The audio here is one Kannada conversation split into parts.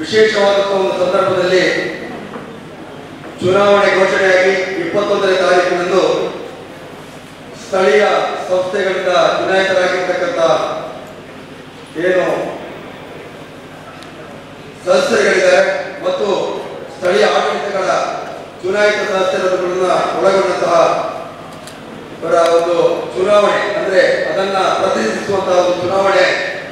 ವಿಶೇಷವಾದಂತಹ ಒಂದು ಸಂದರ್ಭದಲ್ಲಿ ಚುನಾವಣೆ ಘೋಷಣೆಯಾಗಿ ಇಪ್ಪತ್ತೊಂದನೇ ತಾರೀಕಿನಂದು ಸ್ಥಳೀಯ ಸಂಸ್ಥೆಗಳಿಂದ ಚುನಾಯಿತರಾಗಿರ್ತಕ್ಕಂಥ ಏನು ಸದಸ್ಯರುಗಳಿದ್ದಾರೆ ಮತ್ತು ಸ್ಥಳೀಯ ಆಡಳಿತಗಳ ಚುನಾಯಿತ ಸದಸ್ಯರುಗಳನ್ನ ಒಳಗೊಂಡಂತಹ ಅವರ ಒಂದು ಚುನಾವಣೆ ಅಂದ್ರೆ ಅದನ್ನ ಪ್ರತಿನಿಧಿಸುವಂತಹ ಒಂದು ಚುನಾವಣೆ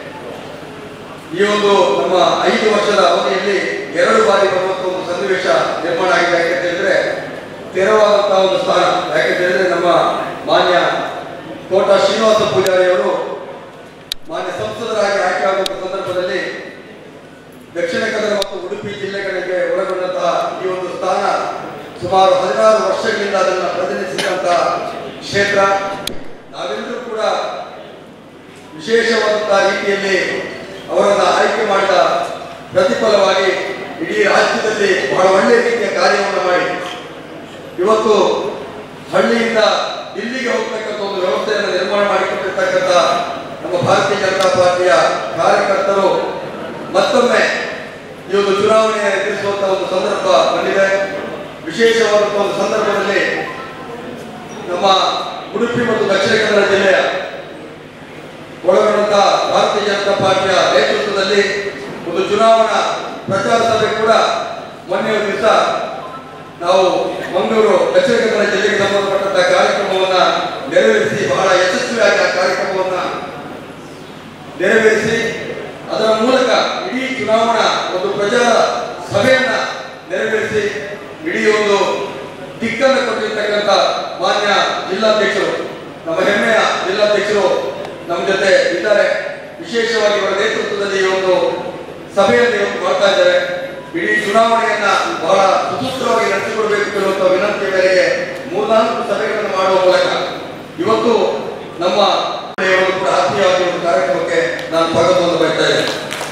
ಈ ಒಂದು ನಮ್ಮ ಐದು ವರ್ಷದ ಅವಧಿಯಲ್ಲಿ ಎರಡು ಬಾರಿ ಬರುವಂತಹ ಒಂದು ಸನ್ನಿವೇಶ ನಿರ್ಮಾಣ ಆಗಿದೆ ಯಾಕೆಂತ ಹೇಳಿದ್ರೆ ತೆರವಾದಂತಹ ಒಂದು ಸ್ಥಾನ ಯಾಕೆಂತ ಹೇಳಿದ್ರೆ ನಮ್ಮ ಮಾನ್ಯ ಕೋಟ ಶ್ರೀನಿವಾಸ ಪೂಜಾರಿ ಅವರು ಮಾನ್ಯ ಸಂಸದರಾಗಿ ಆಯ್ಕೆಯಾಗುವ ಸಂದರ್ಭದಲ್ಲಿ ದಕ್ಷಿಣ ಕನ್ನಡ ಮತ್ತು ಉಡುಪಿ ಜಿಲ್ಲೆಗಳಿಗೆ ಒಳಗೊಂಡಂತಹ ಈ ಒಂದು ಸ್ಥಾನ ಸುಮಾರು ಹದಿನಾರು ವರ್ಷಗಳಿಂದ ಅದನ್ನು ಪ್ರತಿನಿಧಿಸಿದಂತಹ ಕ್ಷೇತ್ರ ನಾವೆಲ್ಲರೂ ಕೂಡ ವಿಶೇಷವಾದಂತಹ ರೀತಿಯಲ್ಲಿ ಅವರನ್ನ ಆಯ್ಕೆ ಮಾಡಿದ ಪ್ರತಿಫಲವಾಗಿ ಇಡೀ ರಾಜ್ಯದಲ್ಲಿ ಬಹಳ ಒಳ್ಳೆಯ ರೀತಿಯ ಕಾರ್ಯವನ್ನು ಮಾಡಿ ಇವತ್ತು ಹಳ್ಳಿಯಿಂದ ದಿಲ್ಲಿಗೆ ಹೋಗ್ತಕ್ಕಂಥ ಒಂದು ವ್ಯವಸ್ಥೆಯನ್ನು ನಿರ್ಮಾಣ ಮಾಡಿಕೊಟ್ಟಿರ್ತಕ್ಕಂಥ ನಮ್ಮ ಭಾರತೀಯ ಜನತಾ ಪಾರ್ಟಿಯ ಕಾರ್ಯಕರ್ತರು ಮತ್ತೊಮ್ಮೆ ಈ ಒಂದು ಚುನಾವಣೆ ಎದುರಿಸುವಂತಹ ಒಂದು ಸಂದರ್ಭ ಬಂದಿದೆ ವಿಶೇಷವಾದಂತಹ ಒಂದು ಸಂದರ್ಭದಲ್ಲಿ ನಮ್ಮ ಉಡುಪಿ ಮತ್ತು ದಕ್ಷಿಣ ಕನ್ನಡ ಜಿಲ್ಲೆಯ ಒಳಗೊಂಡಂತ ಭಾರತೀಯ ಜನತಾ ಪಾರ್ಟಿಯ ನೇತೃತ್ವದಲ್ಲಿ ಒಂದು ಚುನಾವಣಾ ಪ್ರಚಾರ ಸಭೆ ಕೂಡ ಮೊನ್ನೆ ಒಂದು ದಿವಸ ನಾವು ಮಂಗಳೂರು ದಕ್ಷಿಣ ಕನ್ನಡ ಜಿಲ್ಲೆಗೆ ಸಂಬಂಧಪಟ್ಟಂತ ಕಾರ್ಯಕ್ರಮವನ್ನ ನೆರವೇರಿಸಿ ಬಹಳ ಯಶಸ್ವಿಯಾಗಿ ಆ ಕಾರ್ಯಕ್ರಮವನ್ನ ನೆರವೇರಿಸಿ ಅದರ ಮೂಲಕ ಇಡೀ ಚುನಾವಣಾ ಒಂದು ಪ್ರಚಾರ ಸಭೆಯನ್ನ ನೆರವೇರಿಸಿ ಇಡೀ ಒಂದು ದಿಕ್ಕನ್ನು ಕೊಟ್ಟಿರ್ತಕ್ಕಂಥ ಮಾನ್ಯ ಜಿಲ್ಲಾಧ್ಯಕ್ಷರು ನಮ್ಮ ಹೆಮ್ಮೆಯ ಜಿಲ್ಲಾಧ್ಯಕ್ಷರು ನಮ್ಮ ಜೊತೆ ಇದ್ದಾರೆ ವಿಶೇಷವಾಗಿ ಇವರ ನೇತೃತ್ವದಲ್ಲಿ ಈ ಒಂದು ಸಭೆಯನ್ನು ಇವತ್ತು ಮಾಡ್ತಾ ಇದ್ದಾರೆ ಇಡೀ ಚುನಾವಣೆಯನ್ನ ಬಹಳ ಸುಸೂತ್ರವಾಗಿ ನಡೆಸಿಕೊಡ್ಬೇಕು ಎನ್ನುವಂತ ವಿನಂತಿಯ ಮೇರೆಗೆ ಮೂರ್ನಾಲ್ಕು ಸಭೆಗಳನ್ನು ಮಾಡುವ ಮೂಲಕ ಇವತ್ತು ನಮ್ಮ ಗೆಳೆಯರು ಕೂಡ ಆತ್ಮೀಯವಾಗಿ ಒಂದು ಕಾರ್ಯಕ್ರಮಕ್ಕೆ ನಾನು ಸ್ವಾಗತವನ್ನು ಬಯಸ್ತಾ ಇದ್ದೇನೆ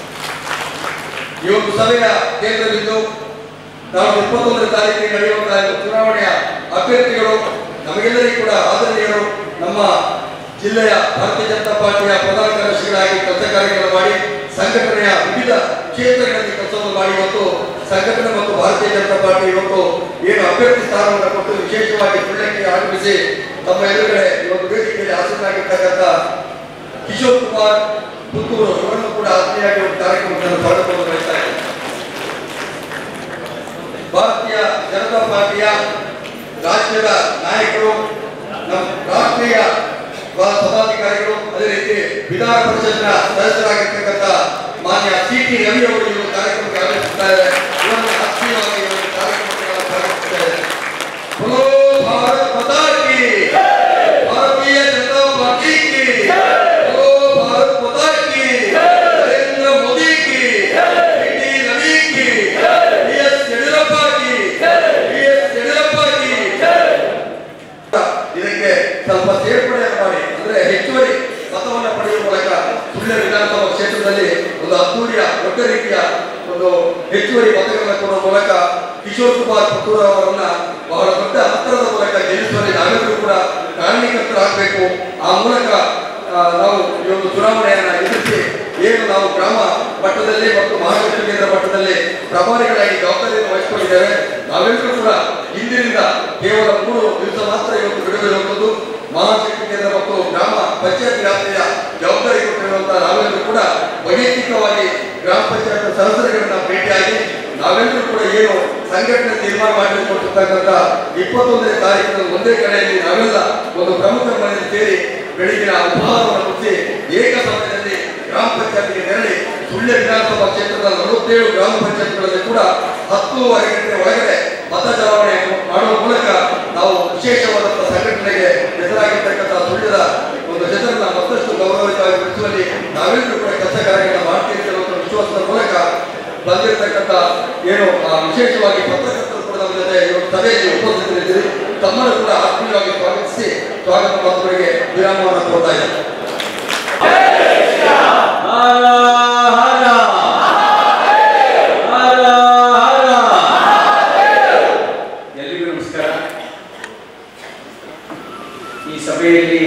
ಈ ಒಂದು ಸಭೆಯ ಕೇಂದ್ರ ಬಿಂದು ನಾವು ಇಪ್ಪತ್ತೊಂದನೇ ತಾರೀಕಿಗೆ ನಡೆಯುವಂತಹ ಈ ಚುನಾವಣೆಯ ಅಭ್ಯರ್ಥಿಗಳು ನಮಗೆಲ್ಲರಿಗೂ ಕೂಡ ಆದರಣೀಯರು ನಮ್ಮ ಜಿಲ್ಲೆಯ ಭಾರತೀಯ ಜನತಾ ಪಾರ್ಟಿಯ ಪ್ರಧಾನ ಕಾರ್ಯದರ್ಶಿಗಳಾಗಿ ಕೆಲಸ ಕಾರ್ಯಗಳನ್ನು ಮಾಡಿ ಸಂಘಟನೆಯ ವಿವಿಧ ಕ್ಷೇತ್ರಗಳಲ್ಲಿ ಕೆಲಸವನ್ನು ಮಾಡಿ ಇವತ್ತು ಸಂಘಟನೆ ಮತ್ತು ಭಾರತೀಯ ಜನತಾ ಪಾರ್ಟಿ ಇವತ್ತು ಏನು ಅಭ್ಯರ್ಥಿ ಸ್ಥಾನವನ್ನು ಕೊಟ್ಟು ವಿಶೇಷವಾಗಿ ಸುಳ್ಳಕ್ಕೆ ಆಗಮಿಸಿ ತಮ್ಮ ಎದುರುಗಡೆ ಈ ಒಂದು ವೇದಿಕೆಯಲ್ಲಿ ಆಸೀನರಾಗಿರ್ತಕ್ಕಂಥ ಕಿಶೋರ್ ಕುಮಾರ್ ಪುತ್ತೂರು ಇವರನ್ನು ಕೂಡ ಆತ್ಮೀಯಾಗಿ ಒಂದು ಕಾರ್ಯಕ್ರಮವನ್ನು ಸ್ವಾಗತವನ್ನು ಬಯಸ್ತಾ ಇದ್ದೇನೆ ಭಾರತೀಯ ಜನತಾ ಪಾರ್ಟಿಯ ರಾಜ್ಯದ ನಾಯಕರು ನಮ್ಮ ರಾಷ್ಟ್ರೀಯ ಪ- ಪದಾಧಿಕಾರಿಗಳು ಅದೇ ರೀತಿ ವಿಧಾನ ಪರಿಷತ್ನ ಸದಸ್ಯರಾಗಿರ್ತಕ್ಕಂಥ ಮಾನ್ಯ ಸಿ ಟಿ ರವಿ ಅವರು ಈ ಒಂದು ಕಾರ್ಯಕ್ರಮಕ್ಕೆ ಆಗಮಿಸುತ್ತಾರೆ ಇವರನ್ನು ಆತ್ಮೀಯವಾಗಿ ಈ ಒಂದು ಕಾರ್ಯಕ್ರಮಕ್ಕೆ ನಾನು ಸ್ವಾಗತಿಸುತ್ತೇನೆ बोलो भारत माता की भारतीय जनता पार्टी की बोलो भारत माता की नरेंद्र मोदी की डी रवि की बी एस येडियुरप्ಪ की बी एस येडियुरಪ್ಪ की ಇದಕ್ಕೆ ಸ್ವಲ್ಪ ಸೇರ್ಪಡೆ ಮಾಡಿ ಅಂದ್ರೆ ಹೆಚ್ಚುವರಿ ಮತವನ್ನ ಪಡೆಯುವ ಮೂಲಕ ಸುಳ್ಯ ವಿಧಾನಸಭಾ ಕ್ಷೇತ್ರದಲ್ಲಿ ಒಂದು ಅದ್ದೂರಿಯ ದೊಡ್ಡ ರೀತಿಯ ಒಂದು ಹೆಚ್ಚುವರಿ ಮತಗಳನ್ನು ಕೊಡುವ ಮೂಲಕ ಕಿಶೋರ್ ಕುಮಾರ್ ಪುತ್ತೂರ್ ಅವರನ್ನ ಬಹಳ ದೊಡ್ಡ ಅಂತರದ ಮೂಲಕ ಗೆಲ್ಲಿಸುವಲ್ಲಿ ನಾವೆಲ್ಲರೂ ಕೂಡ ಕಾರಣೀಕರ್ತರಾಗಬೇಕು ಆ ಮೂಲಕ ಆ, ನಾವು ಈ ಒಂದು ಚುನಾವಣೆಯನ್ನ ಎದುರಿಸಿ ಏನು ನಾವು ಗ್ರಾಮ ಮಟ್ಟದಲ್ಲಿ ಮತ್ತು ಮಹಾರಾಷ್ಟ್ರ ಕೇಂದ್ರ ಮಟ್ಟದಲ್ಲಿ ಪ್ರಭಾರಿಗಳಾಗಿ ಜವಾಬ್ದಾರಿಯನ್ನು ವಹಿಸಿಕೊಂಡಿದ್ದೇವೆ ನಾವೆಲ್ಲರೂ ಕೂಡ ಇಂದಿನಿಂದ ಕೇವಲ ಮೂರು ದಿವಸ ಮಾತ್ರ ಇವತ್ತು ಬಿಡುವಿರುವಂಥದ್ದು ಮಹಾಶಕ್ತಿ ಕೇಂದ್ರ ಮತ್ತು ಗ್ರಾಮ ಪಂಚಾಯತ್ ವ್ಯಾಪ್ತಿಯ ಜವಾಬ್ದಾರಿ ಕೊಟ್ಟಿರುವಂತಹ ನಾವೆಲ್ಲರೂ ಕೂಡ ವೈಯಕ್ತಿಕವಾಗಿ ಗ್ರಾಮ ಪಂಚಾಯತ್ ಸದಸ್ಯರುಗಳನ್ನ ಭೇಟಿಯಾಗಿ ನಾವೆಲ್ಲರೂ ಕೂಡ ಏನು ಸಂಘಟನೆ ತೀರ್ಮಾನ ಮಾಡಿಕೊಟ್ಟಿರ್ತಕ್ಕಂಥ ಇಪ್ಪತ್ತೊಂದನೇ ತಾರೀಕಿನ ಒಂದೇ ಕಡೆಯಲ್ಲಿ ನಾವೆಲ್ಲ ಒಂದು ಪ್ರಮುಖ ಮನೆಯಲ್ಲಿ ಸೇರಿ ಬೆಳಗಿನ ಉಪಹಾರವನ್ನು ಮುಗಿಸಿ ಏಕ ಸಮಯದಲ್ಲಿ ಗ್ರಾಮ ಪಂಚಾಯತ್ಗೆ ತೆರಳಿ ಸುಳ್ಯ ವಿಧಾನಸಭಾ ಕ್ಷೇತ್ರದ ನಲವತ್ತೇಳು ಗ್ರಾಮ ಪಂಚಾಯತ್ಗಳಲ್ಲಿ ಕೂಡ ಹತ್ತೂವರೆ ಗಂಟೆ ಒಳಗಡೆ ಮತ ಚಲಾವಣೆ ಮಾಡುವ ಮೂಲಕ ನಾವು ವಿಶೇಷವಾದಂತಹ ಸಂಘಟನೆಗೆ ಹೆಸರಾಗಿರ್ತಕ್ಕಂಥ ಸುಳ್ಯದ ಒಂದು ಹೆಸರನ್ನ ಮತ್ತಷ್ಟು ಗೌರವಯುತವಾಗಿ ಬೆಳೆಸುವಲ್ಲಿ ನಾವೆಲ್ಲರೂ ಕೂಡ ಕೆಲಸ ಕಾರ್ಯಗಳನ್ನ ಮಾಡ್ತೀವಿ ಅನ್ನುವಂಥ ವಿಶ್ವಾಸದ ಮೂಲಕ ಬಂದಿರತಕ್ಕಂಥ ಏನು ಆ, ವಿಶೇಷವಾಗಿ ಪತ್ರಕರ್ತರು ಕೂಡ ನಮ್ಮ ಜೊತೆ ಈ ಒಂದು ಸಭೆಯಲ್ಲಿ ಉಪಸ್ಥಿತರಿದ್ದೀರಿ ತಮ್ಮನ್ನು ಕೂಡ ಆತ್ಮೀಯವಾಗಿ ಸ್ವಾಗತಿಸಿ ಸ್ವಾಗತ ಮಾತುಗಳಿಗೆ ವಿರಾಮವನ್ನು ಕೊಡ್ತಾ ಇದ್ದಾರೆ ಹರ ಹರ ಹರ ಹರ ಎಲ್ರಿಗೂ ನಮಸ್ಕಾರ ಈ ಸಭೆಯಲ್ಲಿ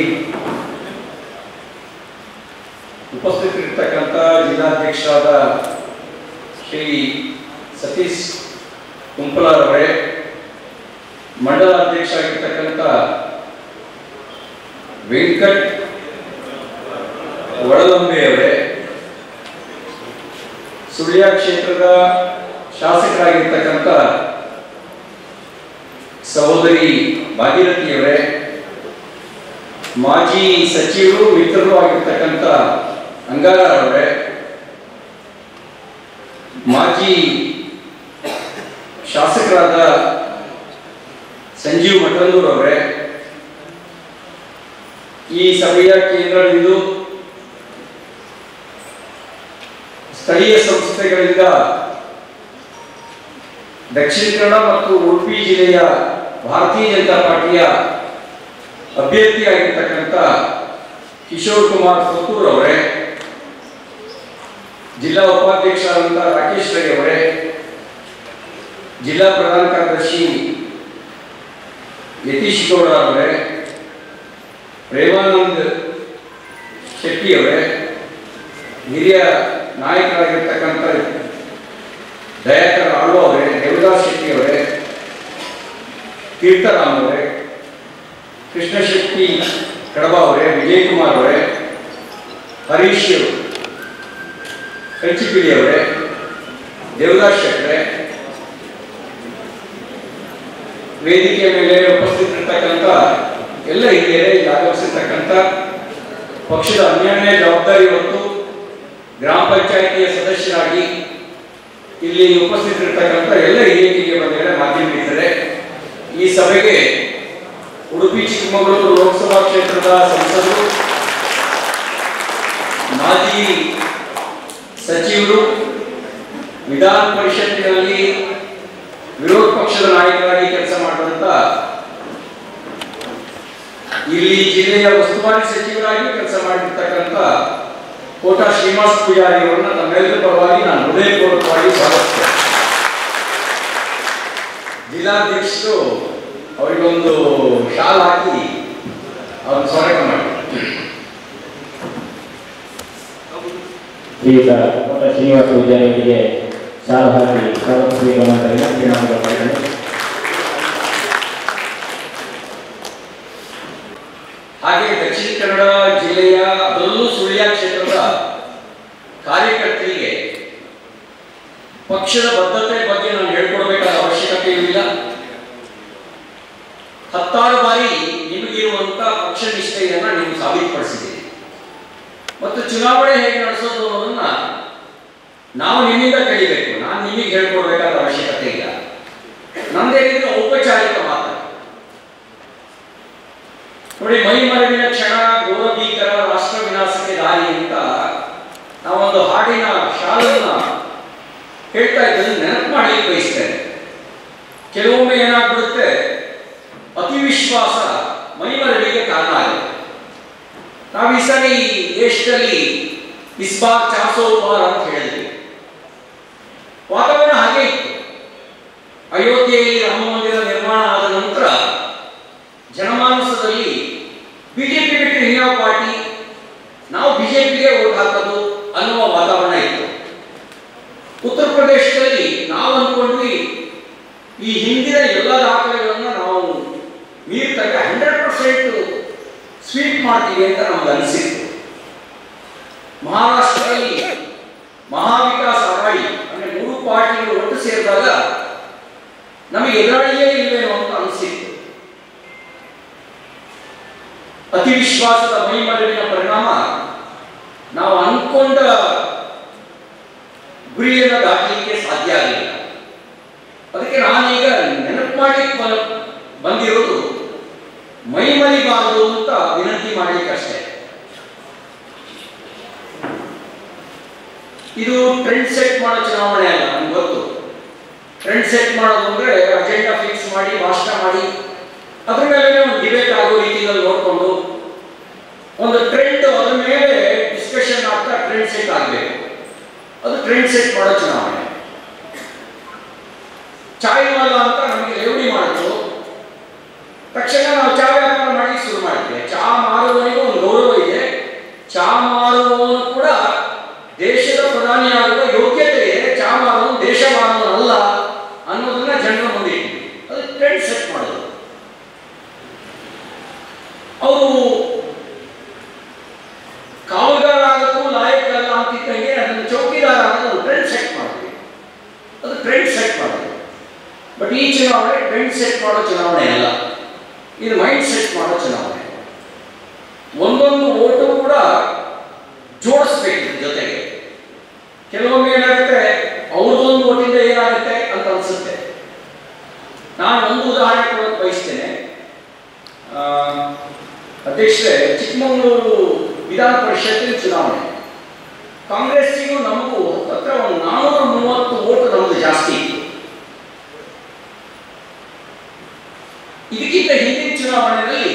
ಉಪಸ್ಥಿತರಿರ್ತಕ್ಕಂಥ ಜಿಲ್ಲಾಧ್ಯಕ್ಷರಾದ ಶ್ರೀ ಸತೀಶ್ ಕುಂಪಲಾರವರೇ ಮಂಡಲ ಅಧ್ಯಕ್ಷ ಆಗಿರ್ತಕ್ಕಂಥ ವೆಂಕಟ್ ಒಳಲಂಬೆಯವರೇ ಸುಳ್ಯ ಕ್ಷೇತ್ರದ ಶಾಸಕರಾಗಿರ್ತಕ್ಕಂಥ ಸಹೋದರಿ ಭಾಗೀರಥಿಯವರೇ ಮಾಜಿ ಸಚಿವರು ಮಿತ್ರರು ಆಗಿರ್ತಕ್ಕಂಥ ಅಂಗಾರವರೇ ಮಾಜಿ ಶಾಸಕರಾದ ಸಂಜೀವ್ ಮಠಂದೂರ್ ಅವರೇ ಈ ಸಭೆಯ ಕೇಂದ್ರಬಿಂದು ಸ್ಥಳೀಯ ಸಂಸ್ಥೆಗಳಿಂದ ದಕ್ಷಿಣ ಕನ್ನಡ ಮತ್ತು ಉಡುಪಿ ಜಿಲ್ಲೆಯ ಭಾರತೀಯ ಜನತಾ ಪಾರ್ಟಿಯ ಅಭ್ಯರ್ಥಿಯಾಗಿರ್ತಕ್ಕಂಥ ಕಿಶೋರ್ ಕುಮಾರ್ ಪುತ್ತೂರ್ ಅವರೇ ಜಿಲ್ಲಾ ಉಪಾಧ್ಯಕ್ಷರಾದಂಥ ರಾಕೇಶ್ ರೈ ಅವರೇ ಜಿಲ್ಲಾ ಪ್ರಧಾನ ಕಾರ್ಯದರ್ಶಿ ಯತೀಶ್ ಗೌಡ ಅವರೇ ಪ್ರೇಮಾನಂದ್ ಶೆಟ್ಟಿ ಅವರೇ ಹಿರಿಯ ನಾಯಕರಾಗಿರ್ತಕ್ಕಂಥ ದಯಾಕರ್ ಆಳ್ವ ಅವರೇ ದೇವದಾಸ್ ಶೆಟ್ಟಿ ಅವರೇ ತೀರ್ಥರಾಮ್ ಅವರೇ ಕೃಷ್ಣ ಶೆಟ್ಟಿ ಕಡಬ ಅವರೇ ವಿಜಯ್ ಕುಮಾರ್ ಅವರೇ ಹರೀಶ್ ಕಂಚಿಪಿಡಿ ಅವರೇ ದೇವದಾಸ್ ಶೆಟ್ಟರೆ ವೇದಿಕೆ ಮೇಲೆ ಉಪಸ್ಥಿತರಿರ್ತಕ್ಕಂಥ ಎಲ್ಲ ಹಿರಿಯರೇ ಇಲ್ಲಿ ಆಗಮಿಸಿರ್ತಕ್ಕಂಥ ಪಕ್ಷದ ಅನ್ಯಾನ್ಯ ಜವಾಬ್ದಾರಿ ಹೊತ್ತು ಗ್ರಾಮ ಪಂಚಾಯಿತಿಯ ಸದಸ್ಯರಾಗಿ ಇಲ್ಲಿ ಉಪಸ್ಥಿತರಿರ್ತಕ್ಕಂಥ ಎಲ್ಲ ಹಿರಿಯರಿಗೆ ಬಂದಿದ್ದಾರೆ ಮಾಧ್ಯಮ ಮಿತ್ರರೇ ಈ ಸಭೆಗೆ ಉಡುಪಿ ಚಿಕ್ಕಮಗಳೂರು ಲೋಕಸಭಾ ಕ್ಷೇತ್ರದ ಸಂಸದರು ಮಾಜಿ ಸಚಿವರು ವಿಧಾನ ಪರಿಷತ್ತಿನಲ್ಲಿ ವಿರೋಧ ಪಕ್ಷದ ನಾಯಕರಾಗಿ ಕೆಲಸ ಮಾಡುವಂತ ಇಲ್ಲಿ ಜಿಲ್ಲೆಯ ಉಸ್ತುವಾರಿ ಸಚಿವರಾಗಿ ಕೆಲಸ ಮಾಡಿರ್ತಕ್ಕಂಥ ಕೋಟಾ ಶ್ರೀನಿವಾಸ ಪೂಜಾರಿ ಅವರನ್ನ ತಮ್ಮೆಲ್ಲರ ಪರವಾಗಿ ನಾನು ಹೃದಯಪೂರ್ವಕವಾಗಿ ಸ್ವಾಗತಿಸ್ತೇನೆ ಜಿಲ್ಲಾಧ್ಯಕ್ಷರು ಅವರಿಗೊಂದು ಶಾಲ್ ಹಾಕಿ ಅವ್ರನ್ನ ಸ್ವಾಗತ ಮಾಡಿ ಶ್ರೀಯುತ ಕೋಟ ಶ್ರೀನಿವಾಸ ಪೂಜಾರಿಯವರಿಗೆ ಶಾಲು ಹಾಕಿ ಸ್ವಾಗತ ಸ್ವೀಕಾರ ವಿನಂತಿ ಮಾಡಿಕೊಳ್ಳುತ್ತೇನೆ ಹಾಗೆ ದಕ್ಷಿಣ ಕನ್ನಡ ಜಿಲ್ಲೆಯ ಅದರಲ್ಲೂ ಸುಳ್ಯ ಕ್ಷೇತ್ರದ ಕಾರ್ಯಕರ್ತರಿಗೆ ಪಕ್ಷದ ಬದ್ಧತೆ ಬಗ್ಗೆ ನಾನು ಹೇಳ್ಕೊಡ್ಬೇಕಾದ ಅವಶ್ಯಕತೆ ಇಲ್ಲ ಹತ್ತಾರು ಬಾರಿ ನಿಮಗಿರುವಂತ ಪಕ್ಷ ನಿಷ್ಠೆಯನ್ನ ನೀವು ಸಾಬೀತುಪಡಿಸಿದ್ದೀರಿ ಮತ್ತು ಚುನಾವಣೆ ಹೇಗೆ ನಡೆಸೋದು ಅನ್ನೋದನ್ನ ನಾವು ನಿಮ್ಮಿಂದ ಕಲಿಬೇಕು ನಾನು ನಿಮಗೆ ಹೇಳ್ಕೊಡ್ಬೇಕಾದ ಅವಶ್ಯಕತೆ ಇಲ್ಲ ನಂದೇನಿದ್ರೆ ಔಪಚಾರಿಕ ಮಾತು ನೋಡಿ ಮೈ ಮರವಿನ ಕ್ಷಣ ಘೋರ ಭೀಕರ ರಾಷ್ಟ್ರ ವಿನಾಶಕ್ಕೆ ದಾರಿ ಅಂತ ನಾವೊಂದು ಹಾಡಿನ ಶಾಲನ್ನ ಹೇಳ್ತಾ ಇದ್ದನ್ನು ನೆನಪು ಮಾಡಲಿಕ್ಕೆ ಬಯಸ್ತೇನೆ ಕೆಲವೊಮ್ಮೆ ಏನಾಗ್ಬಿಡುತ್ತೆ ಅತಿ ವಿಶ್ವಾಸ ಮೈಮರವಿಗೆ ಕಾರಣ ಆಗುತ್ತೆ ನಾವು ಈ ಸರಿ ದೇಶದಲ್ಲಿ ಇಸ್ ಬಾರ್ ಚಾಸೋ ಪಾರ್ ಅಂತ ಹೇಳಿದ್ವಿ ವಾತಾವರಣ ಹಾಗೆ ಇತ್ತು ಅಯೋಧ್ಯೆಯಲ್ಲಿ ರಾಮ ಮಂದಿರ ನಿರ್ಮಾಣ ಆದ ನಂತರ ಜನಮಾನಸದಲ್ಲಿ ಬಿಜೆಪಿ ಬಿಟ್ಟು ಇನ್ಯಾವ ಪಾರ್ಟಿ ನಾವು ಬಿಜೆಪಿಗೆ ಓಟ್ ಹಾಕೋದು ಅನ್ನುವ ವಾತಾವರಣ ಇತ್ತು ಉತ್ತರ ಪ್ರದೇಶದಲ್ಲಿ ನಾವು ಅಂದ್ಕೊಂಡ್ವಿ ಈ ಹಿಂದಿನ ಎಲ್ಲ ದಾಖಲೆಗಳನ್ನು ನಾವು ಮೀರ್ತಕ್ಕ ಹಂಡ್ರೆಡ್ ಪರ್ಸೆಂಟ್ ಸ್ವೀಪ್ ಮಾಡ್ತೀವಿ ಅಂತ ನಮ್ಗೆ ಅನಿಸಿತ್ತು ಮಹಾರಾಷ್ಟ್ರದಲ್ಲಿ ಮಹಾವಿಕಾಸ್ ಅಘಾಡಿ ಅಂದ್ರೆ ಮೂರು ಪಾರ್ಟಿಗಳು ಒಟ್ಟು ಸೇರಿದಾಗ ನಮಗೆ ಎದುರಾಳಿಯೇ ಇಲ್ವೇನೋ ಅಂತ ಅನಿಸಿತ್ತು ಅತಿ ವಿಶ್ವಾಸದ ಮೈಮರವಿನ ಪರಿಣಾಮ ನಾವು ಅನ್ಕೊಂಡ ಗುರಿಯನ್ನು ದಾಟಲಿಕ್ಕೆ ಸಾಧ್ಯ ಆಗಲಿಲ್ಲ ಅದಕ್ಕೆ ನಾನೀಗ ನೆನಪು ಮಾಡಲಿಕ್ಕೆ ಬ- ಬಂದಿರೋದು ಮೈಮರಿಬಾರದು ಅಂತ ವಿನಂತಿ ಮಾಡಲಿಕ್ಕೆ ಅಷ್ಟೇ ಇದು ಟ್ರೆಂಡ್ ಸೆಟ್ ಮಾಡೋ ಚುನಾವಣೆ ಅಲ್ಲ ನಮ್ಗೆ ಗೊತ್ತು ಟ್ರೆಂಡ್ ಸೆಟ್ ಮಾಡೋದು ಅಂದ್ರೆ ಅಜೆಂಡಾ ಫಿಕ್ಸ್ ಮಾಡಿ ಭಾಷಣ ಮಾಡಿ ಅದ್ರ ಮೇಲೆ ಒಂದು ಡಿಬೇಟ್ ಆಗೋ ರೀತಿಯಲ್ಲಿ ನೋಡಿಕೊಂಡು ಒಂದು ಟ್ರೆಂಡ್ ಅದ್ರ ಮೇಲೆ ಡಿಸ್ಕಷನ್ ಆಗ್ತಾ ಟ್ರೆಂಡ್ ಸೆಟ್ ಆಗಬೇಕು ಅದು ಟ್ರೆಂಡ್ ಸೆಟ್ ಮಾಡೋ ಚುನಾವಣೆ ಚಾಯ್ ಮಾಲ ಅಂತ ನಮಗೆ ರೇವಡಿ ಮಾಡಿದ್ರು ತಕ್ಷಣ ನಾವು ಚಾ ವ್ಯಾಪಾರ ಮಾಡಿ ಶುರು ಮಾಡಿದ್ವಿ ಚಾ ಮಾರುವವನಿಗೂ ಒಂದು ಗೌರವ ಇದೆ ಚಾ ಮಾರುವವನು ಕೂಡ ದೇಶದ ಪ್ರಧಾನಿಯಾಗುವ ಯೋಗ್ಯತೆ ಇದೆ ಚಾ ಮಾರುವ ಚೌಕಿದಾರ ಅನ್ನೋದು ಟ್ರೆಂಡ್ ಸೆಟ್ ಮಾಡಿದ್ವಿ ಅದು ಟ್ರೆಂಡ್ ಸೆಟ್ ಮಾಡಿದ್ವಿ ಬಟ್ ಈ ಚುನಾವಣೆ ಟ್ರೆಂಡ್ ಸೆಟ್ ಮಾಡೋ ಚುನಾವಣೆ ಅಲ್ಲ ಇದು ಮೈಂಡ್ ಸೆಟ್ ಮಾಡೋ ಚುನಾವಣೆ ಒಂದೊಂದು ಓಟು ಕೂಡ ಜೋಡಿಸ್ಬೇಕು ಇದ್ರ ಜೊತೆಗೆ ಕೆಲವೊಮ್ಮೆ ಏನಾಗುತ್ತೆ ಅವ್ರದ್ದೊಂದು ಓಟಿಂದ ಏನಾಗುತ್ತೆ ಅಂತ ಅನ್ಸುತ್ತೆ ನಾನು ಒಂದು ಉದಾಹರಣೆ ಕೊಡೋಕೆ ಬಯಸ್ತೇನೆ ಆ, ಅಧ್ಯಕ್ಷರೇ ಚಿಕ್ಕಮಗಳೂರು ವಿಧಾನ ಪರಿಷತ್ತಿನ ಚುನಾವಣೆ ಕಾಂಗ್ರೆಸ್ಸಿಗೂ ನಮಗೂ ಹತ್ರ ಒಂದು ನಾನ್ನೂರ ಮೂವತ್ತು ಓಟು ನಮ್ಮದು ಜಾಸ್ತಿ ಇತ್ತು ಇದಕ್ಕಿಂತ ಹಿಂದಿನ ಚುನಾವಣೆಯಲ್ಲಿ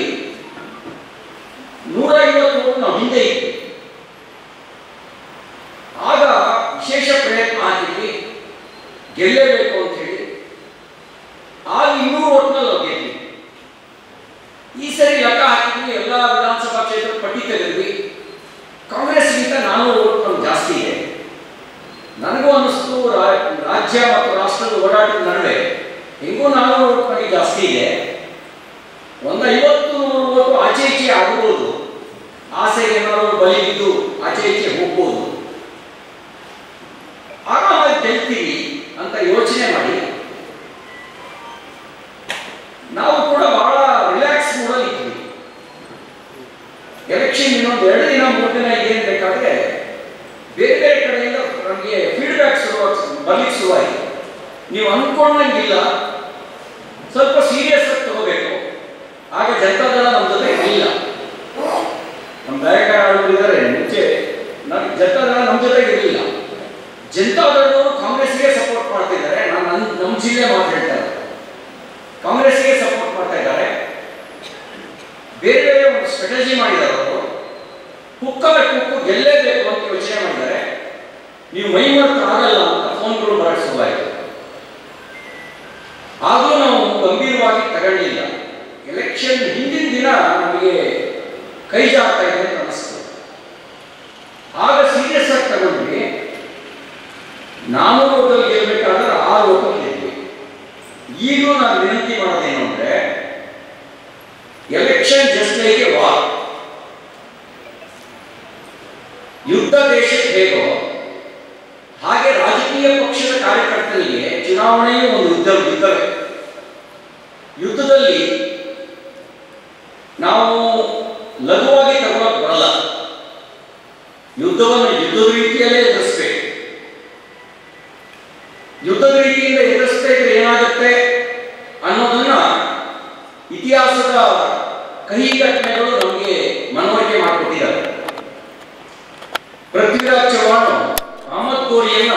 ನೂರ ಐವತ್ತು ಓಟು ನಾವು ಹಿಂದೆ ಇತ್ತು ಆಗ ವಿಶೇಷ ಪ್ರಯತ್ನ ಹಾಕಿದ್ವಿ ಗೆಲ್ಲೇಬೇಕು ಅಂತ ಹೇಳಿ ಆಗ ಇನ್ನೂರು ಓಟ್ನಲ್ಲಿ ನಾವು ಗೆದ್ವಿ ಈ ಸರಿ ಲೆಕ್ಕ ಹಾಕಿದ್ವಿ ಎಲ್ಲ ವಿಧಾನಸಭಾ ಕ್ಷೇತ್ರ ಪಟ್ಟಿ ತೆಗೆದ್ವಿ ಕಾಂಗ್ರೆಸ್ಗಿಂತ ನಾನ್ನೂರು ಓಟ್ ನಮ್ಗೆ ಜಾಸ್ತಿ ಇದೆ ನನಗೂ ಅನ್ನಿಸ್ತು ರಾ- ರಾಜ್ಯ ಮತ್ತು ರಾಷ್ಟ್ರದ ಓಡಾಟದ ನಡುವೆ ಹೆಂಗೂ ನಾನ್ನೂರು ಓಟ್ ನಮಗೆ ಜಾಸ್ತಿ ಇದೆ ಒಂದು ಐವತ್ತು ನೂರು ಓಟು ಆಚೆ ಈಚೆ ಆಗ್ಬೋದು ಆಸೆಗೆ ಏನಾದ್ರು ಬಲಿ ಬಿದ್ದು ಆಚೆ ಈಚೆ ಹೋಗ್ಬೋದು ಆರಾಮಾಗಿ ಗೆಲ್ತೀವಿ ಅಂತ ಯೋಚನೆ ಮಾಡಿ ನಾವು ಕೂಡ ಬಹಳ ರಿಲ್ಯಾಕ್ಸ್ ಮೂಡಲ್ಲಿ ಇದ್ವಿ ಎಲೆಕ್ಷನ್ ಇನ್ನೊಂದು ಎರಡು ದಿನ ಮೂರು ದಿನ ಇದೆ ಬೇಕಾದ್ರೆ ಬೇರೆ ಬೇರೆ ಕಡೆಯಿಂದ ನಮಗೆ ಫೀಡ್ಬ್ಯಾಕ್ ಶುರು ಬರ್ಲಿಕ್ಕೆ ಶುರುವಾಯಿತು ನೀವು ಅಂದ್ಕೊಂಡಂಗಿಲ್ಲ ಸ್ವಲ್ಪ ಸೀರಿಯಸ್ ಆಗಿ ತಗೋಬೇಕು ಆಗ ಜನತಾದಳ ನಮ್ಮ ಜೊತೆ ಇಲ್ಲ ನಮ್ಮ ನಾಯಕರು ಇದ್ದಾರೆ ಮುಂಚೆ ನಮ್ಗೆ ಜನತಾದಳ ನಮ್ಮ ಜೊತೆಗೆ ಇರಲಿಲ್ಲ ಜನತಾದಳದವರು ಕಾಂಗ್ರೆಸ್ಗೆ ಸಪೋರ್ಟ್ ಮಾಡ್ತಿದ್ದಾರೆ ನಾನು ನನ್ನ ನಮ್ಮ ಜಿಲ್ಲೆ ಮಾತಾಡ್ತಾ ಇದ್ದಾರೆ ಕಾಂಗ್ರೆಸ್ಗೆ ಸಪೋರ್ಟ್ ಮಾಡ್ತಾ ಇದ್ದಾರೆ ಬೇರೆ ಬೇರೆ ಒಂದು ಸ್ಟ್ರಾಟಜಿ ಮಾಡಿದ್ದಾರೆ ಅವರು ಕುಕ್ಕರ ಕುಕ್ಕು ಗೆಲ್ಲೇಬೇಕು ಅಂತ ಯೋಚನೆ ಮಾಡಿದ್ದಾರೆ ನೀವು ಮೈ ಮರೆತು ಆಗಲ್ಲ ಅಂತ ಫೋನ್ಗಳು ಬರಕ್ಕೆ ಶುರುವಾಯಿತು ಆದರೂ ನಾವು ಗಂಭೀರವಾಗಿ ತಗೊಳ್ಳಿಲ್ಲ ಎಲೆಕ್ಷನ್ ಹಿಂದಿನ ದಿನ ನಮಗೆ ಕೈ ಜಾಗ್ತಾ ಇದೆ ಅಂತ ಅನಿಸ್ತು ಆಗ ಸೀರಿಯಸ್ ಆಗಿ ತಗೊಂಡ್ವಿ ನಾನೂರು ಓಟಲ್ಲಿ ಗೆಲ್ಬೇಕಾದ್ರೆ ಆರು ಓಟಲ್ಲಿ ಗೆದ್ವಿ ಈಗಲೂ ನಾನು ವಿನಂತಿ ಮಾಡೋದೇನು ಅಂದ್ರೆ election just like a war ಯುದ್ಧ ದೇಶಕ್ಕೆ ಹೇಗೋ ಹಾಗೆ ರಾಜಕೀಯ ಪಕ್ಷದ ಕಾರ್ಯಕರ್ತರಿಗೆ ಚುನಾವಣೆಯು ಒಂದು ಯುದ್ಧ ಯುದ್ಧವೇ ಯುದ್ಧದಲ್ಲಿ ನಾವು ಲಘುವಾಗಿ ತಗೊಳಕ್ ಬರಲ್ಲ ಯುದ್ಧವನ್ನು ಯುದ್ಧದ ರೀತಿಯಲ್ಲೇ ಎದುರಿಸ್ಬೇಕು ಯುದ್ಧದ ರೀತಿಯಿಂದ ಎದುರಿಸ್ತಾ ಇದ್ರೆ ಏನಾಗುತ್ತೆ ಅನ್ನೋದನ್ನ ಇತಿಹಾಸದ ಕಹಿ ಘಟನೆಗಳು ನಮಗೆ ಮನವರಿಕೆ ಮಾಡಿಕೊಟ್ಟಿದ್ದಾರೆ ಪೃಥ್ವಿರಾಜ್ ಚೌಹಾಣ್ ಅಹಮದ್ ಗೋರಿಯನ್ನ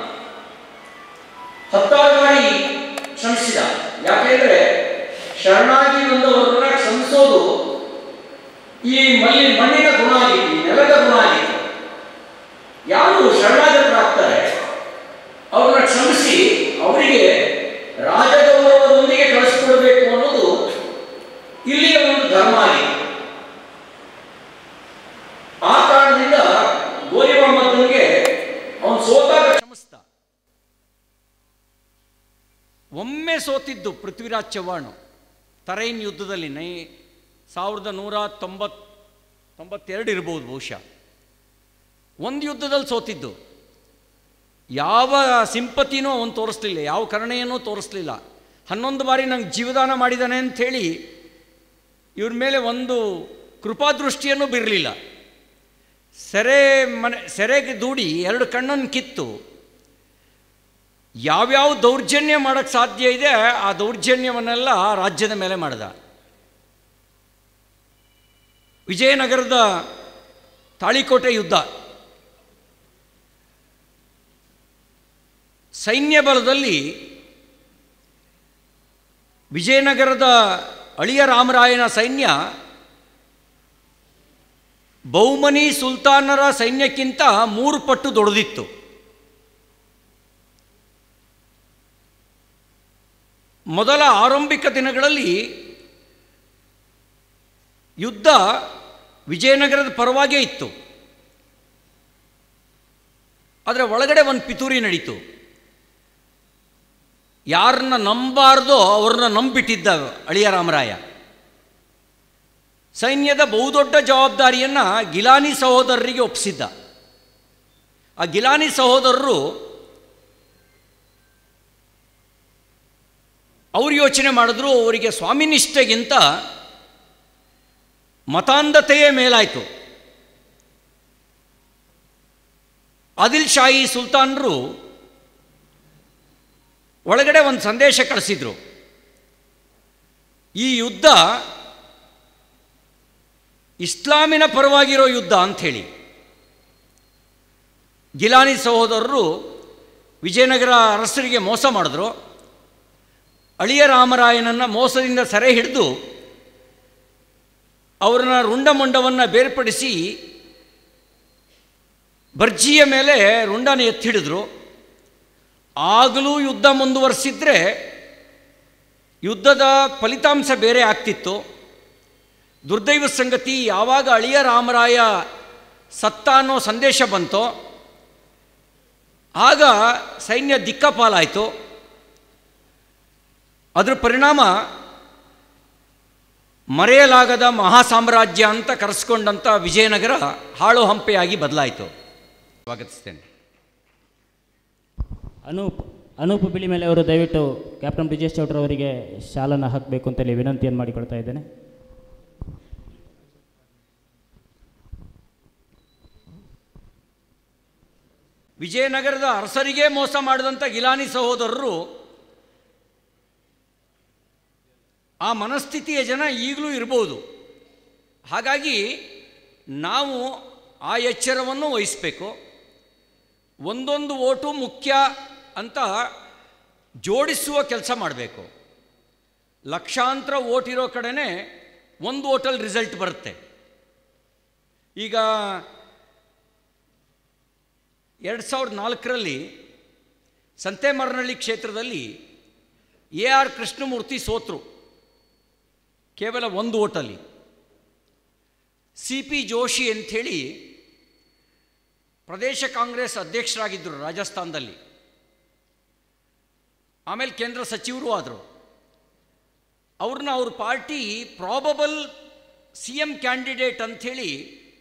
ಹತ್ತಾರು ಬಾರಿ ಕ್ಷಮಿಸಿದ ಯಾಕೆಂದ್ರೆ ಶರಣಾಗಿ ಬಂದವರನ್ನ ಕ್ಷಮಿಸೋದು ಈ ಮಲ್ಲಿ ಮಣ್ಣಿನ ಗುಣ ಆಗಿತ್ತು ಈ ನೆಲದ ಗುಣ ಆಗಿತ್ತು ಯಾರು ಶರಣಾಗತರಾಗ್ತಾರೆ ಅವ್ರನ್ನ ಕ್ಷಮಿಸಿ ಅವರಿಗೆ ರಾಜಗೌರವದೊಂದಿಗೆ ಕಳಿಸ್ಕೊಡ್ಬೇಕು ಅನ್ನೋದು ಇಲ್ಲಿಯ ಒಂದು ಧರ್ಮ ಆಗಿತ್ತು ಆ ಕಾರಣದಿಂದ ಗೋರಿ ಮೊಹಮ್ಮದ್ಗೆ ಅವನು ಸೋತಾಗ ಕ್ಷಮಿಸ್ದ ಒಮ್ಮೆ ಸೋತಿದ್ದು ಪೃಥ್ವಿರಾಜ್ ಚವ್ಹಾಣ್ ತರೈನ್ ಯುದ್ಧದಲ್ಲಿ ನೈ ಸಾವಿರದ ನೂರ ತೊಂಬತ್ ತೊಂಬತ್ತೆರಡು ಇರ್ಬೋದು ಬಹುಶಃ ಒಂದು ಯುದ್ಧದಲ್ಲಿ ಸೋತಿದ್ದು ಯಾವ ಸಿಂಪತಿನೂ ಅವನು ತೋರಿಸ್ಲಿಲ್ಲ ಯಾವ ಕರುಣೆಯನ್ನೂ ತೋರಿಸ್ಲಿಲ್ಲ ಹನ್ನೊಂದು ಬಾರಿ ನಂಗೆ ಜೀವದಾನ ಮಾಡಿದ್ದಾನೆ ಅಂಥೇಳಿ ಇವ್ರ ಮೇಲೆ ಒಂದು ಕೃಪಾದೃಷ್ಟಿಯನ್ನು ಬಿರಲಿಲ್ಲ ಸೆರೆ ಮನೆ ಸೆರೆಗೆ ದೂಡಿ ಎರಡು ಕಣ್ಣನ್ನು ಕಿತ್ತು ಯಾವ್ಯಾವ ದೌರ್ಜನ್ಯ ಮಾಡೋಕ್ಕೆ ಸಾಧ್ಯ ಇದೆ ಆ ದೌರ್ಜನ್ಯವನ್ನೆಲ್ಲ ರಾಜ್ಯದ ಮೇಲೆ ಮಾಡಿದ ವಿಜಯನಗರದ ತಾಳಿಕೋಟೆ ಯುದ್ಧ ಸೈನ್ಯ ಬಲದಲ್ಲಿ ವಿಜಯನಗರದ ಅಳಿಯ ರಾಮರಾಯನ ಸೈನ್ಯ ಬಹುಮನಿ ಸುಲ್ತಾನರ ಸೈನ್ಯಕ್ಕಿಂತ ಮೂರು ಪಟ್ಟು ದೊಡ್ಡದಿತ್ತು ಮೊದಲ ಆರಂಭಿಕ ದಿನಗಳಲ್ಲಿ ಯುದ್ಧ ವಿಜಯನಗರದ ಪರವಾಗೇ ಇತ್ತು ಆದರೆ ಒಳಗಡೆ ಒಂದು ಪಿತೂರಿ ನಡೀತು ಯಾರನ್ನ ನಂಬಾರ್ದೋ ಅವ್ರನ್ನ ನಂಬಿಟ್ಟಿದ್ದ ಅಳಿಯ ರಾಮರಾಯ ಸೈನ್ಯದ ಬಹುದೊಡ್ಡ ಜವಾಬ್ದಾರಿಯನ್ನು ಗಿಲಾನಿ ಸಹೋದರರಿಗೆ ಒಪ್ಪಿಸಿದ್ದ ಆ ಗಿಲಾನಿ ಸಹೋದರರು ಅವ್ರು ಯೋಚನೆ ಮಾಡಿದ್ರು ಅವರಿಗೆ ಸ್ವಾಮಿನಿಷ್ಠೆಗಿಂತ ಮತಾಂಧತೆಯೇ ಮೇಲಾಯಿತು ಆದಿಲ್ ಶಾಹಿ ಸುಲ್ತಾನರು ಒಳಗಡೆ ಒಂದು ಸಂದೇಶ ಕಳಿಸಿದ್ರು ಈ ಯುದ್ಧ ಇಸ್ಲಾಮಿನ ಪರವಾಗಿರೋ ಯುದ್ಧ ಅಂಥೇಳಿ ಗಿಲಾನಿ ಸಹೋದರರು ವಿಜಯನಗರ ಅರಸರಿಗೆ ಮೋಸ ಮಾಡಿದ್ರು ಅಳಿಯ ರಾಮರಾಯನನ್ನು ಮೋಸದಿಂದ ಸೆರೆ ಹಿಡಿದು ಅವರನ್ನ ರುಂಡಮುಂಡವನ್ನು ಬೇರ್ಪಡಿಸಿ ಬರ್ಜಿಯ ಮೇಲೆ ರುಂಡನ ಎತ್ತಿಡಿದ್ರು ಆಗಲೂ ಯುದ್ಧ ಮುಂದುವರಿಸಿದ್ರೆ ಯುದ್ಧದ ಫಲಿತಾಂಶ ಬೇರೆ ಆಗ್ತಿತ್ತು ದುರ್ದೈವ ಸಂಗತಿ ಯಾವಾಗ ಅಳಿಯ ರಾಮರಾಯ ಸತ್ತ ಅನ್ನೋ ಸಂದೇಶ ಬಂತೋ ಆಗ ಸೈನ್ಯ ದಿಕ್ಕಪಾಲಾಯಿತು ಅದರ ಪರಿಣಾಮ ಮರೆಯಲಾಗದ ಮಹಾ ಸಾಮ್ರಾಜ್ಯ ಅಂತ ಕರೆಸ್ಕೊಂಡಂಥ ವಿಜಯನಗರ ಹಾಳು ಹಂಪೆಯಾಗಿ ಬದಲಾಯಿತು ಸ್ವಾಗತಿಸ್ತೇನೆ ಅನೂಪ್ ಅನೂಪ್ ಬಿಳಿ ಮೇಲೆ ಅವರು ದಯವಿಟ್ಟು ಕ್ಯಾಪ್ಟನ್ ಬ್ರಿಜೇಶ್ ಚೌಟ್ರ ಅವರಿಗೆ ಶಾಲನ್ನು ಹಾಕಬೇಕು ಅಂತೇಳಿ ವಿನಂತಿಯನ್ನು ಮಾಡಿಕೊಳ್ತಾ ಇದ್ದೇನೆ ವಿಜಯನಗರದ ಅರಸರಿಗೆ ಮೋಸ ಮಾಡಿದಂಥ ಗಿಲಾನಿ ಸಹೋದರರು ಆ ಮನಸ್ಥಿತಿಯ ಜನ ಈಗಲೂ ಇರ್ಬೋದು ಹಾಗಾಗಿ ನಾವು ಆ ಎಚ್ಚರವನ್ನು ವಹಿಸಬೇಕು ಒಂದೊಂದು ಓಟು ಮುಖ್ಯ ಅಂತ ಜೋಡಿಸುವ ಕೆಲಸ ಮಾಡಬೇಕು ಲಕ್ಷಾಂತರ ಓಟ್ ಇರೋ ಕಡೆನೇ ಒಂದು ಓಟಲ್ಲಿ ರಿಸಲ್ಟ್ ಬರುತ್ತೆ ಈಗ ಎರಡು ಸಾವಿರದ ನಾಲ್ಕರಲ್ಲಿ ಸಂತೆಮರನಹಳ್ಳಿ ಕ್ಷೇತ್ರದಲ್ಲಿ ಎ ಆರ್ ಕೃಷ್ಣಮೂರ್ತಿ ಸೋತರು ಕೇವಲ ಒಂದು ಓಟಲ್ಲಿ ಸಿ ಪಿ ಜೋಶಿ ಅಂಥೇಳಿ ಪ್ರದೇಶ ಕಾಂಗ್ರೆಸ್ ಅಧ್ಯಕ್ಷರಾಗಿದ್ದರು ರಾಜಸ್ಥಾನದಲ್ಲಿ ಆಮೇಲೆ ಕೇಂದ್ರ ಸಚಿವರು ಆದರು ಅವ್ರನ್ನ ಅವ್ರ party probable C M candidate ಅಂಥೇಳಿ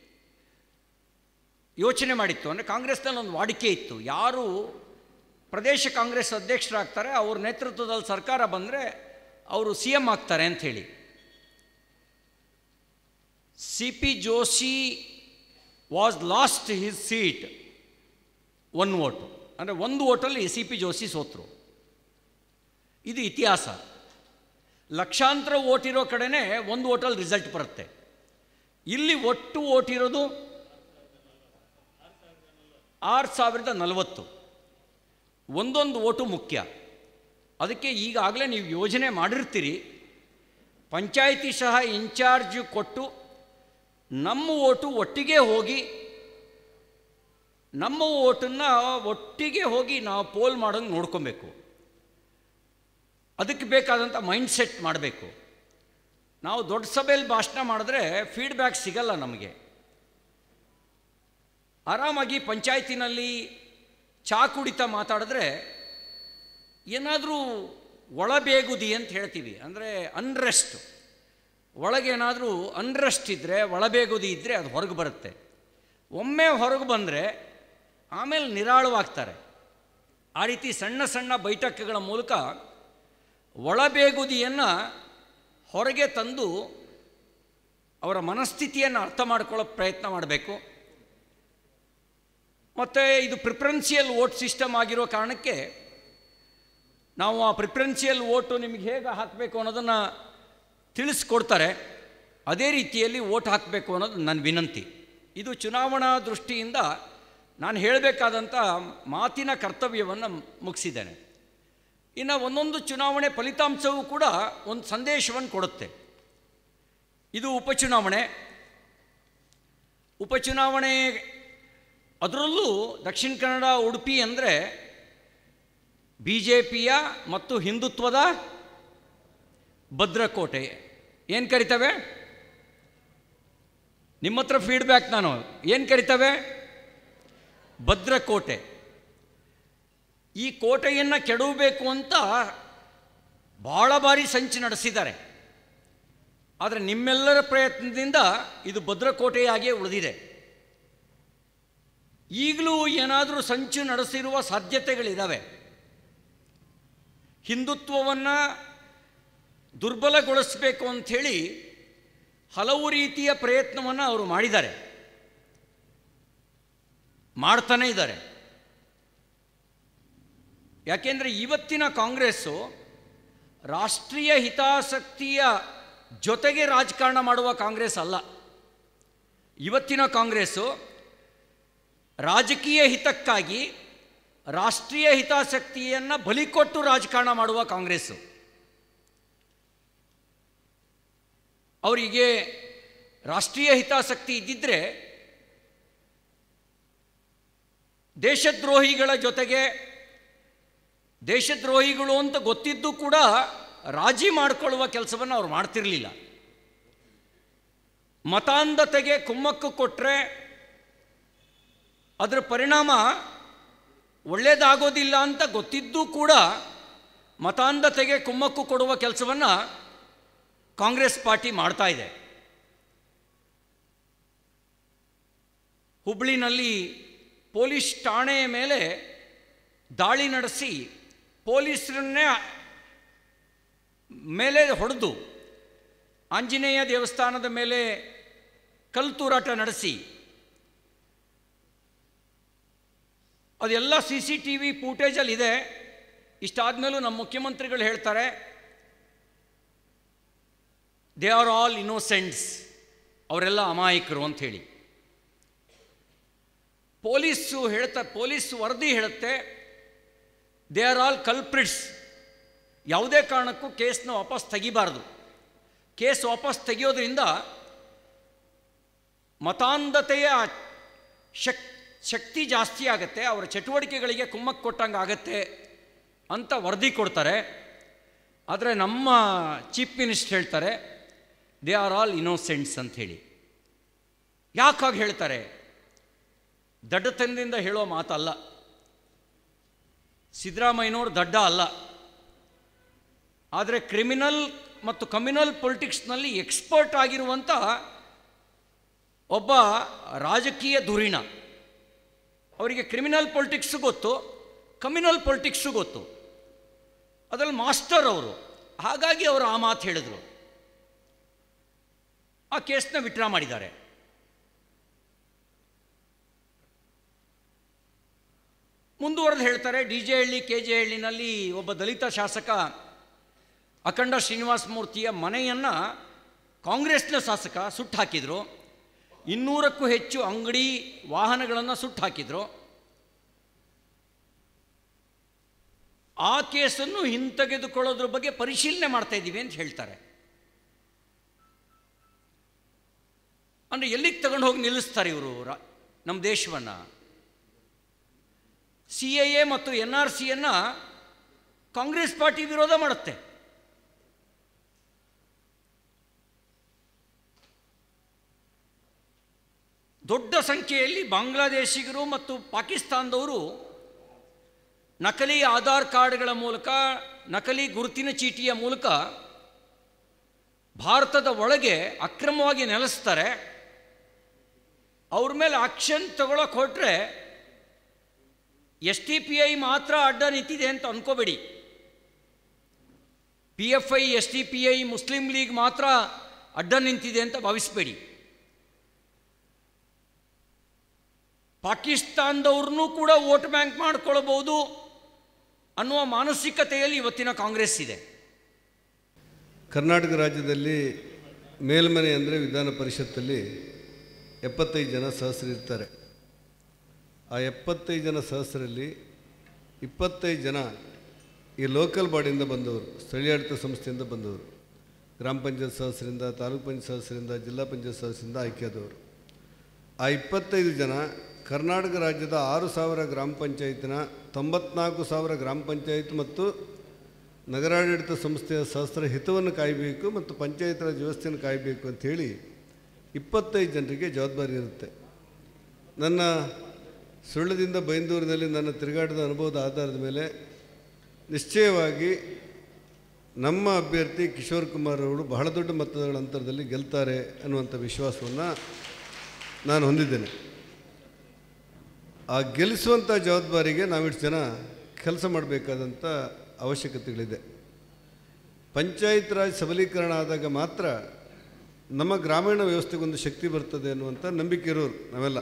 ಯೋಚನೆ ಮಾಡಿತ್ತು ಅಂದರೆ ಕಾಂಗ್ರೆಸ್ನಲ್ಲಿ ಒಂದು ವಾಡಿಕೆ ಇತ್ತು ಯಾರು ಪ್ರದೇಶ ಕಾಂಗ್ರೆಸ್ ಅಧ್ಯಕ್ಷರಾಗ್ತಾರೆ ಅವ್ರ ನೇತೃತ್ವದಲ್ಲಿ ಸರ್ಕಾರ ಬಂದರೆ ಅವರು ಸಿ ಎಮ್ ಆಗ್ತಾರೆ ಅಂಥೇಳಿ C P Joshi was lost his seat one vote ಅಂದರೆ ಒಂದು ಓಟಲ್ಲಿ ಸಿ ಪಿ ಜೋಶಿ ಸೋತರು ಇದು ಇತಿಹಾಸ ಲಕ್ಷಾಂತರ ಓಟ್ ಇರೋ ಕಡೆನೇ ಒಂದು ಓಟಲ್ಲಿ ರಿಸಲ್ಟ್ ಬರುತ್ತೆ ಇಲ್ಲಿ ಒಟ್ಟು ಓಟ್ ಇರೋದು ಆರು ಸಾವಿರದ ನಲವತ್ತು ಒಂದೊಂದು ಓಟು ಮುಖ್ಯ ಅದಕ್ಕೆ ಈಗಾಗಲೇ ನೀವು ಯೋಜನೆ ಮಾಡಿರ್ತೀರಿ ಪಂಚಾಯಿತಿ ಸಹ ಇನ್ಚಾರ್ಜ್ ಕೊಟ್ಟು ನಮ್ಮ ಓಟು ಒಟ್ಟಿಗೆ ಹೋಗಿ ನಮ್ಮ ಓಟನ್ನು ಒಟ್ಟಿಗೆ ಹೋಗಿ ನಾವು ಪೋಲ್ ಮಾಡೋಂಗೆ ನೋಡ್ಕೊಬೇಕು ಅದಕ್ಕೆ ಬೇಕಾದಂಥ ಮೈಂಡ್ ಸೆಟ್ ಮಾಡಬೇಕು ನಾವು ದೊಡ್ಡ ಸಭೆಯಲ್ಲಿ ಭಾಷಣ ಮಾಡಿದ್ರೆ ಫೀಡ್ಬ್ಯಾಕ್ ಸಿಗಲ್ಲ ನಮಗೆ ಆರಾಮಾಗಿ ಪಂಚಾಯತಿನಲ್ಲಿ ಚಾ ಕುಡಿತಾ ಮಾತಾಡಿದ್ರೆ ಏನಾದರೂ ಒಳಬೇಗುದಿ ಅಂತ ಹೇಳ್ತೀವಿ ಅಂದರೆ ಅನ್ರೆಸ್ಟ್ ಒಳಗೇನಾದರೂ ಅನ್ರೆಸ್ಟ್ ಇದ್ದರೆ ಒಳಬೇಗುದಿ ಇದ್ದರೆ ಅದು ಹೊರಗೆ ಬರುತ್ತೆ ಒಮ್ಮೆ ಹೊರಗೆ ಬಂದರೆ ಆಮೇಲೆ ನಿರಾಳವಾಗ್ತಾರೆ ಆ ರೀತಿ ಸಣ್ಣ ಸಣ್ಣ ಬೈಠಕ್ಗಳ ಮೂಲಕ ಒಳಬೇಗುದಿಯನ್ನು ಹೊರಗೆ ತಂದು ಅವರ ಮನಸ್ಥಿತಿಯನ್ನು ಅರ್ಥ ಮಾಡ್ಕೊಳ್ಳೋ ಪ್ರಯತ್ನ ಮಾಡಬೇಕು ಮತ್ತು ಇದು ಪ್ರಿಫರೆನ್ಷಿಯಲ್ ವೋಟ್ ಸಿಸ್ಟಮ್ ಆಗಿರೋ ಕಾರಣಕ್ಕೆ ನಾವು ಆ ಪ್ರಿಫರೆನ್ಷಿಯಲ್ ವೋಟು ನಿಮಗೆ ಹೇಗೆ ಹಾಕಬೇಕು ಅನ್ನೋದನ್ನು ತಿಳಿಸ್ಕೊಡ್ತಾರೆ ಅದೇ ರೀತಿಯಲ್ಲಿ ವೋಟ್ ಹಾಕಬೇಕು ಅನ್ನೋದು ನನ್ನ ವಿನಂತಿ ಇದು ಚುನಾವಣಾ ದೃಷ್ಟಿಯಿಂದ ನಾನು ಹೇಳಬೇಕಾದಂಥ ಮಾತಿನ ಕರ್ತವ್ಯವನ್ನು ಮುಗಿಸಿದ್ದೇನೆ ಇನ್ನು ಒಂದೊಂದು ಚುನಾವಣೆ ಫಲಿತಾಂಶವೂ ಕೂಡ ಒಂದು ಸಂದೇಶವನ್ನು ಕೊಡುತ್ತೆ ಇದು ಉಪಚುನಾವಣೆ ಉಪಚುನಾವಣೆ ಅದರಲ್ಲೂ ದಕ್ಷಿಣ ಕನ್ನಡ ಉಡುಪಿ ಅಂದರೆ ಬಿ ಜೆ ಪಿಯ ಮತ್ತು ಹಿಂದುತ್ವದ ಭದ್ರಕೋಟೆ ಏನು ಕರಿತವೆ ನಿಮ್ಮ ಹತ್ರ ಫೀಡ್ಬ್ಯಾಕ್ ನಾನು ಏನು ಕರಿತವೆ ಭದ್ರಕೋಟೆ ಈ ಕೋಟೆಯನ್ನು ಕೆಡವಬೇಕು ಅಂತ ಭಾಳ ಬಾರಿ ಸಂಚು ನಡೆಸಿದ್ದಾರೆ ಆದರೆ ನಿಮ್ಮೆಲ್ಲರ ಪ್ರಯತ್ನದಿಂದ ಇದು ಭದ್ರಕೋಟೆಯಾಗಿಯೇ ಉಳಿದಿದೆ ಈಗಲೂ ಏನಾದರೂ ಸಂಚು ನಡೆಸಿರುವ ಸಾಧ್ಯತೆಗಳಿದ್ದಾವೆ ಹಿಂದುತ್ವವನ್ನು ದುರ್ಬಲಗೊಳಿಸಬೇಕು ಅಂಥೇಳಿ ಹಲವು ರೀತಿಯ ಪ್ರಯತ್ನವನ್ನು ಅವರು ಮಾಡಿದ್ದಾರೆ ಮಾಡ್ತಾನೇ ಇದ್ದಾರೆ ಯಾಕೆಂದರೆ ಇವತ್ತಿನ ಕಾಂಗ್ರೆಸ್ಸು ರಾಷ್ಟ್ರೀಯ ಹಿತಾಸಕ್ತಿಯ ಜೊತೆಗೆ ರಾಜಕಾರಣ ಮಾಡುವ ಕಾಂಗ್ರೆಸ್ ಅಲ್ಲ ಇವತ್ತಿನ ಕಾಂಗ್ರೆಸ್ಸು ರಾಜಕೀಯ ಹಿತಕ್ಕಾಗಿ ರಾಷ್ಟ್ರೀಯ ಹಿತಾಸಕ್ತಿಯನ್ನು ಬಲಿಕೊಟ್ಟು ರಾಜಕಾರಣ ಮಾಡುವ ಕಾಂಗ್ರೆಸ್ಸು ಅವರಿಗೆ ರಾಷ್ಟ್ರೀಯ ಹಿತಾಸಕ್ತಿ ಇದ್ದಿದ್ದರೆ ದೇಶದ್ರೋಹಿಗಳ ಜೊತೆಗೆ ದೇಶದ್ರೋಹಿಗಳು ಅಂತ ಗೊತ್ತಿದ್ದು ಕೂಡ ರಾಜಿ ಮಾಡಿಕೊಳ್ಳುವ ಕೆಲಸವನ್ನು ಅವ್ರು ಮಾಡ್ತಿರಲಿಲ್ಲ ಮತಾಂಧತೆಗೆ ಕುಮ್ಮಕ್ಕು ಕೊಟ್ಟರೆ ಅದರ ಪರಿಣಾಮ ಒಳ್ಳೆಯದಾಗೋದಿಲ್ಲ ಅಂತ ಗೊತ್ತಿದ್ದೂ ಕೂಡ ಮತಾಂಧತೆಗೆ ಕುಮ್ಮಕ್ಕು ಕೊಡುವ ಕೆಲಸವನ್ನು ಕಾಂಗ್ರೆಸ್ ಪಾರ್ಟಿ ಮಾಡ್ತಾ ಇದೆ ಹುಬ್ಳಿನಲ್ಲಿ ಪೊಲೀಸ್ ಠಾಣೆಯ ಮೇಲೆ ದಾಳಿ ನಡೆಸಿ ಪೊಲೀಸರನ್ನೇ ಮೇಲೆ ಹೊಡೆದು ಆಂಜನೇಯ ದೇವಸ್ಥಾನದ ಮೇಲೆ ಕಲ್ಲು ತೂರಾಟ ನಡೆಸಿ ಅದೆಲ್ಲ ಸಿ ಸಿ ಟಿ ವಿ ಫೂಟೇಜಲ್ಲಿ ಇದೆ ಇಷ್ಟಾದಮೇಲೂ ನಮ್ಮ ಮುಖ್ಯಮಂತ್ರಿಗಳು ಹೇಳ್ತಾರೆ ದೇ ಆರ್ ಆಲ್ ಇನ್ನೋಸೆಂಟ್ಸ್ ಅವರೆಲ್ಲ ಅಮಾಯಕರು ಅಂಥೇಳಿ ಪೊಲೀಸು ಹೇಳ್ತಾ ಪೊಲೀಸ್ ವರದಿ ಹೇಳುತ್ತೆ ದೇ ಆರ್ ಆಲ್ ಕಲ್ಪ್ರಿಟ್ಸ್ ಯಾವುದೇ ಕಾರಣಕ್ಕೂ ಕೇಸ್ನ ವಾಪಸ್ ತೆಗಿಬಾರ್ದು ಕೇಸ್ ವಾಪಸ್ ತೆಗೆಯೋದ್ರಿಂದ ಮತಾಂಧತೆಯ ಶಕ್ ಶಕ್ತಿ ಜಾಸ್ತಿ ಆಗುತ್ತೆ ಅವರ ಚಟುವಟಿಕೆಗಳಿಗೆ ಕುಮ್ಮಕ್ಕೆ ಕೊಟ್ಟಂಗೆ ಆಗತ್ತೆ ಅಂತ ವರದಿ ಕೊಡ್ತಾರೆ ಆದರೆ ನಮ್ಮ ಚೀಫ್ ಮಿನಿಸ್ಟರ್ ಹೇಳ್ತಾರೆ ದೇ ಆರ್ ಆಲ್ ಇನ್ನೋಸೆಂಟ್ಸ್ ಅಂಥೇಳಿ ಯಾಕಾಗಿ ಹೇಳ್ತಾರೆ ದಡ್ಡತನದಿಂದ ಹೇಳೋ ಮಾತಲ್ಲ ಸಿದ್ದರಾಮಯ್ಯನವ್ರು ದಡ್ಡ ಅಲ್ಲ ಆದರೆ ಕ್ರಿಮಿನಲ್ ಮತ್ತು ಕಮ್ಯುನಲ್ ಪೊಲಿಟಿಕ್ಸ್ನಲ್ಲಿ ಎಕ್ಸ್ಪರ್ಟ್ ಆಗಿರುವಂಥ ಒಬ್ಬ ರಾಜಕೀಯ ಧುರೀಣ ಅವರಿಗೆ ಕ್ರಿಮಿನಲ್ ಪೊಲಿಟಿಕ್ಸು ಗೊತ್ತು ಕಮ್ಯುನಲ್ ಪೊಲಿಟಿಕ್ಸು ಗೊತ್ತು ಅದರಲ್ಲಿ ಮಾಸ್ಟರ್ ಅವರು ಹಾಗಾಗಿ ಅವರು ಆ ಮಾತು ಹೇಳಿದರು ಆ ಕೇಸ್ನ ವಿಡ್ರಾ ಮಾಡಿದ್ದಾರೆ ಮುಂದುವರೆದು ಹೇಳ್ತಾರೆ D J Halli K J ಹಳ್ಳಿನಲ್ಲಿ ಒಬ್ಬ ದಲಿತ ಶಾಸಕ ಅಖಂಡ ಶ್ರೀನಿವಾಸ ಮೂರ್ತಿಯ ಮನೆಯನ್ನು ಕಾಂಗ್ರೆಸ್ನ ಶಾಸಕ ಸುಟ್ಟು ಹಾಕಿದರು ಇನ್ನೂರಕ್ಕೂ ಹೆಚ್ಚು ಅಂಗಡಿ ವಾಹನಗಳನ್ನು ಸುಟ್ಟು ಹಾಕಿದರು ಆ ಕೇಸನ್ನು ಹಿಂತೆಗೆದುಕೊಳ್ಳೋದ್ರ ಬಗ್ಗೆ ಪರಿಶೀಲನೆ ಮಾಡ್ತಾ ಇದ್ದೀವಿ ಅಂತ ಹೇಳ್ತಾರೆ ಅಂದರೆ ಎಲ್ಲಿಗೆ ತಗೊಂಡು ಹೋಗಿ ನಿಲ್ಲಿಸ್ತಾರೆ ಇವರು ರಾ- ನಮ್ಮ ದೇಶವನ್ನು ಸಿ ಎ ಎ ಮತ್ತು ಎನ್ ಆರ್ ಸಿಯನ್ನು ಕಾಂಗ್ರೆಸ್ ಪಾರ್ಟಿ ವಿರೋಧ ಮಾಡುತ್ತೆ ದೊಡ್ಡ ಸಂಖ್ಯೆಯಲ್ಲಿ ಬಾಂಗ್ಲಾದೇಶಿಗರು ಮತ್ತು ಪಾಕಿಸ್ತಾನದವರು ನಕಲಿ ಆಧಾರ್ ಕಾರ್ಡ್ಗಳ ಮೂಲಕ ನಕಲಿ ಗುರುತಿನ ಚೀಟಿಯ ಮೂಲಕ ಭಾರತದ ಒಳಗೆ ಅಕ್ರಮವಾಗಿ ನೆಲೆಸ್ತಾರೆ ಅವ್ರ ಮೇಲೆ ಆಕ್ಷನ್ ತಗೊಳಕ್ಕೆ ಹೊರಟ್ರೆ ಎಸ್ ಟಿ ಪಿ ಐ ಮಾತ್ರ ಅಡ್ಡ ನಿಂತಿದೆ ಅಂತ ಅನ್ಕೋಬೇಡಿ P F I S T P I Muslim League ಮಾತ್ರ ಅಡ್ಡ ನಿಂತಿದೆ ಅಂತ ಭಾವಿಸಬೇಡಿ ಪಾಕಿಸ್ತಾನದವ್ರನ್ನೂ ಕೂಡ ವೋಟ್ ಬ್ಯಾಂಕ್ ಮಾಡ್ಕೊಳ್ಬೋದು ಅನ್ನುವ ಮಾನಸಿಕತೆಯಲ್ಲಿ ಇವತ್ತಿನ ಕಾಂಗ್ರೆಸ್ ಇದೆ ಕರ್ನಾಟಕ ರಾಜ್ಯದಲ್ಲಿ ಮೇಲ್ಮನೆ ಅಂದರೆ ವಿಧಾನ ಪರಿಷತ್ತಲ್ಲಿ ಎಪ್ಪತ್ತೈದು ಜನ ಸದಸ್ಯರಿರ್ತಾರೆ ಆ ಎಪ್ಪತ್ತೈದು ಜನ ಸದಸ್ಯರಲ್ಲಿ ಇಪ್ಪತ್ತೈದು ಜನ ಈ ಲೋಕಲ್ ಬಾಡಿಯಿಂದ ಬಂದವರು ಸ್ಥಳೀಯಾಡಳಿತ ಸಂಸ್ಥೆಯಿಂದ ಬಂದವರು ಗ್ರಾಮ ಪಂಚಾಯತ್ ಸದಸ್ಯರಿಂದ ತಾಲೂಕು ಪಂಚಾಯತ್ ಸದಸ್ಯರಿಂದ ಜಿಲ್ಲಾ ಪಂಚಾಯತ್ ಸದಸ್ಯರಿಂದ ಆಯ್ಕೆಯಾದವರು ಆ ಇಪ್ಪತ್ತೈದು ಜನ ಕರ್ನಾಟಕ ರಾಜ್ಯದ ಆರು ಸಾವಿರ ಗ್ರಾಮ ಪಂಚಾಯತಿನ ತೊಂಬತ್ನಾಲ್ಕು ಸಾವಿರ ಗ್ರಾಮ ಪಂಚಾಯತ್ ಮತ್ತು ನಗರಾಡಳಿತ ಸಂಸ್ಥೆಯ ಸಹಸ್ರ ಹಿತವನ್ನು ಕಾಯಬೇಕು ಮತ್ತು ಪಂಚಾಯತ್ ರಾಜ್ ವ್ಯವಸ್ಥೆಯನ್ನು ಕಾಯಬೇಕು ಅಂಥೇಳಿ ಇಪ್ಪತ್ತೈದು ಜನರಿಗೆ ಜವಾಬ್ದಾರಿ ಇರುತ್ತೆ ನನ್ನ ಸುಳ್ಳದಿಂದ ಬೈಂದೂರಿನಲ್ಲಿ ನನ್ನ ತಿರುಗಾಟದ ಅನುಭವದ ಆಧಾರದ ಮೇಲೆ ನಿಶ್ಚಯವಾಗಿ ನಮ್ಮ ಅಭ್ಯರ್ಥಿ ಕಿಶೋರ್ ಕುಮಾರ್ ಅವರು ಬಹಳ ದೊಡ್ಡ ಮತಗಳ ಅಂತರದಲ್ಲಿ ಗೆಲ್ತಾರೆ ಅನ್ನುವಂಥ ವಿಶ್ವಾಸವನ್ನು ನಾನು ಹೊಂದಿದ್ದೇನೆ ಆ ಗೆಲ್ಲಿಸುವಂಥ ಜವಾಬ್ದಾರಿಗೆ ನಾವಿಷ್ಟು ಜನ ಕೆಲಸ ಮಾಡಬೇಕಾದಂಥ ಅವಶ್ಯಕತೆಗಳಿದೆ ಪಂಚಾಯತ್ ರಾಜ್ ಸಬಲೀಕರಣ ಆದಾಗ ಮಾತ್ರ ನಮ್ಮ ಗ್ರಾಮೀಣ ವ್ಯವಸ್ಥೆಗೊಂದು ಶಕ್ತಿ ಬರ್ತದೆ ಅನ್ನುವಂಥ ನಂಬಿಕೆ ಇರೋರು ನಾವೆಲ್ಲ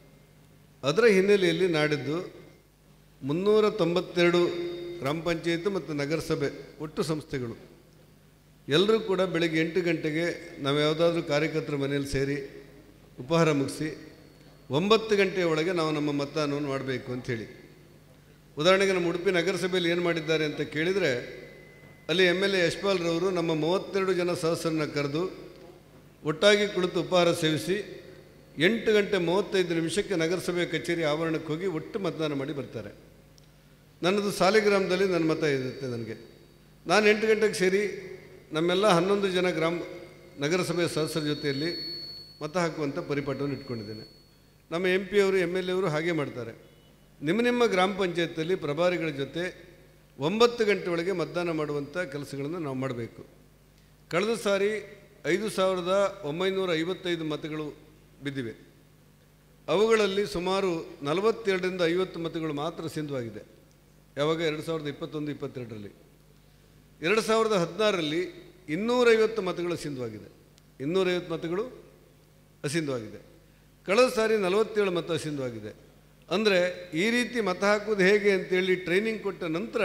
ಅದರ ಹಿನ್ನೆಲೆಯಲ್ಲಿ ನಾಡಿದ್ದು ಮುನ್ನೂರ ತೊಂಬತ್ತೆರಡು ಗ್ರಾಮ ಪಂಚಾಯತ್ ಮತ್ತು ನಗರಸಭೆ ಒಟ್ಟು ಸಂಸ್ಥೆಗಳು ಎಲ್ಲರೂ ಕೂಡ ಬೆಳಗ್ಗೆ ಎಂಟು ಗಂಟೆಗೆ ನಾವು ಯಾವುದಾದ್ರೂ ಕಾರ್ಯಕರ್ತರ ಮನೆಯಲ್ಲಿ ಸೇರಿ ಉಪಹಾರ ಮುಗಿಸಿ ಒಂಬತ್ತು ಗಂಟೆಯ ಒಳಗೆ ನಾವು ನಮ್ಮ ಮತದಾನವನ್ನು ಮಾಡಬೇಕು ಅಂಥೇಳಿ ಉದಾಹರಣೆಗೆ ನಮ್ಮ ಉಡುಪಿ ನಗರಸಭೆಯಲ್ಲಿ ಏನು ಮಾಡಿದ್ದಾರೆ ಅಂತ ಕೇಳಿದರೆ ಅಲ್ಲಿ ಎಮ್ ಎಲ್ ಎ ಯಶ್ಪಾಲ್ರವರು ನಮ್ಮ ಮೂವತ್ತೆರಡು ಜನ ಸದಸ್ಯರನ್ನ ಕರೆದು ಒಟ್ಟಾಗಿ ಕುಳಿತು ಉಪಹಾರ ಸೇವಿಸಿ ಎಂಟು ಗಂಟೆ ಮೂವತ್ತೈದು ನಿಮಿಷಕ್ಕೆ ನಗರಸಭೆ ಕಚೇರಿ ಆವರಣಕ್ಕೆ ಹೋಗಿ ಒಟ್ಟು ಮತದಾನ ಮಾಡಿ ಬರ್ತಾರೆ ನನ್ನದು ಸಾಲಿಗ್ರಾಮದಲ್ಲಿ ನನ್ನ ಮತ ಇರುತ್ತೆ ನನಗೆ ನಾನು ಎಂಟು ಗಂಟೆಗೆ ಸೇರಿ ನಮ್ಮೆಲ್ಲ ಹನ್ನೊಂದು ಜನ ಗ್ರಾಮ ನಗರಸಭೆ ಸದಸ್ಯರ ಜೊತೆಯಲ್ಲಿ ಮತ ಹಾಕುವಂಥ ಪರಿಪಾಠವನ್ನು ಇಟ್ಕೊಂಡಿದ್ದೇನೆ ನಮ್ಮ ಎಂ ಪಿ ಅವರು ಎಮ್ ಎಲ್ ಎ ಅವರು ಹಾಗೆ ಮಾಡ್ತಾರೆ ನಿಮ್ಮ ನಿಮ್ಮ ಗ್ರಾಮ ಪಂಚಾಯತಲ್ಲಿ ಪ್ರಭಾರಿಗಳ ಜೊತೆ ಒಂಬತ್ತು ಗಂಟೆ ಒಳಗೆ ಮತದಾನ ಮಾಡುವಂಥ ಕೆಲಸಗಳನ್ನು ನಾವು ಮಾಡಬೇಕು ಕಳೆದ ಸಾರಿ ಐದು ಸಾವಿರದ ಒಂಬೈನೂರ ಐವತ್ತೈದು ಮತಗಳು ಬಿದ್ದಿವೆ ಅವುಗಳಲ್ಲಿ ಸುಮಾರು ನಲವತ್ತೇಳರಿಂದ ಐವತ್ತು ಮತಗಳು ಮಾತ್ರ ಸಿಂಧುವಾಗಿದೆ ಯಾವಾಗ ಎರಡು ಸಾವಿರದ ಇಪ್ಪತ್ತೊಂದು ಇಪ್ಪತ್ತೆರಡರಲ್ಲಿ ಎರಡು ಸಾವಿರದ ಹದಿನಾರರಲ್ಲಿ ಇನ್ನೂರೈವತ್ತು ಮತಗಳು ಸಿಂಧುವಾಗಿದೆ ಇನ್ನೂರೈವತ್ತು ಮತಗಳು ಅಸಿಂಧುವಾಗಿದೆ ಕಳೆದ ಸಾರಿ ನಲವತ್ತೇಳು ಮತ ಅಸಿಂಧುವಾಗಿದೆ ಅಂದರೆ ಈ ರೀತಿ ಮತ ಹಾಕುವುದು ಹೇಗೆ ಅಂತೇಳಿ ಟ್ರೈನಿಂಗ್ ಕೊಟ್ಟ ನಂತರ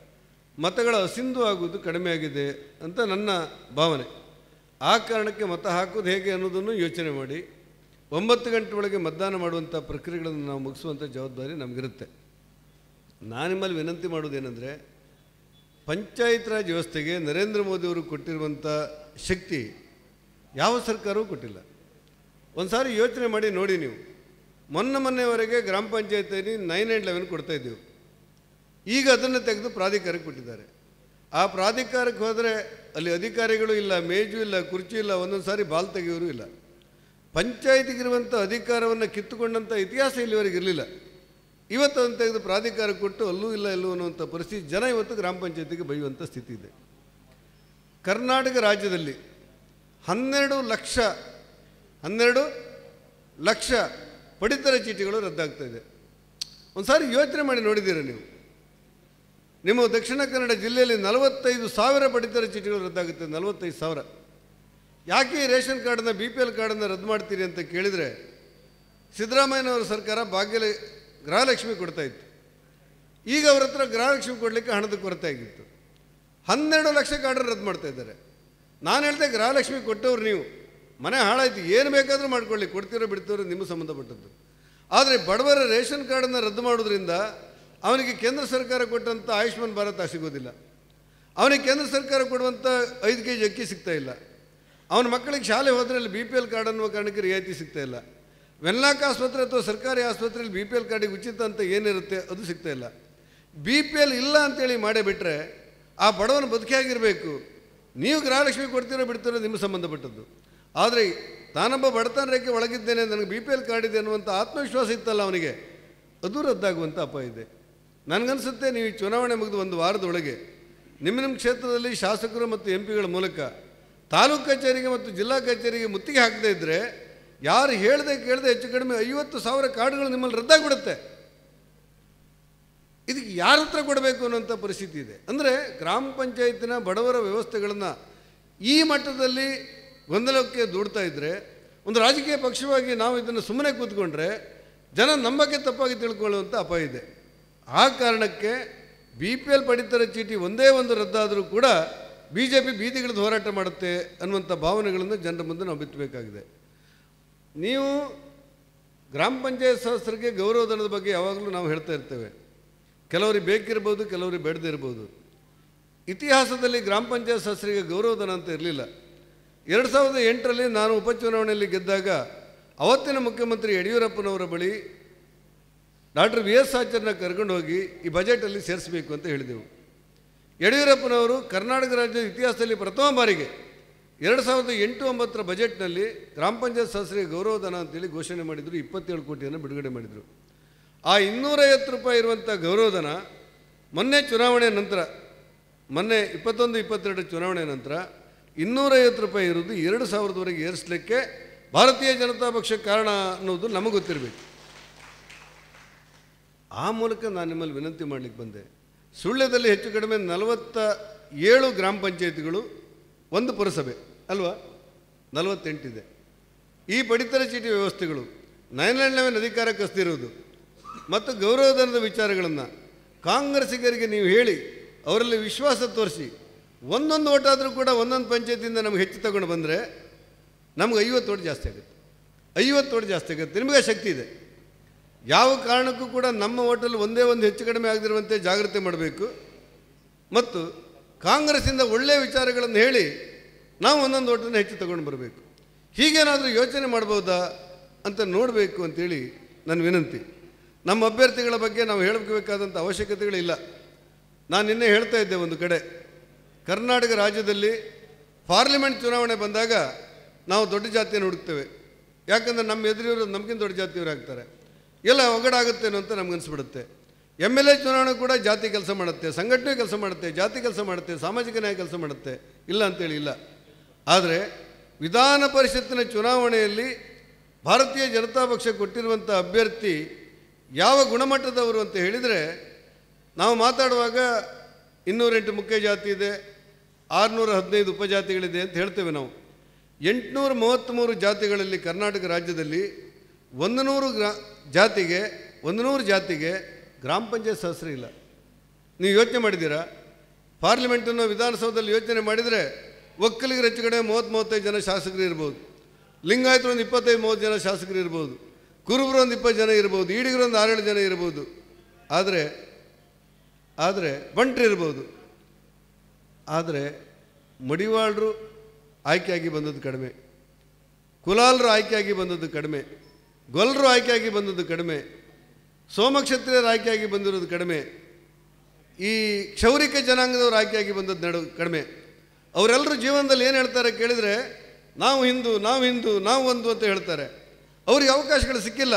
ಮತಗಳ ಅಸಿಂಧು ಆಗುವುದು ಕಡಿಮೆ ಆಗಿದೆ ಅಂತ ನನ್ನ ಭಾವನೆ ಆ ಕಾರಣಕ್ಕೆ ಮತ ಹಾಕೋದು ಹೇಗೆ ಅನ್ನೋದನ್ನು ಯೋಚನೆ ಮಾಡಿ ಒಂಬತ್ತು ಗಂಟೆ ಒಳಗೆ ಮತದಾನ ಮಾಡುವಂಥ ಪ್ರಕ್ರಿಯೆಗಳನ್ನು ನಾವು ಮುಗಿಸುವಂಥ ಜವಾಬ್ದಾರಿ ನಮಗಿರುತ್ತೆ ನಾನು ನಿಮ್ಮಲ್ಲಿ ವಿನಂತಿ ಮಾಡೋದೇನೆಂದರೆ ಪಂಚಾಯತ್ ರಾಜ್ ವ್ಯವಸ್ಥೆಗೆ ನರೇಂದ್ರ ಮೋದಿಯವರು ಕೊಟ್ಟಿರುವಂಥ ಶಕ್ತಿ ಯಾವ ಸರ್ಕಾರವೂ ಕೊಟ್ಟಿಲ್ಲ ಒಂದು ಸಾರಿ ಯೋಚನೆ ಮಾಡಿ ನೋಡಿ ನೀವು ಮೊನ್ನೆ ಮೊನ್ನೆವರೆಗೆ ಗ್ರಾಮ ಪಂಚಾಯತಿಯಲ್ಲಿ ನೈನ್ ಆ್ಯಂಡ್ ಲೆವೆನ್ ಕೊಡ್ತಾಯಿದ್ದೆವು ಈಗ ಅದನ್ನು ತೆಗೆದು ಪ್ರಾಧಿಕಾರಕ್ಕೆ ಕೊಟ್ಟಿದ್ದಾರೆ ಆ ಪ್ರಾಧಿಕಾರಕ್ಕೆ ಹೋದರೆ ಅಲ್ಲಿ ಅಧಿಕಾರಿಗಳು ಇಲ್ಲ ಮೇಜು ಇಲ್ಲ ಕುರ್ಚಿ ಇಲ್ಲ ಒಂದೊಂದು ಸಾರಿ ಬಾಲ್ ತೆಗೆಯೋರು ಇಲ್ಲ ಪಂಚಾಯತಿಗಿರುವಂಥ ಅಧಿಕಾರವನ್ನು ಕಿತ್ತುಕೊಂಡಂಥ ಇತಿಹಾಸ ಇಲ್ಲಿವರೆಗೆ ಇರಲಿಲ್ಲ ಇವತ್ತು ಅದನ್ನು ತೆಗೆದು ಪ್ರಾಧಿಕಾರ ಕೊಟ್ಟು ಅಲ್ಲೂ ಇಲ್ಲ ಎಲ್ಲೂ ಅನ್ನುವಂಥ ಪರಿಸ್ಥಿತಿ ಜನ ಇವತ್ತು ಗ್ರಾಮ ಪಂಚಾಯತಿಗೆ ಬೈಯುವಂಥ ಸ್ಥಿತಿ ಇದೆ ಕರ್ನಾಟಕ ರಾಜ್ಯದಲ್ಲಿ ಹನ್ನೆರಡು ಲಕ್ಷ ಹನ್ನೆರಡು ಲಕ್ಷ ಪಡಿತರ ಚೀಟಿಗಳು ರದ್ದಾಗ್ತಾ ಇದೆ ಒಂದು ಸಾರಿ ಯೋಚನೆ ಮಾಡಿ ನೋಡಿದ್ದೀರಾ ನೀವು ನಿಮ್ಮ ದಕ್ಷಿಣ ಕನ್ನಡ ಜಿಲ್ಲೆಯಲ್ಲಿ ನಲವತ್ತೈದು ಸಾವಿರ ಪಡಿತರ ಚೀಟಿಗಳು ರದ್ದಾಗುತ್ತೆ ನಲವತ್ತೈದು ಸಾವಿರ ಯಾಕೆ ಈ ರೇಷನ್ ಕಾರ್ಡನ್ನು ಬಿ ಪಿ ಎಲ್ ಕಾರ್ಡನ್ನು ರದ್ದು ಮಾಡ್ತೀರಿ ಅಂತ ಕೇಳಿದರೆ ಸಿದ್ದರಾಮಯ್ಯನವರ ಸರ್ಕಾರ ಭಾಗ್ಯ ಗೃಹಲಕ್ಷ್ಮಿ ಕೊಡ್ತಾ ಇತ್ತು ಈಗ ಅವ್ರ ಹತ್ರ ಗೃಹಲಕ್ಷ್ಮಿ ಕೊಡಲಿಕ್ಕೆ ಹಣದ ಕೊರತೆ ಆಗಿತ್ತು ಹನ್ನೆರಡು ಲಕ್ಷ ಕಾರ್ಡ್ ರದ್ದು ಮಾಡ್ತಾ ಇದ್ದಾರೆ ನಾನು ಹೇಳ್ದೆ ಗೃಹಲಕ್ಷ್ಮಿ ಕೊಟ್ಟವ್ರು ನೀವು ಮನೆ ಹಾಳಾಯ್ತು ಏನು ಬೇಕಾದರೂ ಮಾಡ್ಕೊಳ್ಳಿ ಕೊಡ್ತಿರೋ ಬಿಡ್ತಿರೋ ನಿಮ್ಮ ಸಂಬಂಧಪಟ್ಟದ್ದು ಆದರೆ ಬಡವರ ರೇಷನ್ ಕಾರ್ಡನ್ನು ರದ್ದು ಮಾಡೋದ್ರಿಂದ ಅವನಿಗೆ ಕೇಂದ್ರ ಸರ್ಕಾರ ಕೊಟ್ಟಂಥ ಆಯುಷ್ಮಾನ್ ಭಾರತ ಸಿಗೋದಿಲ್ಲ ಅವನಿಗೆ ಕೇಂದ್ರ ಸರ್ಕಾರ ಕೊಡುವಂಥ ಐದು ಕೆ ಜಿ ಅಕ್ಕಿ ಸಿಗ್ತಾ ಇಲ್ಲ ಅವನ ಮಕ್ಕಳಿಗೆ ಶಾಲೆ ಹೋದರೆ ಅಲ್ಲಿ ಬಿ ಪಿ ಎಲ್ ಕಾರ್ಡ್ ಅನ್ನುವ ಕಾರಣಕ್ಕೆ ರಿಯಾಯಿತಿ ಸಿಗ್ತಾ ಇಲ್ಲ ವೆನ್ಲಾಕ್ ಆಸ್ಪತ್ರೆ ಅಥವಾ ಸರ್ಕಾರಿ ಆಸ್ಪತ್ರೆಯಲ್ಲಿ ಬಿ ಪಿ ಎಲ್ ಕಾರ್ಡಿಗೆ ಉಚಿತ ಅಂತ ಏನಿರುತ್ತೆ ಅದು ಸಿಗ್ತಾ ಇಲ್ಲ ಬಿ ಪಿ ಎಲ್ ಇಲ್ಲ ಅಂತೇಳಿ ಮಾಡೇ ಬಿಟ್ಟರೆ ಆ ಬಡವನ ಬದುಕಿಯಾಗಿರಬೇಕು ನೀವು ಗೃಹಲಕ್ಷ್ಮಿ ಕೊಡ್ತೀರೋ ಬಿಡ್ತೀರೋ ನಿಮ್ಮ ಸಂಬಂಧಪಟ್ಟದ್ದು ಆದರೆ ತಾನೊಬ್ಬ ಬಡತನ ರೇಖೆ ಒಳಗಿದ್ದೇನೆ ನನಗೆ ಬಿ ಪಿ ಎಲ್ ಕಾರ್ಡ್ ಇದೆ ಅನ್ನುವಂಥ ಆತ್ಮವಿಶ್ವಾಸ ಇತ್ತಲ್ಲ ಅವನಿಗೆ ಅದು ರದ್ದಾಗುವಂಥ ಅಪಾಯ ಇದೆ ನನಗನ್ಸುತ್ತೆ ನೀವು ಈ ಚುನಾವಣೆ ಮುಗಿದು ಒಂದು ವಾರದೊಳಗೆ ನಿಮ್ಮ ನಿಮ್ಮ ಕ್ಷೇತ್ರದಲ್ಲಿ ಶಾಸಕರು ಮತ್ತು ಎಂ ಪಿಗಳ ಮೂಲಕ ತಾಲೂಕು ಕಚೇರಿಗೆ ಮತ್ತು ಜಿಲ್ಲಾ ಕಚೇರಿಗೆ ಮುತ್ತಿಗೆ ಹಾಕದೇ ಇದ್ದರೆ ಯಾರು ಹೇಳ್ದೆ ಕೇಳದೆ ಹೆಚ್ಚು ಕಡಿಮೆ ಐವತ್ತು ಸಾವಿರ ಕಾರ್ಡ್ಗಳು ನಿಮ್ಮಲ್ಲಿ ರದ್ದಾಗ್ಬಿಡುತ್ತೆ ಇದಕ್ಕೆ ಯಾರ ಹತ್ರ ಕೊಡಬೇಕು ಅನ್ನೋಂಥ ಪರಿಸ್ಥಿತಿ ಇದೆ ಅಂದರೆ ಗ್ರಾಮ ಪಂಚಾಯತಿನ ಬಡವರ ವ್ಯವಸ್ಥೆಗಳನ್ನು ಈ ಮಟ್ಟದಲ್ಲಿ ಗೊಂದಲಕ್ಕೆ ದೂಡ್ತಾ ಇದ್ದರೆ ಒಂದು ರಾಜಕೀಯ ಪಕ್ಷವಾಗಿ ನಾವು ಇದನ್ನು ಸುಮ್ಮನೆ ಕೂತ್ಕೊಂಡ್ರೆ ಜನ ನಮ್ಮ ಬಗ್ಗೆ ತಪ್ಪಾಗಿ ತಿಳ್ಕೊಳ್ಳುವಂಥ ಅಪಾಯ ಇದೆ ಆ ಕಾರಣಕ್ಕೆ ಬಿ ಪಿ ಎಲ್ ಪಡಿತರ ಚೀಟಿ ಒಂದೇ ಒಂದು ರದ್ದಾದರೂ ಕೂಡ ಬಿ ಜೆ ಪಿ ಬೀದಿಗಿಳಿದು ಹೋರಾಟ ಮಾಡುತ್ತೆ ಅನ್ನುವಂಥ ಭಾವನೆಗಳನ್ನು ಜನರ ಮುಂದೆ ನಾವು ಬಿತ್ತಬೇಕಾಗಿದೆ ನೀವು ಗ್ರಾಮ ಪಂಚಾಯತ್ ಸದಸ್ಯರಿಗೆ ಗೌರವಧನದ ಬಗ್ಗೆ ಯಾವಾಗಲೂ ನಾವು ಹೇಳ್ತಾ ಇರ್ತೇವೆ ಕೆಲವರಿಗೆ ಬೇಕಿರ್ಬೋದು ಕೆಲವರಿಗೆ ಬೇಡದೇ ಇರ್ಬೋದು ಇತಿಹಾಸದಲ್ಲಿ ಗ್ರಾಮ ಪಂಚಾಯತ್ ಸದಸ್ಯರಿಗೆ ಗೌರವಧನ ಅಂತ ಇರಲಿಲ್ಲ ಎರಡು ಸಾವಿರದ ಎಂಟರಲ್ಲಿ ನಾನು ಉಪಚುನಾವಣೆಯಲ್ಲಿ ಗೆದ್ದಾಗ ಅವತ್ತಿನ ಮುಖ್ಯಮಂತ್ರಿ ಯಡಿಯೂರಪ್ಪನವರ ಬಳಿ ಡಾಕ್ಟರ್ ವಿ ಎಸ್ ಆಚಾರ್ಯನ ಕರ್ಕೊಂಡು ಹೋಗಿ ಈ ಬಜೆಟಲ್ಲಿ ಸೇರಿಸಬೇಕು ಅಂತ ಹೇಳಿದೆವು ಯಡಿಯೂರಪ್ಪನವರು ಕರ್ನಾಟಕ ರಾಜ್ಯದ ಇತಿಹಾಸದಲ್ಲಿ ಪ್ರಥಮ ಬಾರಿಗೆ ಎರಡು ಸಾವಿರದ ಎಂಟು ಒಂಬತ್ತರ ಬಜೆಟ್ನಲ್ಲಿ ಗ್ರಾಮ ಪಂಚಾಯತ್ ಸದಸ್ಯರಿಗೆ ಗೌರವಧನ ಅಂತೇಳಿ ಘೋಷಣೆ ಮಾಡಿದರು ಇಪ್ಪತ್ತೇಳು ಕೋಟಿಯನ್ನು ಬಿಡುಗಡೆ ಮಾಡಿದರು ಆ ಇನ್ನೂರೈವತ್ತು ರೂಪಾಯಿ ಇರುವಂಥ ಗೌರವಧನ ಮೊನ್ನೆ ಚುನಾವಣೆ ನಂತರ ಮೊನ್ನೆ ಇಪ್ಪತ್ತೊಂದು ಇಪ್ಪತ್ತೆರಡು ಚುನಾವಣೆ ನಂತರ ಇನ್ನೂರೈವತ್ತು ರೂಪಾಯಿ ಇರೋದು ಎರಡು ಸಾವಿರದವರೆಗೆ ಏರಿಸಲಿಕ್ಕೆ ಭಾರತೀಯ ಜನತಾ ಪಕ್ಷ ಕಾರಣ ಅನ್ನೋದು ನಮಗೆ ಗೊತ್ತಿರಬೇಕು ಆ ಮೂಲಕ ನಾನು ನಿಮ್ಮಲ್ಲಿ ವಿನಂತಿ ಮಾಡಲಿಕ್ಕೆ ಬಂದೆ ಸುಳ್ಯದಲ್ಲಿ ಹೆಚ್ಚು ಕಡಿಮೆ ನಲವತ್ತ ಏಳು ಗ್ರಾಮ ಪಂಚಾಯತಿಗಳು ಒಂದು ಪುರಸಭೆ ಅಲ್ವಾ ನಲವತ್ತೆಂಟಿದೆ ಈ ಪಡಿತರ ಚೀಟಿ ವ್ಯವಸ್ಥೆಗಳು ನೈನ್ ನೈನ್ ಲೆವೆನ್ ಅಧಿಕಾರ ಕಸ್ದಿರುವುದು ಮತ್ತು ಗೌರವಧನದ ವಿಚಾರಗಳನ್ನು ಕಾಂಗ್ರೆಸ್ಸಿಗರಿಗೆ ನೀವು ಹೇಳಿ ಅವರಲ್ಲಿ ವಿಶ್ವಾಸ ತೋರಿಸಿ ಒಂದೊಂದು ಓಟಾದರೂ ಕೂಡ ಒಂದೊಂದು ಪಂಚಾಯತಿಯಿಂದ ನಮ್ಗೆ ಹೆಚ್ಚು ತಗೊಂಡು ಬಂದರೆ ನಮ್ಗೆ ಐವತ್ತು ಓಟ್ ಜಾಸ್ತಿ ಆಗುತ್ತೆ ಐವತ್ತು ಓಟ್ ಜಾಸ್ತಿ ಆಗುತ್ತೆ ನಿಮಗೆ ಶಕ್ತಿ ಇದೆ ಯಾವ ಕಾರಣಕ್ಕೂ ಕೂಡ ನಮ್ಮ ಓಟಲ್ಲಿ ಒಂದೇ ಒಂದು ಹೆಚ್ಚು ಕಡಿಮೆ ಆಗದಿರುವಂತೆ ಜಾಗ್ರತೆ ಮಾಡಬೇಕು ಮತ್ತು ಕಾಂಗ್ರೆಸ್ಸಿಂದ ಒಳ್ಳೆಯ ವಿಚಾರಗಳನ್ನು ಹೇಳಿ ನಾವು ಒಂದೊಂದು ಓಟನ್ನು ಹೆಚ್ಚು ತಗೊಂಡು ಬರಬೇಕು ಹೀಗೇನಾದರೂ ಯೋಚನೆ ಮಾಡ್ಬೋದಾ ಅಂತ ನೋಡಬೇಕು ಅಂತೇಳಿ ನನ್ನ ವಿನಂತಿ ನಮ್ಮ ಅಭ್ಯರ್ಥಿಗಳ ಬಗ್ಗೆ ನಾವು ಹೇಳಬೇಕಾದಂಥ ಅವಶ್ಯಕತೆಗಳಿಲ್ಲ ನಾನು ನಿನ್ನೆ ಹೇಳ್ತಾ ಇದ್ದೆ ಒಂದು ಕಡೆ ಕರ್ನಾಟಕ ರಾಜ್ಯದಲ್ಲಿ ಪಾರ್ಲಿಮೆಂಟ್ ಚುನಾವಣೆ ಬಂದಾಗ ನಾವು ದೊಡ್ಡ ಜಾತಿಯನ್ನು ಹುಡುಕ್ತೇವೆ ಯಾಕಂದರೆ ನಮ್ಮ ಎದುರಿವರು ನಮಗಿಂತ ದೊಡ್ಡ ಜಾತಿಯವರು ಆಗ್ತಾರೆ ಎಲ್ಲ ಒಗಡಾಗುತ್ತೇನೋ ಅಂತ ನಮ್ಗೆ ಅನಿಸ್ಬಿಡುತ್ತೆ ಎಮ್ ಎಲ್ ಎ ಚುನಾವಣೆ ಕೂಡ ಜಾತಿ ಕೆಲಸ ಮಾಡುತ್ತೆ ಸಂಘಟನೆ ಕೆಲಸ ಮಾಡುತ್ತೆ ಜಾತಿ ಕೆಲಸ ಮಾಡುತ್ತೆ ಸಾಮಾಜಿಕ ನ್ಯಾಯ ಕೆಲಸ ಮಾಡುತ್ತೆ ಇಲ್ಲ ಅಂತೇಳಿ ಇಲ್ಲ ಆದರೆ ವಿಧಾನ ಪರಿಷತ್ತಿನ ಚುನಾವಣೆಯಲ್ಲಿ ಭಾರತೀಯ ಜನತಾ ಪಕ್ಷ ಕೊಟ್ಟಿರುವಂಥ ಅಭ್ಯರ್ಥಿ ಯಾವ ಗುಣಮಟ್ಟದವರು ಅಂತ ಹೇಳಿದರೆ ನಾವು ಮಾತಾಡುವಾಗ ಇನ್ನೂರೆಂಟು ಮುಖ್ಯ ಜಾತಿ ಇದೆ ಆರುನೂರ ಹದಿನೈದು ಉಪಜಾತಿಗಳಿದೆ ಅಂತ ಹೇಳ್ತೇವೆ ನಾವು ಎಂಟುನೂರ ಮೂವತ್ತ್ಮೂರು ಜಾತಿಗಳಲ್ಲಿ ಕರ್ನಾಟಕ ರಾಜ್ಯದಲ್ಲಿ ಒಂದು ನೂರು ಗ್ರಾ ಜಾತಿಗೆ ಒಂದು ನೂರು ಜಾತಿಗೆ ಗ್ರಾಮ ಪಂಚಾಯತ್ ಸದಸ್ಯರು ಇಲ್ಲ ನೀವು ಯೋಚನೆ ಮಾಡಿದ್ದೀರಾ ಪಾರ್ಲಿಮೆಂಟನ್ನು ವಿಧಾನಸೌಧದಲ್ಲಿ ಯೋಚನೆ ಮಾಡಿದರೆ ಒಕ್ಕಲಿಗರು ಹೆಚ್ಚು ಕಡೆ ಮೂವತ್ತು ಮೂವತ್ತೈದು ಜನ ಶಾಸಕರು ಇರ್ಬೋದು ಲಿಂಗಾಯತರು ಒಂದು ಇಪ್ಪತ್ತೈದು ಮೂವತ್ತು ಜನ ಶಾಸಕರು ಇರ್ಬೋದು ಕುರುಬರು ಒಂದು ಇಪ್ಪತ್ತು ಜನ ಇರ್ಬೋದು ಈಡಿಗರು ಒಂದು ಆರೇಳು ಜನ ಇರ್ಬೋದು ಆದರೆ ಆದರೆ ಬಂಟ್ರು ಇರ್ಬೋದು ಆದರೆ ಮಡಿವಾಳರು ಆಯ್ಕೆಯಾಗಿ ಬಂದದ್ದು ಕಡಿಮೆ ಕುಲಾಲರು ಆಯ್ಕೆಯಾಗಿ ಬಂದದ್ದು ಕಡಿಮೆ ಗೊಲ್ಲರು ಆಯ್ಕೆಯಾಗಿ ಬಂದದ್ದು ಕಡಿಮೆ ಸೋಮಕ್ಷತ್ರಿಯರು ಆಯ್ಕೆಯಾಗಿ ಬಂದಿರೋದು ಕಡಿಮೆ ಈ ಕ್ಷೌರಿಕ ಜನಾಂಗದವರು ಆಯ್ಕೆಯಾಗಿ ಬಂದದ್ದು ನಡು ಕಡಿಮೆ ಅವರೆಲ್ಲರೂ ಜೀವನದಲ್ಲಿ ಏನು ಹೇಳ್ತಾರೆ ಕೇಳಿದರೆ ನಾವು ಹಿಂದೂ ನಾವು ಹಿಂದೂ ನಾವು ಒಂದು ಅಂತ ಹೇಳ್ತಾರೆ ಅವ್ರಿಗೆ ಅವಕಾಶಗಳು ಸಿಕ್ಕಿಲ್ಲ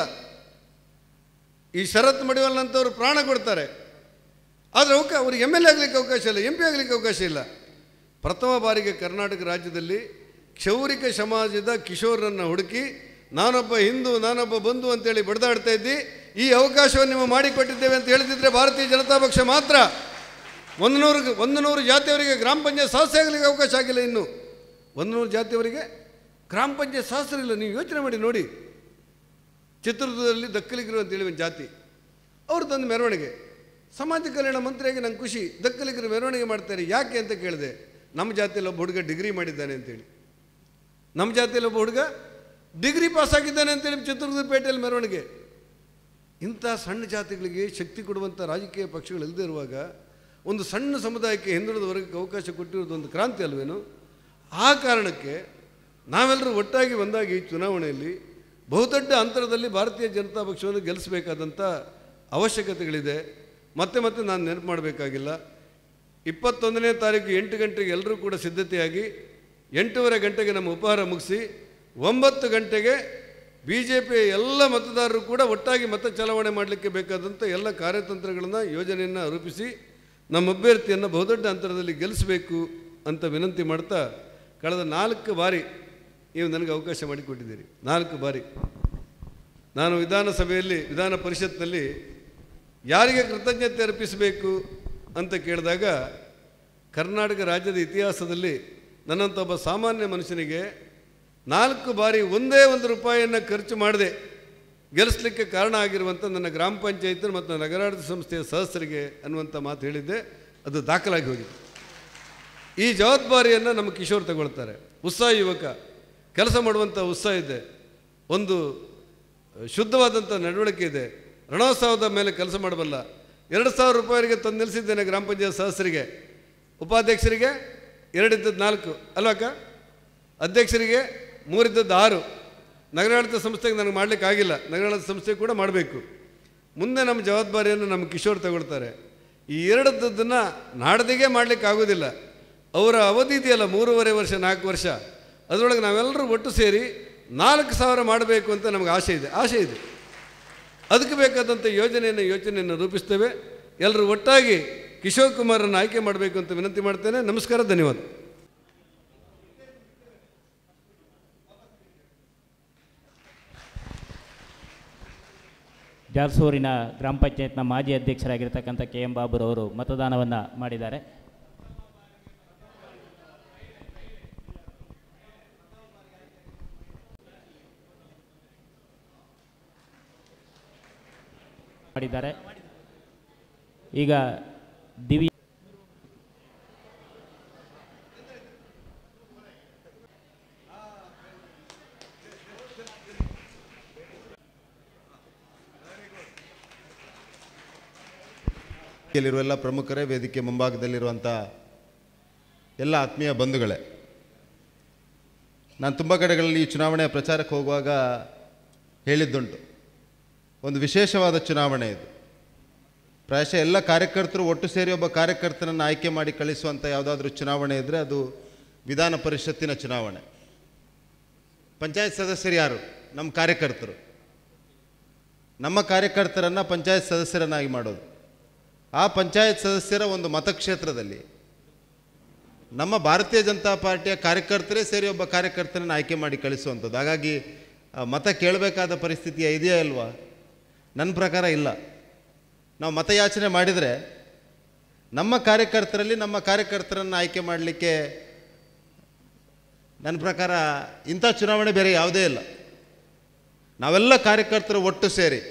ಈ ಶರತ್ ಮಡಿವಲ್ನಂಥವ್ರು ಪ್ರಾಣ ಕೊಡ್ತಾರೆ ಆದರೆ ಅವಕ ಅವ್ರಿಗೆ ಎಮ್ ಎಲ್ ಎ ಆಗಲಿಕ್ಕೆ ಅವಕಾಶ ಇಲ್ಲ ಎಂ ಪಿ ಆಗಲಿಕ್ಕೆ ಅವಕಾಶ ಇಲ್ಲ ಪ್ರಥಮ ಬಾರಿಗೆ ಕರ್ನಾಟಕ ರಾಜ್ಯದಲ್ಲಿ ಕ್ಷೌರಿಕ ಸಮಾಜದ ಕಿಶೋರರನ್ನು ಹುಡುಕಿ ನಾನೊಬ್ಬ ಹಿಂದೂ ನಾನೊಬ್ಬ ಬಂಧು ಅಂತೇಳಿ ಬಡ್ದಾಡ್ತಾ ಇದ್ದಿ ಈ ಅವಕಾಶವನ್ನು ನೀವು ಮಾಡಿಕೊಟ್ಟಿದ್ದೇವೆ ಅಂತ ಹೇಳ್ತಿದ್ರೆ ಭಾರತೀಯ ಜನತಾ ಪಕ್ಷ ಮಾತ್ರ ಒಂದು ನೂರು ಒಂದು ನೂರು ಜಾತಿಯವರಿಗೆ ಗ್ರಾಮ ಪಂಚಾಯತ್ ಸದಸ್ಯ ಆಗಲಿಕ್ಕೆ ಅವಕಾಶ ಆಗಿಲ್ಲ ಇನ್ನು ಒಂದು ನೂರು ಜಾತಿಯವರಿಗೆ ಗ್ರಾಮ ಪಂಚಾಯತ್ ಸದಸ್ಯರು ಇಲ್ಲ ನೀವು ಯೋಚನೆ ಮಾಡಿ ನೋಡಿ ಚಿತ್ರದುರ್ಗದಲ್ಲಿ ದಕ್ಕಲಿಗರು ಅಂತೇಳಿ ಒಂದು ಜಾತಿ ಅವ್ರು ತಂದು ಮೆರವಣಿಗೆ ಸಮಾಜ ಕಲ್ಯಾಣ ಮಂತ್ರಿಯಾಗಿ ನಂಗೆ ಖುಷಿ ದಕ್ಕಲಿಗರು ಮೆರವಣಿಗೆ ಮಾಡ್ತಾರೆ ಯಾಕೆ ಅಂತ ಕೇಳಿದೆ ನಮ್ಮ ಜಾತಿಯಲ್ಲಿ ಒಬ್ಬ ಹುಡುಗ ಡಿಗ್ರಿ ಮಾಡಿದ್ದಾನೆ ಅಂತೇಳಿ ನಮ್ಮ ಜಾತಿಯಲ್ಲಿ ಒಬ್ಬ ಹುಡುಗ ಡಿಗ್ರಿ ಪಾಸ್ ಆಗಿದ್ದಾನೆ ಅಂತೇಳಿ ಚಿತ್ರದುರ್ಗ ಪೇಟೆಯಲ್ಲಿ ಮೆರವಣಿಗೆ ಇಂಥ ಸಣ್ಣ ಜಾತಿಗಳಿಗೆ ಶಕ್ತಿ ಕೊಡುವಂಥ ರಾಜಕೀಯ ಪಕ್ಷಗಳು ಇಲ್ಲದೇ ಇರುವಾಗ ಒಂದು ಸಣ್ಣ ಸಮುದಾಯಕ್ಕೆ ಹಿಂದುಳಿದ ವರ್ಗಕ್ಕೆ ಅವಕಾಶ ಕೊಟ್ಟಿರೋದು ಒಂದು ಕ್ರಾಂತಿ ಅಲ್ವೇನು ಆ ಕಾರಣಕ್ಕೆ ನಾವೆಲ್ಲರೂ ಒಟ್ಟಾಗಿ ಒಂದಾಗಿ ಈ ಚುನಾವಣೆಯಲ್ಲಿ ಬಹುದೊಡ್ಡ ಅಂತರದಲ್ಲಿ ಭಾರತೀಯ ಜನತಾ ಪಕ್ಷವನ್ನು ಗೆಲ್ಲಿಸಬೇಕಾದಂಥ ಅವಶ್ಯಕತೆಗಳಿದೆ ಮತ್ತೆ ಮತ್ತೆ ನಾನು ನೆನಪು ಮಾಡಬೇಕಾಗಿಲ್ಲ ಇಪ್ಪತ್ತೊಂದನೇ ತಾರೀಕು ಎಂಟು ಗಂಟೆಗೆ ಎಲ್ಲರೂ ಕೂಡ ಸಿದ್ಧತೆಯಾಗಿ ಎಂಟೂವರೆ ಗಂಟೆಗೆ ನಮ್ಮ ಉಪಹಾರ ಮುಗಿಸಿ ಒಂಬತ್ತು ಗಂಟೆಗೆ ಬಿ ಜೆ ಪಿಯ ಎಲ್ಲ ಮತದಾರರು ಕೂಡ ಒಟ್ಟಾಗಿ ಮತ ಚಲಾವಣೆ ಮಾಡಲಿಕ್ಕೆ ಬೇಕಾದಂಥ ಎಲ್ಲ ಕಾರ್ಯತಂತ್ರಗಳನ್ನು ಯೋಜನೆಯನ್ನು ರೂಪಿಸಿ ನಮ್ಮ ಅಭ್ಯರ್ಥಿಯನ್ನು ಬಹುದೊಡ್ಡ ಅಂತರದಲ್ಲಿ ಗೆಲ್ಲಿಸಬೇಕು ಅಂತ ವಿನಂತಿ ಮಾಡ್ತಾ ಕಳೆದ ನಾಲ್ಕು ಬಾರಿ ನೀವು ನನಗೆ ಅವಕಾಶ ಮಾಡಿಕೊಟ್ಟಿದ್ದೀರಿ ನಾಲ್ಕು ಬಾರಿ ನಾನು ವಿಧಾನಸಭೆಯಲ್ಲಿ ವಿಧಾನ ಪರಿಷತ್ನಲ್ಲಿ ಯಾರಿಗೆ ಕೃತಜ್ಞತೆ ಅರ್ಪಿಸಬೇಕು ಅಂತ ಕೇಳಿದಾಗ ಕರ್ನಾಟಕ ರಾಜ್ಯದ ಇತಿಹಾಸದಲ್ಲಿ ನನ್ನಂಥ ಒಬ್ಬ ಸಾಮಾನ್ಯ ಮನುಷ್ಯನಿಗೆ ನಾಲ್ಕು ಬಾರಿ ಒಂದೇ ಒಂದು ರೂಪಾಯಿಯನ್ನು ಖರ್ಚು ಮಾಡದೆ ಗೆಲ್ಲಿಸ್ಲಿಕ್ಕೆ ಕಾರಣ ಆಗಿರುವಂಥ ನನ್ನ ಗ್ರಾಮ ಪಂಚಾಯತ್ ಮತ್ತು ನಗರಾಡಳಿತ ಸಂಸ್ಥೆಯ ಸದಸ್ಯರಿಗೆ ಅನ್ನುವಂಥ ಮಾತು ಹೇಳಿದ್ದೆ ಅದು ದಾಖಲಾಗಿ ಹೋಗಿದೆ ಈ ಜವಾಬ್ದಾರಿಯನ್ನು ನಮ್ಮ ಕಿಶೋರ್ ತಗೊಳ್ತಾರೆ ಉತ್ಸಾಹ ಯುವಕ ಕೆಲಸ ಮಾಡುವಂಥ ಉತ್ಸಾಹ ಇದೆ ಒಂದು ಶುದ್ಧವಾದಂಥ ನಡವಳಿಕೆ ಇದೆ ರಣೋತ್ಸವದ ಮೇಲೆ ಕೆಲಸ ಮಾಡಬಲ್ಲ ಎರಡು ಸಾವಿರ ರೂಪಾಯಿಗೆ ತಂದು ನಿಲ್ಲಿಸಿದ್ದೇನೆ ಗ್ರಾಮ ಪಂಚಾಯತ್ ಸದಸ್ಯರಿಗೆ ಉಪಾಧ್ಯಕ್ಷರಿಗೆ ಎರಡಿದ್ದದ್ದು ನಾಲ್ಕು ಅಲ್ವಕ್ಕ ಅಧ್ಯಕ್ಷರಿಗೆ ಮೂರಿದ್ದದ್ದು ಆರು ನಗರಾಡಳಿತ ಸಂಸ್ಥೆಗೆ ನನಗೆ ಮಾಡಲಿಕ್ಕೆ ಆಗಿಲ್ಲ ನಗರಾಡಳಿತ ಸಂಸ್ಥೆ ಕೂಡ ಮಾಡಬೇಕು ಮುಂದೆ ನಮ್ಮ ಜವಾಬ್ದಾರಿಯನ್ನು ನಮ್ಮ ಕಿಶೋರ್ ತಗೊಳ್ತಾರೆ ಈ ಎರಡದ್ದನ್ನು ನಾಡದಿಗೆ ಮಾಡಲಿಕ್ಕೆ ಆಗೋದಿಲ್ಲ ಅವರ ಅವಧಿ ಇದೆಯಲ್ಲ ಮೂರುವರೆ ವರ್ಷ ನಾಲ್ಕು ವರ್ಷ ಅದರೊಳಗೆ ನಾವೆಲ್ಲರೂ ಒಟ್ಟು ಸೇರಿ ನಾಲ್ಕು ಸಾವಿರ ಮಾಡಬೇಕು ಅಂತ ನಮಗೆ ಆಸೆ ಇದೆ ಆಸೆ ಇದೆ ಅದಕ್ಕೆ ಬೇಕಾದಂಥ ಯೋಜನೆಯನ್ನು ಯೋಚನೆಯನ್ನು ರೂಪಿಸ್ತೇವೆ ಎಲ್ಲರೂ ಒಟ್ಟಾಗಿ ಕಿಶೋರ್ ಕುಮಾರನ್ನು ಆಯ್ಕೆ ಮಾಡಬೇಕು ಅಂತ ವಿನಂತಿ ಮಾಡ್ತೇನೆ ನಮಸ್ಕಾರ ಧನ್ಯವಾದ ಜಾಲ್ಸೂರಿನ ಗ್ರಾಮ ಪಂಚಾಯತ್ನ ಮಾಜಿ ಅಧ್ಯಕ್ಷರಾಗಿರ್ತಕ್ಕಂಥ ಕೆ ಎಂ ಬಾಬುರವರು ಮತದಾನವನ್ನು ಮಾಡಿದ್ದಾರೆ ಮಾಡಿದ್ದಾರೆ ಈಗ ದಿವ್ಯ ವೇದಿಕೆಯಲ್ಲಿರುವ ಎಲ್ಲ ಪ್ರಮುಖರೇ ವೇದಿಕೆ ಮುಂಭಾಗದಲ್ಲಿರುವಂಥ ಎಲ್ಲ ಆತ್ಮೀಯ ಬಂಧುಗಳೇ ನಾನು ತುಂಬ ಕಡೆಗಳಲ್ಲಿ ಈ ಚುನಾವಣೆಯ ಪ್ರಚಾರಕ್ಕೆ ಹೋಗುವಾಗ ಹೇಳಿದ್ದುಂಟು ಒಂದು ವಿಶೇಷವಾದ ಚುನಾವಣೆ ಇದು ಪ್ರಾಯಶಃ ಎಲ್ಲ ಕಾರ್ಯಕರ್ತರು ಒಟ್ಟು ಸೇರಿ ಒಬ್ಬ ಕಾರ್ಯಕರ್ತನನ್ನು ಆಯ್ಕೆ ಮಾಡಿ ಕಳಿಸುವಂಥ ಯಾವುದಾದ್ರೂ ಚುನಾವಣೆ ಇದ್ದರೆ ಅದು ವಿಧಾನ ಪರಿಷತ್ತಿನ ಚುನಾವಣೆ ಪಂಚಾಯತ್ ಸದಸ್ಯರು ಯಾರು ನಮ್ಮ ಕಾರ್ಯಕರ್ತರು ನಮ್ಮ ಕಾರ್ಯಕರ್ತರನ್ನು ಪಂಚಾಯತ್ ಸದಸ್ಯರನ್ನಾಗಿ ಮಾಡೋದು ಆ ಪಂಚಾಯತ್ ಸದಸ್ಯರ ಒಂದು ಮತಕ್ಷೇತ್ರದಲ್ಲಿ ನಮ್ಮ ಭಾರತೀಯ ಜನತಾ ಪಾರ್ಟಿಯ ಕಾರ್ಯಕರ್ತರೇ ಸೇರಿ ಒಬ್ಬ ಕಾರ್ಯಕರ್ತರನ್ನು ಆಯ್ಕೆ ಮಾಡಿ ಕಳಿಸುವಂಥದ್ದು ಹಾಗಾಗಿ ಆ, ಮತ ಕೇಳಬೇಕಾದ ಪರಿಸ್ಥಿತಿ ಇದೆಯಾ ಇಲ್ವಾ ನನ್ನ ಪ್ರಕಾರ ಇಲ್ಲ ನಾವು ಮತಯಾಚನೆ ಮಾಡಿದರೆ ನಮ್ಮ ಕಾರ್ಯಕರ್ತರಲ್ಲಿ ನಮ್ಮ ಕಾರ್ಯಕರ್ತರನ್ನು ಆಯ್ಕೆ ಮಾಡಲಿಕ್ಕೆ ನನ್ನ ಪ್ರಕಾರ ಇಂಥ ಚುನಾವಣೆ ಬೇರೆ ಯಾವುದೇ ಇಲ್ಲ ನಾವೆಲ್ಲ ಕಾರ್ಯಕರ್ತರು ಒಟ್ಟು ಸೇರಿ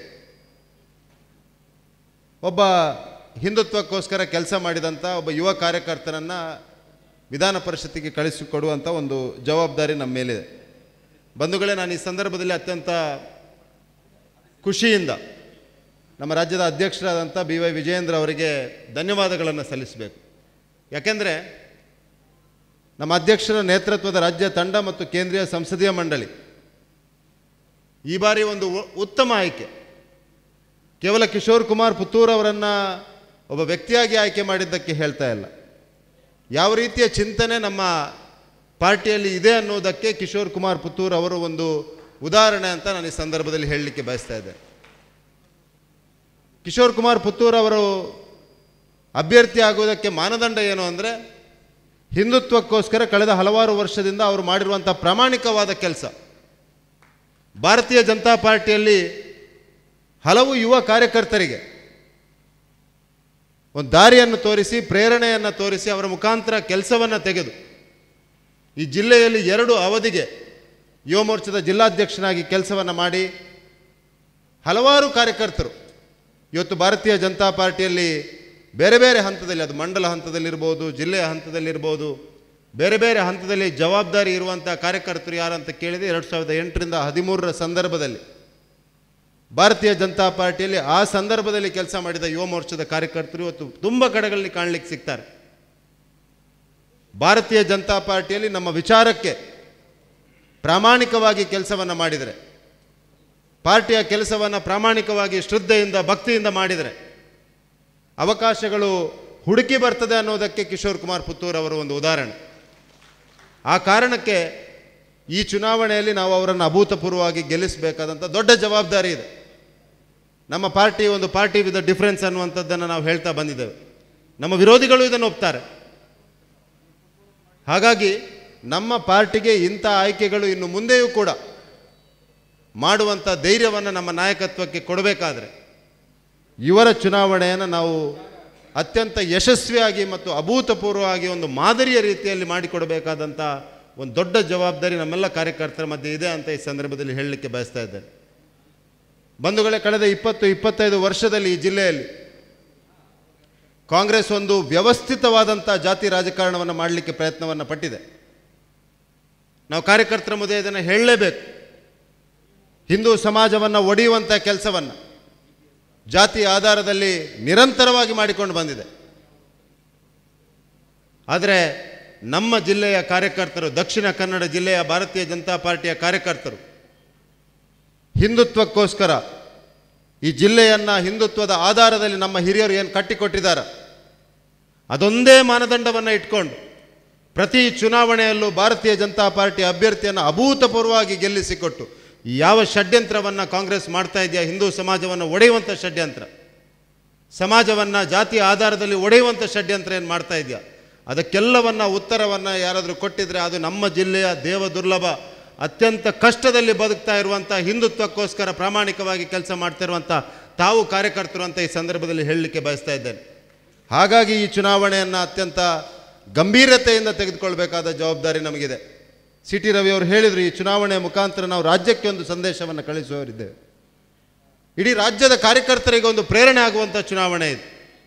ಒಬ್ಬ ಹಿಂದುತ್ವಕ್ಕೋಸ್ಕರ ಕೆಲಸ ಮಾಡಿದಂಥ ಒಬ್ಬ ಯುವ ಕಾರ್ಯಕರ್ತನನ್ನು ವಿಧಾನ ಪರಿಷತ್ತಿಗೆ ಕಳಿಸಿಕೊಡುವಂಥ ಒಂದು ಜವಾಬ್ದಾರಿ ನಮ್ಮ ಮೇಲಿದೆ ಬಂಧುಗಳೇ ನಾನು ಈ ಸಂದರ್ಭದಲ್ಲಿ ಅತ್ಯಂತ ಖುಷಿಯಿಂದ ನಮ್ಮ ರಾಜ್ಯದ ಅಧ್ಯಕ್ಷರಾದಂಥ ಬಿ ವೈ ವಿಜಯೇಂದ್ರ ಅವರಿಗೆ ಧನ್ಯವಾದಗಳನ್ನು ಸಲ್ಲಿಸಬೇಕು ಯಾಕೆಂದರೆ ನಮ್ಮ ಅಧ್ಯಕ್ಷರ ನೇತೃತ್ವದ ರಾಜ್ಯ ತಂಡ ಮತ್ತು ಕೇಂದ್ರೀಯ ಸಂಸದೀಯ ಮಂಡಳಿ ಈ ಬಾರಿ ಒಂದು ಉ- ಉತ್ತಮ ಆಯ್ಕೆ ಕೇವಲ ಕಿಶೋರ್ ಕುಮಾರ್ ಪುತ್ತೂರ್ ಅವರನ್ನು ಒಬ್ಬ ವ್ಯಕ್ತಿಯಾಗಿ ಆಯ್ಕೆ ಮಾಡಿದ್ದಕ್ಕೆ ಹೇಳ್ತಾ ಇಲ್ಲ ಯಾವ ರೀತಿಯ ಚಿಂತನೆ ನಮ್ಮ ಪಾರ್ಟಿಯಲ್ಲಿ ಇದೆ ಅನ್ನೋದಕ್ಕೆ ಕಿಶೋರ್ ಕುಮಾರ್ ಪುತ್ತೂರ್ ಅವರು ಒಂದು ಉದಾಹರಣೆ ಅಂತ ನಾನು ಈ ಸಂದರ್ಭದಲ್ಲಿ ಹೇಳಲಿಕ್ಕೆ ಬಯಸ್ತಾ ಇದ್ದೆ ಕಿಶೋರ್ ಕುಮಾರ್ ಪುತ್ತೂರ್ ಅವರು ಅಭ್ಯರ್ಥಿ ಆಗುವುದಕ್ಕೆ ಮಾನದಂಡ ಏನು ಅಂದರೆ ಹಿಂದುತ್ವಕ್ಕೋಸ್ಕರ ಕಳೆದ ಹಲವಾರು ವರ್ಷದಿಂದ ಅವರು ಮಾಡಿರುವಂಥ ಪ್ರಾಮಾಣಿಕವಾದ ಕೆಲಸ ಭಾರತೀಯ ಜನತಾ ಪಾರ್ಟಿಯಲ್ಲಿ ಹಲವು ಯುವ ಕಾರ್ಯಕರ್ತರಿಗೆ ಒಂದು ದಾರಿಯನ್ನು ತೋರಿಸಿ ಪ್ರೇರಣೆಯನ್ನು ತೋರಿಸಿ ಅವರ ಮುಖಾಂತರ ಕೆಲಸವನ್ನು ತೆಗೆದು ಈ ಜಿಲ್ಲೆಯಲ್ಲಿ ಎರಡು ಅವಧಿಗೆ ಯುವ ಮೋರ್ಚಾದ ಜಿಲ್ಲಾಧ್ಯಕ್ಷನಾಗಿ ಕೆಲಸವನ್ನು ಮಾಡಿ ಹಲವಾರು ಕಾರ್ಯಕರ್ತರು ಇವತ್ತು ಭಾರತೀಯ ಜನತಾ ಪಾರ್ಟಿಯಲ್ಲಿ ಬೇರೆ ಬೇರೆ ಹಂತದಲ್ಲಿ ಅದು ಮಂಡಲ ಹಂತದಲ್ಲಿರ್ಬೋದು ಜಿಲ್ಲೆಯ ಹಂತದಲ್ಲಿರ್ಬೋದು ಬೇರೆ ಬೇರೆ ಹಂತದಲ್ಲಿ ಜವಾಬ್ದಾರಿ ಇರುವಂಥ ಕಾರ್ಯಕರ್ತರು ಯಾರಂತ ಕೇಳಿದರೆ ಎರಡು ಸಾವಿರದ ಎಂಟರಿಂದ ಹದಿಮೂರರ ಸಂದರ್ಭದಲ್ಲಿ ಭಾರತೀಯ ಜನತಾ ಪಾರ್ಟಿಯಲ್ಲಿ ಆ ಸಂದರ್ಭದಲ್ಲಿ ಕೆಲಸ ಮಾಡಿದ ಯುವ ಮೋರ್ಚಾದ ಕಾರ್ಯಕರ್ತರು ಇವತ್ತು ತುಂಬ ಕಡೆಗಳಲ್ಲಿ ಕಾಣಲಿಕ್ಕೆ ಸಿಗ್ತಾರೆ ಭಾರತೀಯ ಜನತಾ ಪಾರ್ಟಿಯಲ್ಲಿ ನಮ್ಮ ವಿಚಾರಕ್ಕೆ ಪ್ರಾಮಾಣಿಕವಾಗಿ ಕೆಲಸವನ್ನು ಮಾಡಿದರೆ ಪಾರ್ಟಿಯ ಕೆಲಸವನ್ನು ಪ್ರಾಮಾಣಿಕವಾಗಿ ಶ್ರದ್ಧೆಯಿಂದ ಭಕ್ತಿಯಿಂದ ಮಾಡಿದರೆ ಅವಕಾಶಗಳು ಹುಡುಕಿ ಬರ್ತದೆ ಅನ್ನೋದಕ್ಕೆ ಕಿಶೋರ್ ಕುಮಾರ್ ಪುತ್ತೂರ್ ಅವರ ಒಂದು ಉದಾಹರಣೆ ಆ ಕಾರಣಕ್ಕೆ ಈ ಚುನಾವಣೆಯಲ್ಲಿ ನಾವು ಅವರನ್ನು ಅಭೂತಪೂರ್ವವಾಗಿ ಗೆಲ್ಲಿಸಬೇಕಾದಂಥ ದೊಡ್ಡ ಜವಾಬ್ದಾರಿ ಇದೆ ನಮ್ಮ ಪಾರ್ಟಿ ಒಂದು ಪಾರ್ಟಿ ವಿತ್ ಡಿಫರೆನ್ಸ್ ಅನ್ನುವಂಥದ್ದನ್ನು ನಾವು ಹೇಳ್ತಾ ಬಂದಿದ್ದೇವೆ ನಮ್ಮ ವಿರೋಧಿಗಳು ಇದನ್ನು ಒಪ್ತಾರೆ ಹಾಗಾಗಿ ನಮ್ಮ ಪಾರ್ಟಿಗೆ ಇಂಥ ಆಯ್ಕೆಗಳು ಇನ್ನು ಮುಂದೆಯೂ ಕೂಡ ಮಾಡುವಂಥ ಧೈರ್ಯವನ್ನು ನಮ್ಮ ನಾಯಕತ್ವಕ್ಕೆ ಕೊಡಬೇಕಾದ್ರೆ ಇವರ ಚುನಾವಣೆಯನ್ನು ನಾವು ಅತ್ಯಂತ ಯಶಸ್ವಿಯಾಗಿ ಮತ್ತು ಅಭೂತಪೂರ್ವವಾಗಿ ಒಂದು ಮಾದರಿಯ ರೀತಿಯಲ್ಲಿ ಮಾಡಿಕೊಡಬೇಕಾದಂಥ ಒಂದು ದೊಡ್ಡ ಜವಾಬ್ದಾರಿ ನಮ್ಮೆಲ್ಲ ಕಾರ್ಯಕರ್ತರ ಮಧ್ಯೆ ಇದೆ ಅಂತ ಈ ಸಂದರ್ಭದಲ್ಲಿ ಹೇಳಲಿಕ್ಕೆ ಬಯಸ್ತಾ ಇದ್ದೇನೆ ಬಂಧುಗಳೇ ಕಳೆದ ಇಪ್ಪತ್ತು ಇಪ್ಪತ್ತೈದು ವರ್ಷದಲ್ಲಿ ಈ ಜಿಲ್ಲೆಯಲ್ಲಿ ಕಾಂಗ್ರೆಸ್ ಒಂದು ವ್ಯವಸ್ಥಿತವಾದಂಥ ಜಾತಿ ರಾಜಕಾರಣವನ್ನು ಮಾಡಲಿಕ್ಕೆ ಪ್ರಯತ್ನವನ್ನು ಪಟ್ಟಿದೆ ನಾವು ಕಾರ್ಯಕರ್ತರ ಮುಂದೆ ಇದನ್ನು ಹೇಳಲೇಬೇಕು ಹಿಂದೂ ಸಮಾಜವನ್ನು ಒಡೆಯುವಂಥ ಕೆಲಸವನ್ನು ಜಾತಿ ಆಧಾರದಲ್ಲಿ ನಿರಂತರವಾಗಿ ಮಾಡಿಕೊಂಡು ಬಂದಿದೆ ಆದರೆ ನಮ್ಮ ಜಿಲ್ಲೆಯ ಕಾರ್ಯಕರ್ತರು ದಕ್ಷಿಣ ಕನ್ನಡ ಜಿಲ್ಲೆಯ ಭಾರತೀಯ ಜನತಾ ಪಾರ್ಟಿಯ ಕಾರ್ಯಕರ್ತರು ಹಿಂದುತ್ವಕ್ಕೋಸ್ಕರ ಈ ಜಿಲ್ಲೆಯನ್ನು ಹಿಂದುತ್ವದ ಆಧಾರದಲ್ಲಿ ನಮ್ಮ ಹಿರಿಯರು ಏನು ಕಟ್ಟಿಕೊಟ್ಟಿದ್ದಾರೆ ಅದೊಂದೇ ಮಾನದಂಡವನ್ನು ಇಟ್ಕೊಂಡು ಪ್ರತಿ ಚುನಾವಣೆಯಲ್ಲೂ ಭಾರತೀಯ ಜನತಾ ಪಾರ್ಟಿ ಅಭ್ಯರ್ಥಿಯನ್ನು ಅಭೂತಪೂರ್ವವಾಗಿ ಗೆಲ್ಲಿಸಿಕೊಟ್ಟು ಯಾವ ಷಡ್ಯಂತ್ರವನ್ನು ಕಾಂಗ್ರೆಸ್ ಮಾಡ್ತಾ ಇದೆಯಾ ಹಿಂದೂ ಸಮಾಜವನ್ನು ಒಡೆಯುವಂಥ ಷಡ್ಯಂತ್ರ ಸಮಾಜವನ್ನು ಜಾತಿಯ ಆಧಾರದಲ್ಲಿ ಒಡೆಯುವಂಥ ಷಡ್ಯಂತ್ರ ಏನು ಮಾಡ್ತಾ ಇದೆಯಾ ಅದಕ್ಕೆಲ್ಲವನ್ನು ಉತ್ತರವನ್ನು ಯಾರಾದರೂ ಕೊಟ್ಟಿದ್ರೆ ಅದು ನಮ್ಮ ಜಿಲ್ಲೆಯ ದೇವ ದುರ್ಲಭ ಅತ್ಯಂತ ಕಷ್ಟದಲ್ಲಿ ಬದುಕ್ತಾ ಇರುವಂಥ ಹಿಂದುತ್ವಕ್ಕೋಸ್ಕರ ಪ್ರಾಮಾಣಿಕವಾಗಿ ಕೆಲಸ ಮಾಡ್ತಾ ಇರುವಂಥ ತಾವು ಕಾರ್ಯಕರ್ತರು ಅಂತ ಈ ಸಂದರ್ಭದಲ್ಲಿ ಹೇಳಲಿಕ್ಕೆ ಬಯಸ್ತಾ ಇದ್ದೇನೆ ಹಾಗಾಗಿ ಈ ಚುನಾವಣೆಯನ್ನು ಅತ್ಯಂತ ಗಂಭೀರತೆಯಿಂದ ತೆಗೆದುಕೊಳ್ಬೇಕಾದ ಜವಾಬ್ದಾರಿ ನಮಗಿದೆ ಸಿ ಟಿ ರವಿ ಅವರು ಹೇಳಿದರು ಈ ಚುನಾವಣೆಯ ಮುಖಾಂತರ ನಾವು ರಾಜ್ಯಕ್ಕೆ ಒಂದು ಸಂದೇಶವನ್ನು ಕಳಿಸುವವರಿದ್ದೇವೆ ಇಡೀ ರಾಜ್ಯದ ಕಾರ್ಯಕರ್ತರಿಗೆ ಒಂದು ಪ್ರೇರಣೆ ಆಗುವಂಥ ಚುನಾವಣೆ ಇದು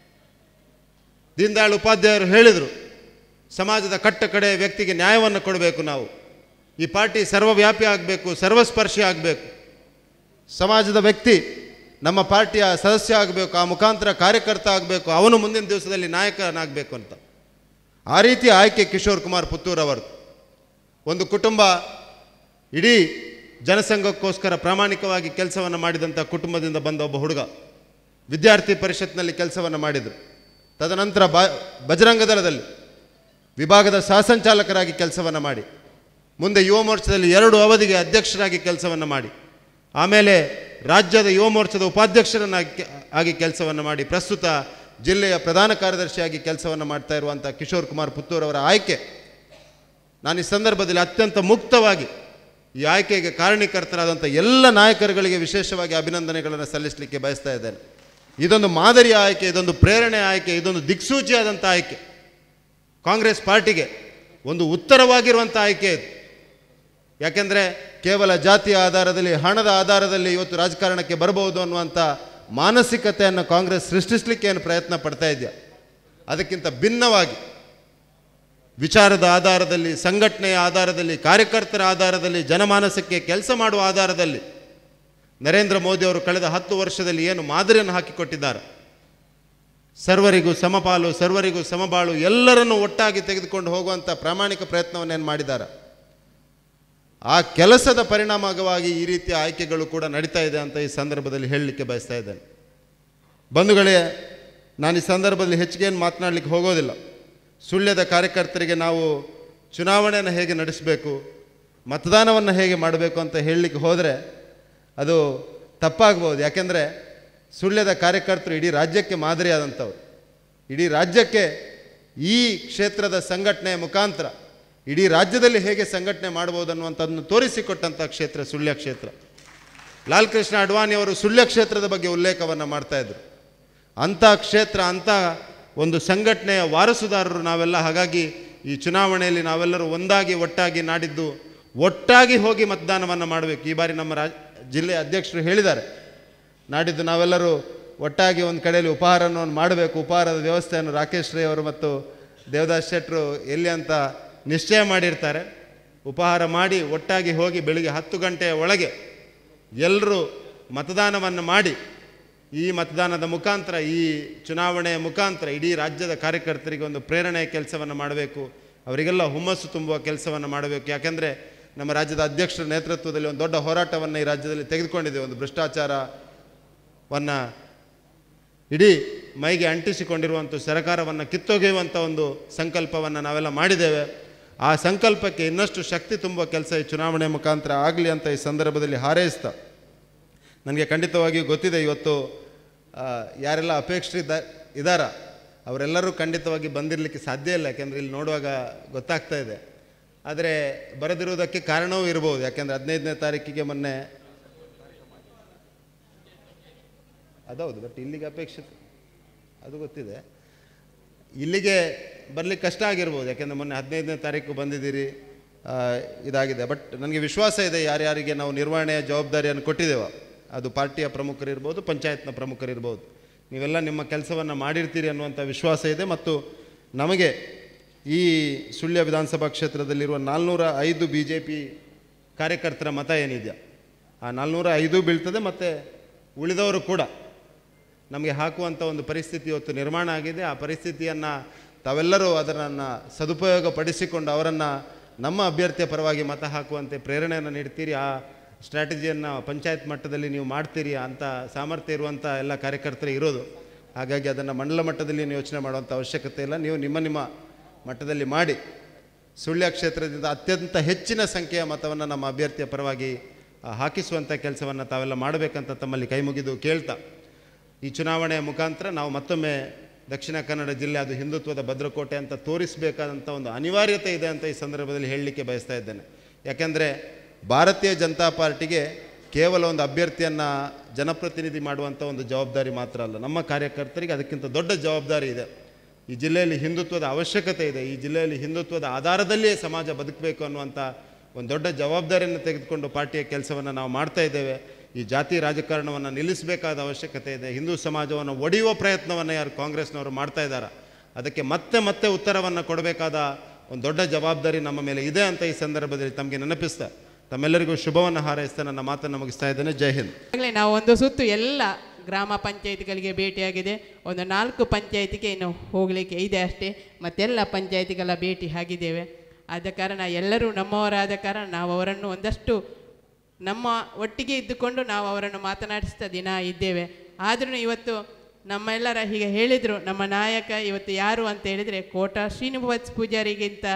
ದೀನದಯಾಳ್ ಉಪಾಧ್ಯಾಯರು ಹೇಳಿದರು ಸಮಾಜದ ಕಟ್ಟ ಕಡೆ ವ್ಯಕ್ತಿಗೆ ನ್ಯಾಯವನ್ನು ಕೊಡಬೇಕು ನಾವು ಈ ಪಾರ್ಟಿ ಸರ್ವವ್ಯಾಪಿ ಆಗಬೇಕು ಸರ್ವಸ್ಪರ್ಶಿ ಆಗಬೇಕು ಸಮಾಜದ ವ್ಯಕ್ತಿ ನಮ್ಮ ಪಾರ್ಟಿಯ ಸದಸ್ಯ ಆಗಬೇಕು ಆ ಮುಖಾಂತರ ಕಾರ್ಯಕರ್ತ ಆಗಬೇಕು ಅವನು ಮುಂದಿನ ದಿವಸದಲ್ಲಿ ನಾಯಕನಾಗಬೇಕು ಅಂತ ಆ ರೀತಿಯ ಆಯ್ಕೆ ಕಿಶೋರ್ ಕುಮಾರ್ ಪುತ್ತೂರ್ ಅವರದು ಒಂದು ಕುಟುಂಬ ಇಡೀ ಜನಸಂಘಕ್ಕೋಸ್ಕರ ಪ್ರಾಮಾಣಿಕವಾಗಿ ಕೆಲಸವನ್ನು ಮಾಡಿದಂಥ ಕುಟುಂಬದಿಂದ ಬಂದ ಒಬ್ಬ ಹುಡುಗ ವಿದ್ಯಾರ್ಥಿ ಪರಿಷತ್ನಲ್ಲಿ ಕೆಲಸವನ್ನು ಮಾಡಿದರು ತದನಂತರ ಬ ಬಜರಂಗ ದಳದಲ್ಲಿ ವಿಭಾಗದ ಸಹಸಂಚಾಲಕರಾಗಿ ಕೆಲಸವನ್ನು ಮಾಡಿ ಮುಂದೆ ಯುವ ಮೋರ್ಚಾದಲ್ಲಿ ಎರಡು ಅವಧಿಗೆ ಅಧ್ಯಕ್ಷರಾಗಿ ಕೆಲಸವನ್ನು ಮಾಡಿ ಆಮೇಲೆ ರಾಜ್ಯದ ಯುವ ಮೋರ್ಚಾದ ಉಪಾಧ್ಯಕ್ಷರನ್ನಾಗಿ ಕೆ- ಆಗಿ ಕೆಲಸವನ್ನು ಮಾಡಿ ಪ್ರಸ್ತುತ ಜಿಲ್ಲೆಯ ಪ್ರಧಾನ ಕಾರ್ಯದರ್ಶಿಯಾಗಿ ಕೆಲಸವನ್ನು ಮಾಡ್ತಾ ಇರುವಂಥ ಕಿಶೋರ್ ಕುಮಾರ್ ಪುತ್ತೂರ್ ಅವರ ಆಯ್ಕೆ ನಾನು ಈ ಸಂದರ್ಭದಲ್ಲಿ ಅತ್ಯಂತ ಮುಕ್ತವಾಗಿ ಈ ಆಯ್ಕೆಗೆ ಕಾರಣೀಕರ್ತರಾದಂಥ ಎಲ್ಲ ನಾಯಕರುಗಳಿಗೆ ವಿಶೇಷವಾಗಿ ಅಭಿನಂದನೆಗಳನ್ನು ಸಲ್ಲಿಸಲಿಕ್ಕೆ ಬಯಸ್ತಾ ಇದ್ದೇನೆ ಇದೊಂದು ಮಾದರಿಯ ಆಯ್ಕೆ ಇದೊಂದು ಪ್ರೇರಣೆ ಆಯ್ಕೆ ಇದೊಂದು ದಿಕ್ಸೂಚಿಯಾದಂಥ ಆಯ್ಕೆ ಕಾಂಗ್ರೆಸ್ ಪಾರ್ಟಿಗೆ ಒಂದು ಉತ್ತರವಾಗಿರುವಂಥ ಆಯ್ಕೆ ಇದು ಯಾಕೆಂದರೆ ಕೇವಲ ಜಾತಿಯ ಆಧಾರದಲ್ಲಿ ಹಣದ ಆಧಾರದಲ್ಲಿ ಇವತ್ತು ರಾಜಕಾರಣಕ್ಕೆ ಬರಬಹುದು ಅನ್ನುವಂಥ ಮಾನಸಿಕತೆಯನ್ನು ಕಾಂಗ್ರೆಸ್ ಸೃಷ್ಟಿಸಲಿಕ್ಕೆ ಏನು ಪ್ರಯತ್ನ ಪಡ್ತಾ ಇದೆಯಾ ಅದಕ್ಕಿಂತ ಭಿನ್ನವಾಗಿ ವಿಚಾರದ ಆಧಾರದಲ್ಲಿ ಸಂಘಟನೆಯ ಆಧಾರದಲ್ಲಿ ಕಾರ್ಯಕರ್ತರ ಆಧಾರದಲ್ಲಿ ಜನಮಾನಸಕ್ಕೆ ಕೆಲಸ ಮಾಡುವ ಆಧಾರದಲ್ಲಿ ನರೇಂದ್ರ ಮೋದಿ ಅವರು ಕಳೆದ ಹತ್ತು ವರ್ಷದಲ್ಲಿ ಏನು ಮಾದರಿಯನ್ನು ಹಾಕಿಕೊಟ್ಟಿದ್ದಾರೆ ಸರ್ವರಿಗೂ ಸಮಪಾಲು ಸರ್ವರಿಗೂ ಸಮಬಾಳು ಎಲ್ಲರನ್ನೂ ಒಟ್ಟಾಗಿ ತೆಗೆದುಕೊಂಡು ಹೋಗುವಂಥ ಪ್ರಾಮಾಣಿಕ ಪ್ರಯತ್ನವನ್ನೇನು ಮಾಡಿದ್ದಾರೆ ಆ ಕೆಲಸದ ಪರಿಣಾಮವಾಗಿ ಈ ರೀತಿಯ ಆಯ್ಕೆಗಳು ಕೂಡ ನಡೀತಾ ಇದೆ ಅಂತ ಈ ಸಂದರ್ಭದಲ್ಲಿ ಹೇಳಲಿಕ್ಕೆ ಬಯಸ್ತಾ ಇದ್ದೇನೆ ಬಂಧುಗಳೇ ನಾನು ಈ ಸಂದರ್ಭದಲ್ಲಿ ಹೆಚ್ಚಿಗೆ ಏನು ಮಾತನಾಡಲಿಕ್ಕೆ ಹೋಗೋದಿಲ್ಲ ಸುಳ್ಯದ ಕಾರ್ಯಕರ್ತರಿಗೆ ನಾವು ಚುನಾವಣೆಯನ್ನು ಹೇಗೆ ನಡೆಸಬೇಕು ಮತದಾನವನ್ನು ಹೇಗೆ ಮಾಡಬೇಕು ಅಂತ ಹೇಳಲಿಕ್ಕೆ ಹೋದರೆ ಅದು ತಪ್ಪಾಗ್ಬೋದು ಯಾಕೆಂದರೆ ಸುಳ್ಯದ ಕಾರ್ಯಕರ್ತರು ಇಡೀ ರಾಜ್ಯಕ್ಕೆ ಮಾದರಿಯಾದಂಥವ್ರು ಇಡೀ ರಾಜ್ಯಕ್ಕೆ ಈ ಕ್ಷೇತ್ರದ ಸಂಘಟನೆಯ ಮುಖಾಂತರ ಇಡೀ ರಾಜ್ಯದಲ್ಲಿ ಹೇಗೆ ಸಂಘಟನೆ ಮಾಡ್ಬೋದು ಅನ್ನುವಂಥದ್ದನ್ನು ತೋರಿಸಿಕೊಟ್ಟಂಥ ಕ್ಷೇತ್ರ ಸುಳ್ಯ ಕ್ಷೇತ್ರ ಲಾಲ್ ಕೃಷ್ಣ ಅಡ್ವಾಣಿ ಅವರು ಸುಳ್ಯ ಕ್ಷೇತ್ರದ ಬಗ್ಗೆ ಉಲ್ಲೇಖವನ್ನು ಮಾಡ್ತಾ ಇದ್ರು ಅಂಥ ಕ್ಷೇತ್ರ ಅಂಥ ಒಂದು ಸಂಘಟನೆಯ ವಾರಸುದಾರರು ನಾವೆಲ್ಲ ಹಾಗಾಗಿ ಈ ಚುನಾವಣೆಯಲ್ಲಿ ನಾವೆಲ್ಲರೂ ಒಂದಾಗಿ ಒಟ್ಟಾಗಿ ನಾಡಿದ್ದು ಒಟ್ಟಾಗಿ ಹೋಗಿ ಮತದಾನವನ್ನು ಮಾಡಬೇಕು ಈ ಬಾರಿ ನಮ್ಮ ರಾಜ್ ಜಿಲ್ಲೆಯ ಅಧ್ಯಕ್ಷರು ಹೇಳಿದ್ದಾರೆ ನಾಡಿದ್ದು ನಾವೆಲ್ಲರೂ ಒಟ್ಟಾಗಿ ಒಂದು ಕಡೆಯಲ್ಲಿ ಉಪಹಾರವನ್ನು ಮಾಡಬೇಕು ಉಪಹಾರದ ವ್ಯವಸ್ಥೆಯನ್ನು ರಾಕೇಶ್ ರೈ ಅವರು ಮತ್ತು ದೇವದಾಸ್ ಶೆಟ್ಟರು ಎಲ್ಲಿ ಅಂತ ನಿಶ್ಚಯ ಮಾಡಿರ್ತಾರೆ ಉಪಹಾರ ಮಾಡಿ ಒಟ್ಟಾಗಿ ಹೋಗಿ ಬೆಳಿಗ್ಗೆ ಹತ್ತು ಗಂಟೆಯ ಒಳಗೆ ಎಲ್ಲರೂ ಮತದಾನವನ್ನು ಮಾಡಿ ಈ ಮತದಾನದ ಮುಖಾಂತರ ಈ ಚುನಾವಣೆಯ ಮುಖಾಂತರ ಇಡೀ ರಾಜ್ಯದ ಕಾರ್ಯಕರ್ತರಿಗೆ ಒಂದು ಪ್ರೇರಣೆಯ ಕೆಲಸವನ್ನು ಮಾಡಬೇಕು ಅವರಿಗೆಲ್ಲ ಹುಮ್ಮಸ್ಸು ತುಂಬುವ ಕೆಲಸವನ್ನು ಮಾಡಬೇಕು ಯಾಕೆಂದರೆ ನಮ್ಮ ರಾಜ್ಯದ ಅಧ್ಯಕ್ಷರ ನೇತೃತ್ವದಲ್ಲಿ ಒಂದು ದೊಡ್ಡ ಹೋರಾಟವನ್ನು ಈ ರಾಜ್ಯದಲ್ಲಿ ತೆಗೆದುಕೊಂಡಿದೆ ಒಂದು ಭ್ರಷ್ಟಾಚಾರವನ್ನು ಇಡೀ ಮೈಗೆ ಅಂಟಿಸಿಕೊಂಡಿರುವಂಥ ಸರ್ಕಾರವನ್ನು ಕಿತ್ತೊಗೆಯುವಂಥ ಒಂದು ಸಂಕಲ್ಪವನ್ನು ನಾವೆಲ್ಲ ಮಾಡಿದ್ದೇವೆ ಆ ಸಂಕಲ್ಪಕ್ಕೆ ಇನ್ನಷ್ಟು ಶಕ್ತಿ ತುಂಬುವ ಕೆಲಸ ಈ ಚುನಾವಣೆ ಮುಖಾಂತರ ಆಗಲಿ ಅಂತ ಈ ಸಂದರ್ಭದಲ್ಲಿ ಹಾರೈಸ್ತಾ ನನಗೆ ಖಂಡಿತವಾಗಿಯೂ ಗೊತ್ತಿದೆ ಇವತ್ತು ಆ, ಯಾರೆಲ್ಲ ಅಪೇಕ್ಷಿತ ಇದ್ದಾರ ಅವರೆಲ್ಲರೂ ಖಂಡಿತವಾಗಿ ಬಂದಿರಲಿಕ್ಕೆ ಸಾಧ್ಯ ಇಲ್ಲ ಯಾಕೆಂದರೆ ಇಲ್ಲಿ ನೋಡುವಾಗ ಗೊತ್ತಾಗ್ತಾ ಇದೆ ಆದರೆ ಬರದಿರುವುದಕ್ಕೆ ಕಾರಣವೂ ಇರ್ಬೋದು ಯಾಕೆಂದರೆ ಹದಿನೈದನೇ ತಾರೀಕಿಗೆ ಮೊನ್ನೆ ಅದೌದು ಬಟ್ ಇಲ್ಲಿಗೆ ಅಪೇಕ್ಷಿತ ಅದು ಗೊತ್ತಿದೆ ಇಲ್ಲಿಗೆ ಬರಲಿಕ್ಕೆ ಕಷ್ಟ ಆಗಿರ್ಬೋದು ಯಾಕೆಂದರೆ ಮೊನ್ನೆ ಹದಿನೈದನೇ ತಾರೀಕು ಬಂದಿದ್ದೀರಿ ಆ, ಇದಾಗಿದೆ ಬಟ್ ನನಗೆ ವಿಶ್ವಾಸ ಇದೆ ಯಾರ್ಯಾರಿಗೆ ನಾವು ನಿರ್ವಹಣೆಯ ಜವಾಬ್ದಾರಿಯನ್ನು ಕೊಟ್ಟಿದ್ದೇವೆ ಅದು ಪಾರ್ಟಿಯ ಪ್ರಮುಖರಿರ್ಬೋದು ಪಂಚಾಯತ್ನ ಪ್ರಮುಖರಿರ್ಬೋದು ನೀವೆಲ್ಲ ನಿಮ್ಮ ಕೆಲಸವನ್ನು ಮಾಡಿರ್ತೀರಿ ಅನ್ನುವಂಥ ವಿಶ್ವಾಸ ಇದೆ ಮತ್ತು ನಮಗೆ ಈ ಸುಳ್ಯ ವಿಧಾನಸಭಾ ಕ್ಷೇತ್ರದಲ್ಲಿರುವ ನಾಲ್ನೂರ ಐದು ಬಿ ಜೆ ಪಿ ಕಾರ್ಯಕರ್ತರ ಮತ ಏನಿದೆಯಾ ಆ ನಾಲ್ನೂರ ಐದು ಬೀಳ್ತದೆ ಮತ್ತು ಉಳಿದವರು ಕೂಡ ನಮಗೆ ಹಾಕುವಂಥ ಒಂದು ಪರಿಸ್ಥಿತಿ ಇವತ್ತು ನಿರ್ಮಾಣ ಆಗಿದೆ ಆ ಪರಿಸ್ಥಿತಿಯನ್ನು ತಾವೆಲ್ಲರೂ ಅದನ್ನು ಸದುಪಯೋಗ ಪಡಿಸಿಕೊಂಡು ಅವರನ್ನು ನಮ್ಮ ಅಭ್ಯರ್ಥಿಯ ಪರವಾಗಿ ಮತ ಹಾಕುವಂತೆ ಪ್ರೇರಣೆಯನ್ನು ನೀಡ್ತೀರಿ ಆ ಸ್ಟ್ರಾಟಜಿಯನ್ನು ಪಂಚಾಯತ್ ಮಟ್ಟದಲ್ಲಿ ನೀವು ಮಾಡ್ತೀರಿ ಅಂತ ಸಾಮರ್ಥ್ಯ ಇರುವಂಥ ಎಲ್ಲ ಕಾರ್ಯಕರ್ತರು ಇರೋದು ಹಾಗಾಗಿ ಅದನ್ನು ಮಂಡಲ ಮಟ್ಟದಲ್ಲಿ ನೀವು ಯೋಚನೆ ಮಾಡುವಂಥ ಅವಶ್ಯಕತೆ ಇಲ್ಲ ನೀವು ನಿಮ್ಮ ನಿಮ್ಮ ಮಟ್ಟದಲ್ಲಿ ಮಾಡಿ ಸುಳ್ಯ ಕ್ಷೇತ್ರದಿಂದ ಅತ್ಯಂತ ಹೆಚ್ಚಿನ ಸಂಖ್ಯೆಯ ಮತವನ್ನು ನಮ್ಮ ಅಭ್ಯರ್ಥಿಯ ಪರವಾಗಿ ಆ, ಹಾಕಿಸುವಂಥ ಕೆಲಸವನ್ನು ತಾವೆಲ್ಲ ಮಾಡಬೇಕಂತ ತಮ್ಮಲ್ಲಿ ಕೈ ಮುಗಿದು ಕೇಳ್ತಾ ಈ ಚುನಾವಣೆಯ ಮುಖಾಂತರ ನಾವು ಮತ್ತೊಮ್ಮೆ ದಕ್ಷಿಣ ಕನ್ನಡ ಜಿಲ್ಲೆ ಅದು ಹಿಂದುತ್ವದ ಭದ್ರಕೋಟೆ ಅಂತ ತೋರಿಸಬೇಕಾದಂಥ ಒಂದು ಅನಿವಾರ್ಯತೆ ಇದೆ ಅಂತ ಈ ಸಂದರ್ಭದಲ್ಲಿ ಹೇಳಲಿಕ್ಕೆ ಬಯಸ್ತಾ ಇದ್ದೇನೆ ಯಾಕೆಂದರೆ ಭಾರತೀಯ ಜನತಾ ಪಾರ್ಟಿಗೆ ಕೇವಲ ಒಂದು ಅಭ್ಯರ್ಥಿಯನ್ನು ಜನಪ್ರತಿನಿಧಿ ಮಾಡುವಂಥ ಒಂದು ಜವಾಬ್ದಾರಿ ಮಾತ್ರ ಅಲ್ಲ ನಮ್ಮ ಕಾರ್ಯಕರ್ತರಿಗೆ ಅದಕ್ಕಿಂತ ದೊಡ್ಡ ಜವಾಬ್ದಾರಿ ಇದೆ ಈ ಜಿಲ್ಲೆಯಲ್ಲಿ ಹಿಂದುತ್ವದ ಅವಶ್ಯಕತೆ ಇದೆ ಈ ಜಿಲ್ಲೆಯಲ್ಲಿ ಹಿಂದುತ್ವದ ಆಧಾರದಲ್ಲಿಯೇ ಸಮಾಜ ಬದುಕಬೇಕು ಅನ್ನುವಂಥ ಒಂದು ದೊಡ್ಡ ಜವಾಬ್ದಾರಿಯನ್ನು ತೆಗೆದುಕೊಂಡು ಪಾರ್ಟಿಯ ಕೆಲಸವನ್ನು ನಾವು ಮಾಡ್ತಾ ಇದ್ದೇವೆ ಈ ಜಾತಿ ರಾಜಕಾರಣವನ್ನು ನಿಲ್ಲಿಸಬೇಕಾದ ಅವಶ್ಯಕತೆ ಇದೆ ಹಿಂದೂ ಸಮಾಜವನ್ನು ಒಡೆಯುವ ಪ್ರಯತ್ನವನ್ನು ಯಾರು ಕಾಂಗ್ರೆಸ್ನವರು ಮಾಡ್ತಾ ಇದ್ದಾರೆ ಅದಕ್ಕೆ ಮತ್ತೆ ಮತ್ತೆ ಉತ್ತರವನ್ನು ಕೊಡಬೇಕಾದ ಒಂದು ದೊಡ್ಡ ಜವಾಬ್ದಾರಿ ನಮ್ಮ ಮೇಲೆ ಇದೆ ಅಂತ ಈ ಸಂದರ್ಭದಲ್ಲಿ ತಮಗೆ ನೆನಪಿಸ್ತಾ ತಮ್ಮೆಲ್ಲರಿಗೂ ಶುಭವನ್ನು ಹಾರೈಸ್ತಾ ನನ್ನ ಮಾತನ್ನು ಮುಗಿಸ್ತಾ ಇದ್ದೇನೆ ಜೈ ಹಿಂದ್ ಈಗಾಗಲೇ ನಾವು ಒಂದು ಸುತ್ತು ಎಲ್ಲ ಗ್ರಾಮ ಪಂಚಾಯತಿಗಳಿಗೆ ಭೇಟಿಯಾಗಿದೆ ಒಂದು ನಾಲ್ಕು ಪಂಚಾಯತಿಗೆ ಇನ್ನು ಹೋಗಲಿಕ್ಕೆ ಇದೆ ಅಷ್ಟೇ ಮತ್ತೆಲ್ಲ ಪಂಚಾಯತಿಗಳ ಭೇಟಿ ಆಗಿದ್ದೇವೆ ಆದ ಕಾರಣ ಎಲ್ಲರೂ ನಮ್ಮವರಾದ ಕಾರಣ ನಾವು ಅವರನ್ನು ಒಂದಷ್ಟು ನಮ್ಮ ಒಟ್ಟಿಗೆ ಇದ್ದುಕೊಂಡು ನಾವು ಅವರನ್ನು ಮಾತನಾಡಿಸ್ತಾ ದಿನ ಇದ್ದೇವೆ ಆದ್ರೂ ಇವತ್ತು ನಮ್ಮೆಲ್ಲರ ಹೀಗೆ ಹೇಳಿದರು ನಮ್ಮ ನಾಯಕ ಇವತ್ತು ಯಾರು ಅಂತ ಹೇಳಿದರೆ ಕೋಟ ಶ್ರೀನಿವಾಸ್ ಪೂಜಾರಿಗಿಂತ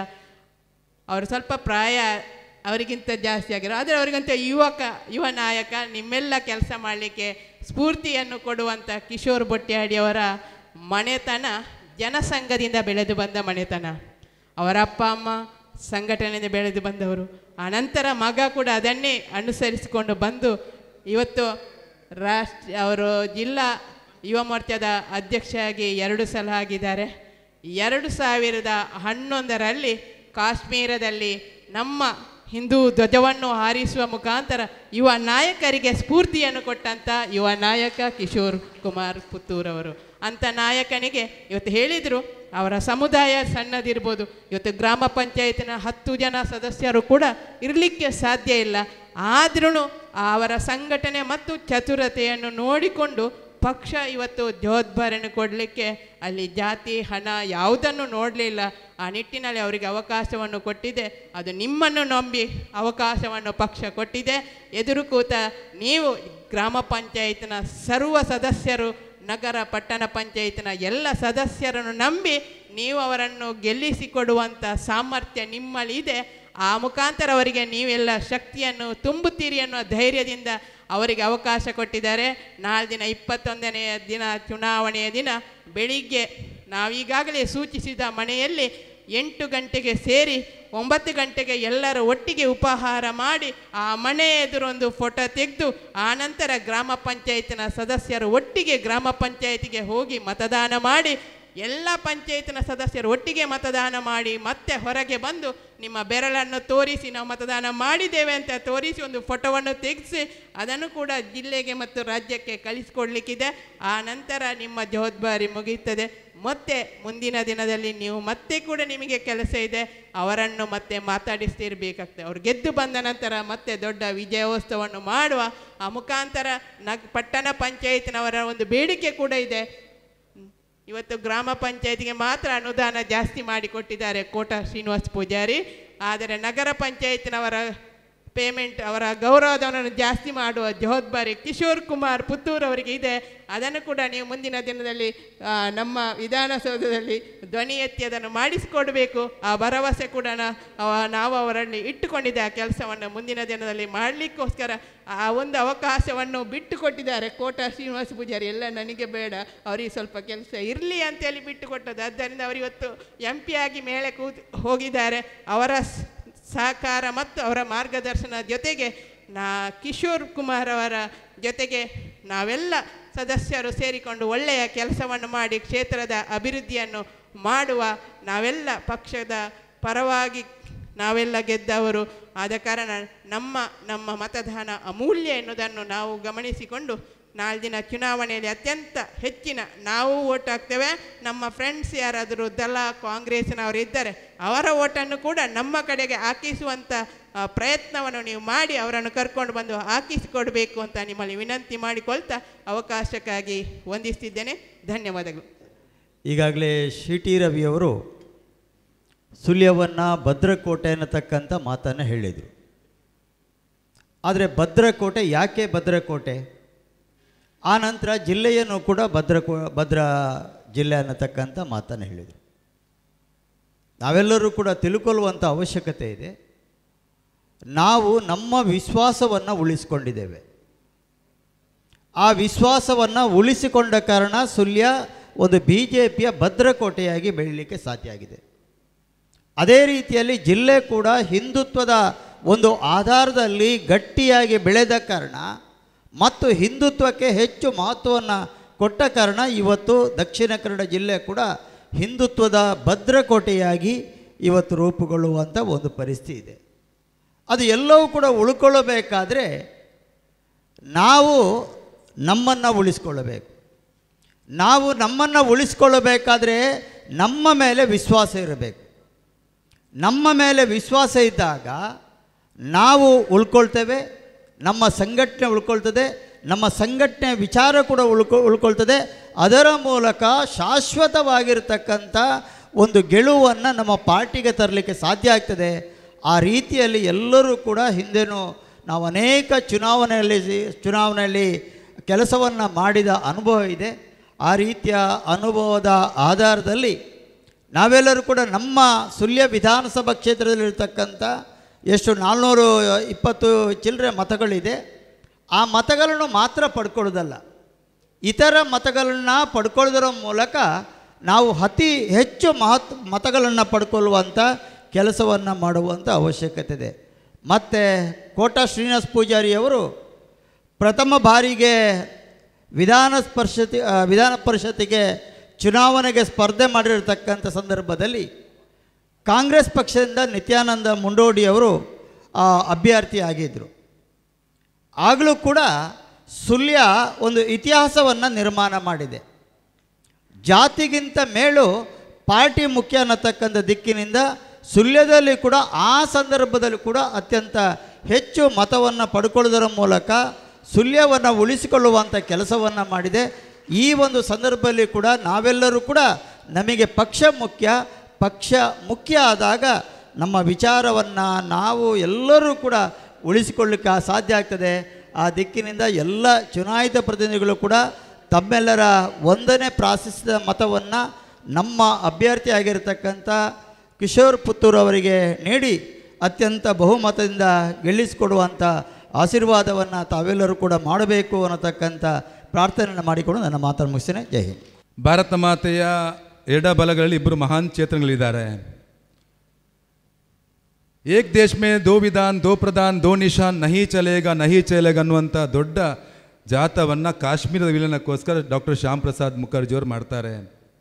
ಅವರು ಸ್ವಲ್ಪ ಪ್ರಾಯ ಅವರಿಗಿಂತ ಜಾಸ್ತಿ ಆಗಿರೋ ಆದರೆ ಅವರಿಗಂತ ಯುವಕ ಯುವ ನಾಯಕ ನಿಮ್ಮೆಲ್ಲ ಕೆಲಸ ಮಾಡಲಿಕ್ಕೆ ಸ್ಫೂರ್ತಿಯನ್ನು ಕೊಡುವಂಥ ಕಿಶೋರ್ ಬೊಟ್ಯಾಡಿಯವರ ಮನೆತನ ಜನಸಂಘದಿಂದ ಬೆಳೆದು ಬಂದ ಮನೆತನ ಅವರ ಅಪ್ಪ ಅಮ್ಮ ಸಂಘಟನೆಯಿಂದ ಬೆಳೆದು ಬಂದವರು ಅನಂತರ ಮಗ ಕೂಡ ಅದನ್ನೇ ಅನುಸರಿಸಿಕೊಂಡು ಬಂದು ಇವತ್ತು ರಾಷ್ಟ್ರ ಅವರು ಜಿಲ್ಲಾ ಯುವ ಮೋರ್ಚಾದ ಅಧ್ಯಕ್ಷರಾಗಿ ಎರಡು ಸಲ ಆಗಿದ್ದಾರೆ ಎರಡು ಸಾವಿರದ ಹನ್ನೊಂದರಲ್ಲಿ ಕಾಶ್ಮೀರದಲ್ಲಿ ನಮ್ಮ ಹಿಂದೂ ಧ್ವಜವನ್ನು ಹಾರಿಸುವ ಮುಖಾಂತರ ಯುವ ನಾಯಕರಿಗೆ ಸ್ಫೂರ್ತಿಯನ್ನು ಕೊಟ್ಟಂಥ ಯುವ ನಾಯಕ ಕಿಶೋರ್ ಕುಮಾರ್ ಪುತ್ತೂರವರು ಅಂಥ ನಾಯಕನಿಗೆ ಇವತ್ತು ಹೇಳಿದರು ಅವರ ಸಮುದಾಯ ಸಣ್ಣದಿರ್ಬೋದು ಇವತ್ತು ಗ್ರಾಮ ಪಂಚಾಯತಿನ ಹತ್ತು ಜನ ಸದಸ್ಯರು ಕೂಡ ಇರಲಿಕ್ಕೆ ಸಾಧ್ಯ ಇಲ್ಲ ಆದ್ರೂ ಅವರ ಸಂಘಟನೆ ಮತ್ತು ಚತುರತೆಯನ್ನು ನೋಡಿಕೊಂಡು ಪಕ್ಷ ಇವತ್ತು ಜವಾಬ್ದಾರಿಯನ್ನು ಕೊಡಲಿಕ್ಕೆ ಅಲ್ಲಿ ಜಾತಿ ಹಣ ಯಾವುದನ್ನು ನೋಡಲಿಲ್ಲ ಆ ನಿಟ್ಟಿನಲ್ಲಿ ಅವರಿಗೆ ಅವಕಾಶವನ್ನು ಕೊಟ್ಟಿದೆ ಅದು ನಿಮ್ಮನ್ನು ನಂಬಿ ಅವಕಾಶವನ್ನು ಪಕ್ಷ ಕೊಟ್ಟಿದೆ ಎದುರು ಕೂತ ನೀವು ಗ್ರಾಮ ಪಂಚಾಯತ್ನ ಸರ್ವ ಸದಸ್ಯರು ನಗರ ಪಟ್ಟಣ ಪಂಚಾಯತ್ನ ಎಲ್ಲ ಸದಸ್ಯರನ್ನು ನಂಬಿ ನೀವು ಅವರನ್ನು ಗೆಲ್ಲಿಸಿಕೊಡುವಂಥ ಸಾಮರ್ಥ್ಯ ನಿಮ್ಮಲ್ಲಿ ಇದೆ ಆ ಮುಖಾಂತರ ಅವರಿಗೆ ನೀವೆಲ್ಲ ಶಕ್ತಿಯನ್ನು ತುಂಬುತ್ತೀರಿ ಅನ್ನೋ ಧೈರ್ಯದಿಂದ ಅವರಿಗೆ ಅವಕಾಶ ಕೊಟ್ಟಿದ್ದಾರೆ ನಾಳೆ ದಿನ ಇಪ್ಪತ್ತೊಂದನೆಯ ದಿನ ಚುನಾವಣೆಯ ದಿನ ಬೆಳಿಗ್ಗೆ ನಾವೀಗಾಗಲೇ ಸೂಚಿಸಿದ ಮನೆಯಲ್ಲಿ ಎಂಟು ಗಂಟೆಗೆ ಸೇರಿ ಒಂಬತ್ತು ಗಂಟೆಗೆ ಎಲ್ಲರೂ ಒಟ್ಟಿಗೆ ಉಪಹಾರ ಮಾಡಿ ಆ ಮನೆ ಎದುರೊಂದು ಫೋಟೋ ತೆಗೆದು ಆನಂತರ ಗ್ರಾಮ ಪಂಚಾಯತಿನ ಸದಸ್ಯರು ಒಟ್ಟಿಗೆ ಗ್ರಾಮ ಪಂಚಾಯತಿಗೆ ಹೋಗಿ ಮತದಾನ ಮಾಡಿ ಎಲ್ಲ ಪಂಚಾಯತಿನ ಸದಸ್ಯರು ಒಟ್ಟಿಗೆ ಮತದಾನ ಮಾಡಿ ಮತ್ತೆ ಹೊರಗೆ ಬಂದು ನಿಮ್ಮ ಬೆರಳನ್ನು ತೋರಿಸಿ ನಾವು ಮತದಾನ ಮಾಡಿದ್ದೇವೆ ಅಂತ ತೋರಿಸಿ ಒಂದು ಫೋಟೋವನ್ನು ತೆಗೆಸಿ ಅದನ್ನು ಕೂಡ ಜಿಲ್ಲೆಗೆ ಮತ್ತು ರಾಜ್ಯಕ್ಕೆ ಕಳಿಸ್ಕೊಡ್ಲಿಕ್ಕಿದೆ ಆ ನಂತರ ನಿಮ್ಮ ಜವಾಬ್ದಾರಿ ಮುಗಿಯುತ್ತದೆ ಮತ್ತೆ ಮುಂದಿನ ದಿನದಲ್ಲಿ ನೀವು ಮತ್ತೆ ಕೂಡ ನಿಮಗೆ ಕೆಲಸ ಇದೆ ಅವರನ್ನು ಮತ್ತೆ ಮಾತಾಡಿಸ್ತಿರ್ಬೇಕಾಗ್ತದೆ ಅವ್ರು ಗೆದ್ದು ಬಂದ ನಂತರ ಮತ್ತೆ ದೊಡ್ಡ ವಿಜಯೋತ್ಸವವನ್ನು ಮಾಡುವ ಆ ಮುಖಾಂತರ ನಗ್ ಪಟ್ಟಣ ಪಂಚಾಯತ್ನವರ ಒಂದು ಬೇಡಿಕೆ ಕೂಡ ಇದೆ ಇವತ್ತು ಗ್ರಾಮ ಪಂಚಾಯತಿಗೆ ಮಾತ್ರ ಅನುದಾನ ಜಾಸ್ತಿ ಮಾಡಿಕೊಟ್ಟಿದ್ದಾರೆ ಕೋಟ ಶ್ರೀನಿವಾಸ್ ಪೂಜಾರಿ ಆದರೆ ನಗರ ಪಂಚಾಯತ್ನವರ ಪೇಮೆಂಟ್ ಅವರ ಗೌರವಧನವನ್ನು ಜಾಸ್ತಿ ಮಾಡುವ ಜವಾಬ್ದಾರಿ ಕಿಶೋರ್ ಕುಮಾರ್ ಪುತ್ತೂರ್ ಅವರಿಗೆ ಇದೆ ಅದನ್ನು ಕೂಡ ನೀವು ಮುಂದಿನ ದಿನದಲ್ಲಿ ಆ, ನಮ್ಮ ವಿಧಾನಸೌಧದಲ್ಲಿ ಧ್ವನಿ ಎತ್ತಿ ಅದನ್ನು ಮಾಡಿಸಿಕೊಡಬೇಕು ಆ ಭರವಸೆ ಕೂಡ ನಾ- ಅವ- ನಾವು ಅವರಲ್ಲಿ ಇಟ್ಟುಕೊಂಡಿದ್ದೆ ಆ ಕೆಲಸವನ್ನು ಮುಂದಿನ ದಿನದಲ್ಲಿ ಮಾಡಲಿಕ್ಕೋಸ್ಕರ ಆ ಒಂದು ಅವಕಾಶವನ್ನು ಬಿಟ್ಟು ಕೊಟ್ಟಿದ್ದಾರೆ ಕೋಟ ಶ್ರೀನಿವಾಸ ಪೂಜಾರಿ ಎಲ್ಲ ನನಗೆ ಬೇಡ ಅವರಿಗೆ ಸ್ವಲ್ಪ ಕೆಲಸ ಇರಲಿ ಅಂತೇಳಿ ಬಿಟ್ಟು ಕೊಟ್ಟದ್ದು ಆದ್ದರಿಂದ ಅವರಿವತ್ತು ಎಂ ಪಿ ಆಗಿ ಮೇಲೆ ಕೂತ್ ಹೋಗಿದ್ದಾರೆ ಅವರ ಸ್- ಸಹಕಾರ ಮತ್ತು ಅವರ ಮಾರ್ಗದರ್ಶನ ಜೊತೆಗೆ ನಾ ಕಿಶೋರ್ ಕುಮಾರ್ ಅವರ ಜೊತೆಗೆ ನಾವೆಲ್ಲ ಸದಸ್ಯರು ಸೇರಿಕೊಂಡು ಒಳ್ಳೆಯ ಕೆಲಸವನ್ನು ಮಾಡಿ ಕ್ಷೇತ್ರದ ಅಭಿವೃದ್ಧಿಯನ್ನು ಮಾಡುವ ನಾವೆಲ್ಲ ಪಕ್ಷದ ಪರವಾಗಿ ನಾವೆಲ್ಲ ಗೆದ್ದವರು ಆದ ಕಾರಣ ನಮ್ಮ ನಮ್ಮ ಮತದಾನ ಅಮೂಲ್ಯ ಎನ್ನುವುದನ್ನು ನಾವು ಗಮನಿಸಿಕೊಂಡು ನಾಳೆ ದಿನ ಚುನಾವಣೆಯಲ್ಲಿ ಅತ್ಯಂತ ಹೆಚ್ಚಿನ ನಾವು ಓಟ್ ಹಾಕ್ತೇವೆ ನಮ್ಮ ಫ್ರೆಂಡ್ಸ್ ಯಾರಾದರೂ ದಳ ಕಾಂಗ್ರೆಸ್ನವರು ಇದ್ದರೆ ಅವರ ಓಟನ್ನು ಕೂಡ ನಮ್ಮ ಕಡೆಗೆ ಹಾಕಿಸುವಂಥ ಆ, ಪ್ರಯತ್ನವನ್ನು ನೀವು ಮಾಡಿ ಅವರನ್ನು ಕರ್ಕೊಂಡು ಬಂದು ಹಾಕಿಸಿಕೊಡ್ಬೇಕು ಅಂತ ನಿಮ್ಮಲ್ಲಿ ವಿನಂತಿ ಮಾಡಿಕೊಳ್ತಾ ಅವಕಾಶಕ್ಕಾಗಿ ವಂದಿಸ್ತಿದ್ದೇನೆ ಧನ್ಯವಾದಗಳು ಈಗಾಗಲೇ ಸಿ ಟಿ ರವಿಯವರು ಸುಳ್ಯವನ್ನು ಭದ್ರಕೋಟೆ ಅನ್ನತಕ್ಕಂಥ ಮಾತನ್ನು ಹೇಳಿದರು ಆದರೆ ಭದ್ರಕೋಟೆ ಯಾಕೆ ಭದ್ರಕೋಟೆ ಆ ನಂತರ ಜಿಲ್ಲೆಯನ್ನು ಕೂಡ ಭದ್ರಕೋ ಭದ್ರ ಜಿಲ್ಲೆ ಅನ್ನತಕ್ಕಂಥ ಮಾತನ್ನು ಹೇಳಿದರು ನಾವೆಲ್ಲರೂ ಕೂಡ ತಿಳ್ಕೊಳ್ಳುವಂಥ ಅವಶ್ಯಕತೆ ಇದೆ ನಾವು ನಮ್ಮ ವಿಶ್ವಾಸವನ್ನು ಉಳಿಸಿಕೊಂಡಿದ್ದೇವೆ ಆ ವಿಶ್ವಾಸವನ್ನು ಉಳಿಸಿಕೊಂಡ ಕಾರಣ ಸುಳ್ಯ ಒಂದು ಬಿ ಜೆ ಪಿಯ ಭದ್ರಕೋಟೆಯಾಗಿ ಬೆಳೀಲಿಕ್ಕೆ ಸಾಧ್ಯ ಆಗಿದೆ ಅದೇ ರೀತಿಯಲ್ಲಿ ಜಿಲ್ಲೆ ಕೂಡ ಹಿಂದುತ್ವದ ಒಂದು ಆಧಾರದಲ್ಲಿ ಗಟ್ಟಿಯಾಗಿ ಬೆಳೆದ ಕಾರಣ ಮತ್ತು ಹಿಂದುತ್ವಕ್ಕೆ ಹೆಚ್ಚು ಮಹತ್ವವನ್ನು ಕೊಟ್ಟ ಕಾರಣ ಇವತ್ತು ದಕ್ಷಿಣ ಕನ್ನಡ ಜಿಲ್ಲೆ ಕೂಡ ಹಿಂದುತ್ವದ ಭದ್ರಕೋಟೆಯಾಗಿ ಇವತ್ತು ರೂಪುಗೊಳ್ಳುವಂಥ ಒಂದು ಪರಿಸ್ಥಿತಿ ಇದೆ ಅದು ಎಲ್ಲವೂ ಕೂಡ ಉಳ್ಕೊಳ್ಳಬೇಕಾದ್ರೆ ನಾವು ನಮ್ಮನ್ನು ಉಳಿಸ್ಕೊಳ್ಳಬೇಕು ನಾವು ನಮ್ಮನ್ನು ಉಳಿಸ್ಕೊಳ್ಳಬೇಕಾದ್ರೆ ನಮ್ಮ ಮೇಲೆ ವಿಶ್ವಾಸ ಇರಬೇಕು ನಮ್ಮ ಮೇಲೆ ವಿಶ್ವಾಸ ಇದ್ದಾಗ ನಾವು ಉಳ್ಕೊಳ್ತೇವೆ ನಮ್ಮ ಸಂಘಟನೆ ಉಳ್ಕೊಳ್ತದೆ ನಮ್ಮ ಸಂಘಟನೆ ವಿಚಾರ ಕೂಡ ಉಳ್ಕೊ ಉಳ್ಕೊಳ್ತದೆ ಅದರ ಮೂಲಕ ಶಾಶ್ವತವಾಗಿರ್ತಕ್ಕಂಥ ಒಂದು ಗೆಲುವನ್ನು ನಮ್ಮ ಪಾರ್ಟಿಗೆ ತರಲಿಕ್ಕೆ ಸಾಧ್ಯ ಆಗ್ತದೆ ಆ ರೀತಿಯಲ್ಲಿ ಎಲ್ಲರೂ ಕೂಡ ಹಿಂದೆನೂ ನಾವು ಅನೇಕ ಚುನಾವಣೆಯಲ್ಲಿ ಚುನಾವಣೆಯಲ್ಲಿ ಕೆಲಸವನ್ನು ಮಾಡಿದ ಅನುಭವ ಇದೆ ಆ ರೀತಿಯ ಅನುಭವದ ಆಧಾರದಲ್ಲಿ ನಾವೆಲ್ಲರೂ ಕೂಡ ನಮ್ಮ ಸುಳ್ಯ ವಿಧಾನಸಭಾ ಕ್ಷೇತ್ರದಲ್ಲಿರ್ತಕ್ಕಂಥ ಎಷ್ಟು ನಾಲ್ನೂರು ಇಪ್ಪತ್ತು ಚಿಲ್ಲರೆ ಮತಗಳಿದೆ ಆ ಮತಗಳನ್ನು ಮಾತ್ರ ಪಡ್ಕೊಳ್ಳೋದಲ್ಲ ಇತರ ಮತಗಳನ್ನು ಪಡ್ಕೊಳ್ಳೋದರ ಮೂಲಕ ನಾವು ಅತಿ ಹೆಚ್ಚು ಮಹತ್ ಮತಗಳನ್ನು ಪಡ್ಕೊಳ್ಳುವಂಥ ಕೆಲಸವನ್ನು ಮಾಡುವಂಥ ಅವಶ್ಯಕತೆ ಇದೆ ಮತ್ತು ಕೋಟಾ ಶ್ರೀನಿವಾಸ ಪೂಜಾರಿಯವರು ಪ್ರಥಮ ಬಾರಿಗೆ ವಿಧಾನ ಪರಿಷತ್ ಆ, ವಿಧಾನ ಪರಿಷತ್ತಿಗೆ ಚುನಾವಣೆಗೆ ಸ್ಪರ್ಧೆ ಮಾಡಿರತಕ್ಕಂಥ ಸಂದರ್ಭದಲ್ಲಿ ಕಾಂಗ್ರೆಸ್ ಪಕ್ಷದಿಂದ ನಿತ್ಯಾನಂದ ಮುಂಡೋಡಿಯವರು ಆ, ಅಭ್ಯರ್ಥಿಯಾಗಿದ್ದರು ಆಗಲೂ ಕೂಡ ಸುಳ್ಯ ಒಂದು ಇತಿಹಾಸವನ್ನು ನಿರ್ಮಾಣ ಮಾಡಿದೆ ಜಾತಿಗಿಂತ ಮೇಲು ಪಾರ್ಟಿ ಮುಖ್ಯ ಅನ್ನತಕ್ಕಂಥ ದಿಕ್ಕಿನಿಂದ ಸುಳ್ಯದಲ್ಲಿ ಕೂಡ ಆ ಸಂದರ್ಭದಲ್ಲಿ ಕೂಡ ಅತ್ಯಂತ ಹೆಚ್ಚು ಮತವನ್ನು ಪಡ್ಕೊಳ್ಳೋದರ ಮೂಲಕ ಸುಳ್ಯವನ್ನು ಉಳಿಸಿಕೊಳ್ಳುವಂಥ ಕೆಲಸವನ್ನು ಮಾಡಿದೆ ಈ ಒಂದು ಸಂದರ್ಭದಲ್ಲಿ ಕೂಡ ನಾವೆಲ್ಲರೂ ಕೂಡ ನಮಗೆ ಪಕ್ಷ ಮುಖ್ಯ ಪಕ್ಷ ಮುಖ್ಯ ಆದಾಗ ನಮ್ಮ ವಿಚಾರವನ್ನು ನಾವು ಎಲ್ಲರೂ ಕೂಡ ಉಳಿಸಿಕೊಳ್ಳಿಕ್ಕೆ ಸಾಧ್ಯ ಆಗ್ತದೆ ಆ ದಿಕ್ಕಿನಿಂದ ಎಲ್ಲ ಚುನಾಯಿತ ಪ್ರತಿನಿಧಿಗಳು ಕೂಡ ತಮ್ಮೆಲ್ಲರ ಒಂದನೇ ಪ್ರಾಶಸ್ತ್ಯದ ಮತವನ್ನು ನಮ್ಮ ಅಭ್ಯರ್ಥಿಯಾಗಿರ್ತಕ್ಕಂಥ ಕಿಶೋರ್ ಪುತ್ತೂರ್ ಅವರಿಗೆ ನೀಡಿ ಅತ್ಯಂತ ಬಹುಮತದಿಂದ ಗೆಲ್ಲಿಸಿಕೊಡುವಂಥ ಆಶೀರ್ವಾದವನ್ನು ತಾವೆಲ್ಲರೂ ಕೂಡ ಮಾಡಬೇಕು ಅನ್ನತಕ್ಕಂಥ ಪ್ರಾರ್ಥನೆಯನ್ನು ಮಾಡಿಕೊಂಡು ನನ್ನ ಮಾತನ್ನು ಮುಗಿಸ್ತೇನೆ ಜೈ ಹಿಂದ್ ಭಾರತ ಮಾತೆಯ ಎಡ ಬಲಗಳಲ್ಲಿ ಇಬ್ಬರು ಮಹಾನ್ ಚೇತನಗಳಿದ್ದಾರೆ ಏಕ್ ದೇಶ್ ಮೇ ದೋ ವಿಧಾನ್ ದೋ ಪ್ರಧಾನ್ ದೋ ನಿಶಾನ್ ನಹಿ ಚಲೇಗ ನಹಿ ಚಲೇಗ ಅನ್ನುವಂಥ ದೊಡ್ಡ ಜಾಥವನ್ನು ಕಾಶ್ಮೀರದ ವಿಲೀನಕ್ಕೋಸ್ಕರ ಡಾಕ್ಟರ್ ಶ್ಯಾಮ್ ಪ್ರಸಾದ್ ಮುಖರ್ಜಿಯವರು ಮಾಡ್ತಾರೆ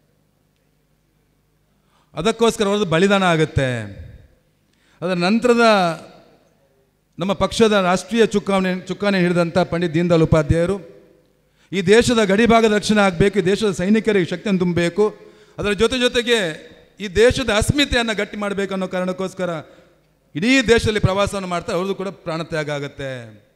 ಅದಕ್ಕೋಸ್ಕರ ಅವ್ರದ್ದು ಬಲಿದಾನ ಆಗುತ್ತೆ ಅದರ ನಂತರದ ನಮ್ಮ ಪಕ್ಷದ ರಾಷ್ಟ್ರೀಯ ಚುಕ್ಕಾಣಿ ಚುಕ್ಕಾಣಿ ಹಿಡಿದಂಥ ಪಂಡಿತ್ ದೀನ್ ದಯಾಳ್ ಉಪಾಧ್ಯಾಯರು ಈ ದೇಶದ ಗಡಿಭಾಗದ ರಕ್ಷಣೆ ಆಗಬೇಕು ಈ ದೇಶದ ಸೈನಿಕರಿಗೆ ಶಕ್ತಿಯನ್ನು ತುಂಬಬೇಕು ಅದರ ಜೊತೆ ಜೊತೆಗೆ ಈ ದೇಶದ ಅಸ್ಮಿತೆಯನ್ನು ಗಟ್ಟಿ ಮಾಡಬೇಕು ಅನ್ನೋ ಕಾರಣಕ್ಕೋಸ್ಕರ ಇಡೀ ದೇಶದಲ್ಲಿ ಪ್ರವಾಸವನ್ನು ಮಾಡ್ತಾರೆ ಅವ್ರದ್ದು ಕೂಡ ಪ್ರಾಣತ್ಯಾಗ ಆಗುತ್ತೆ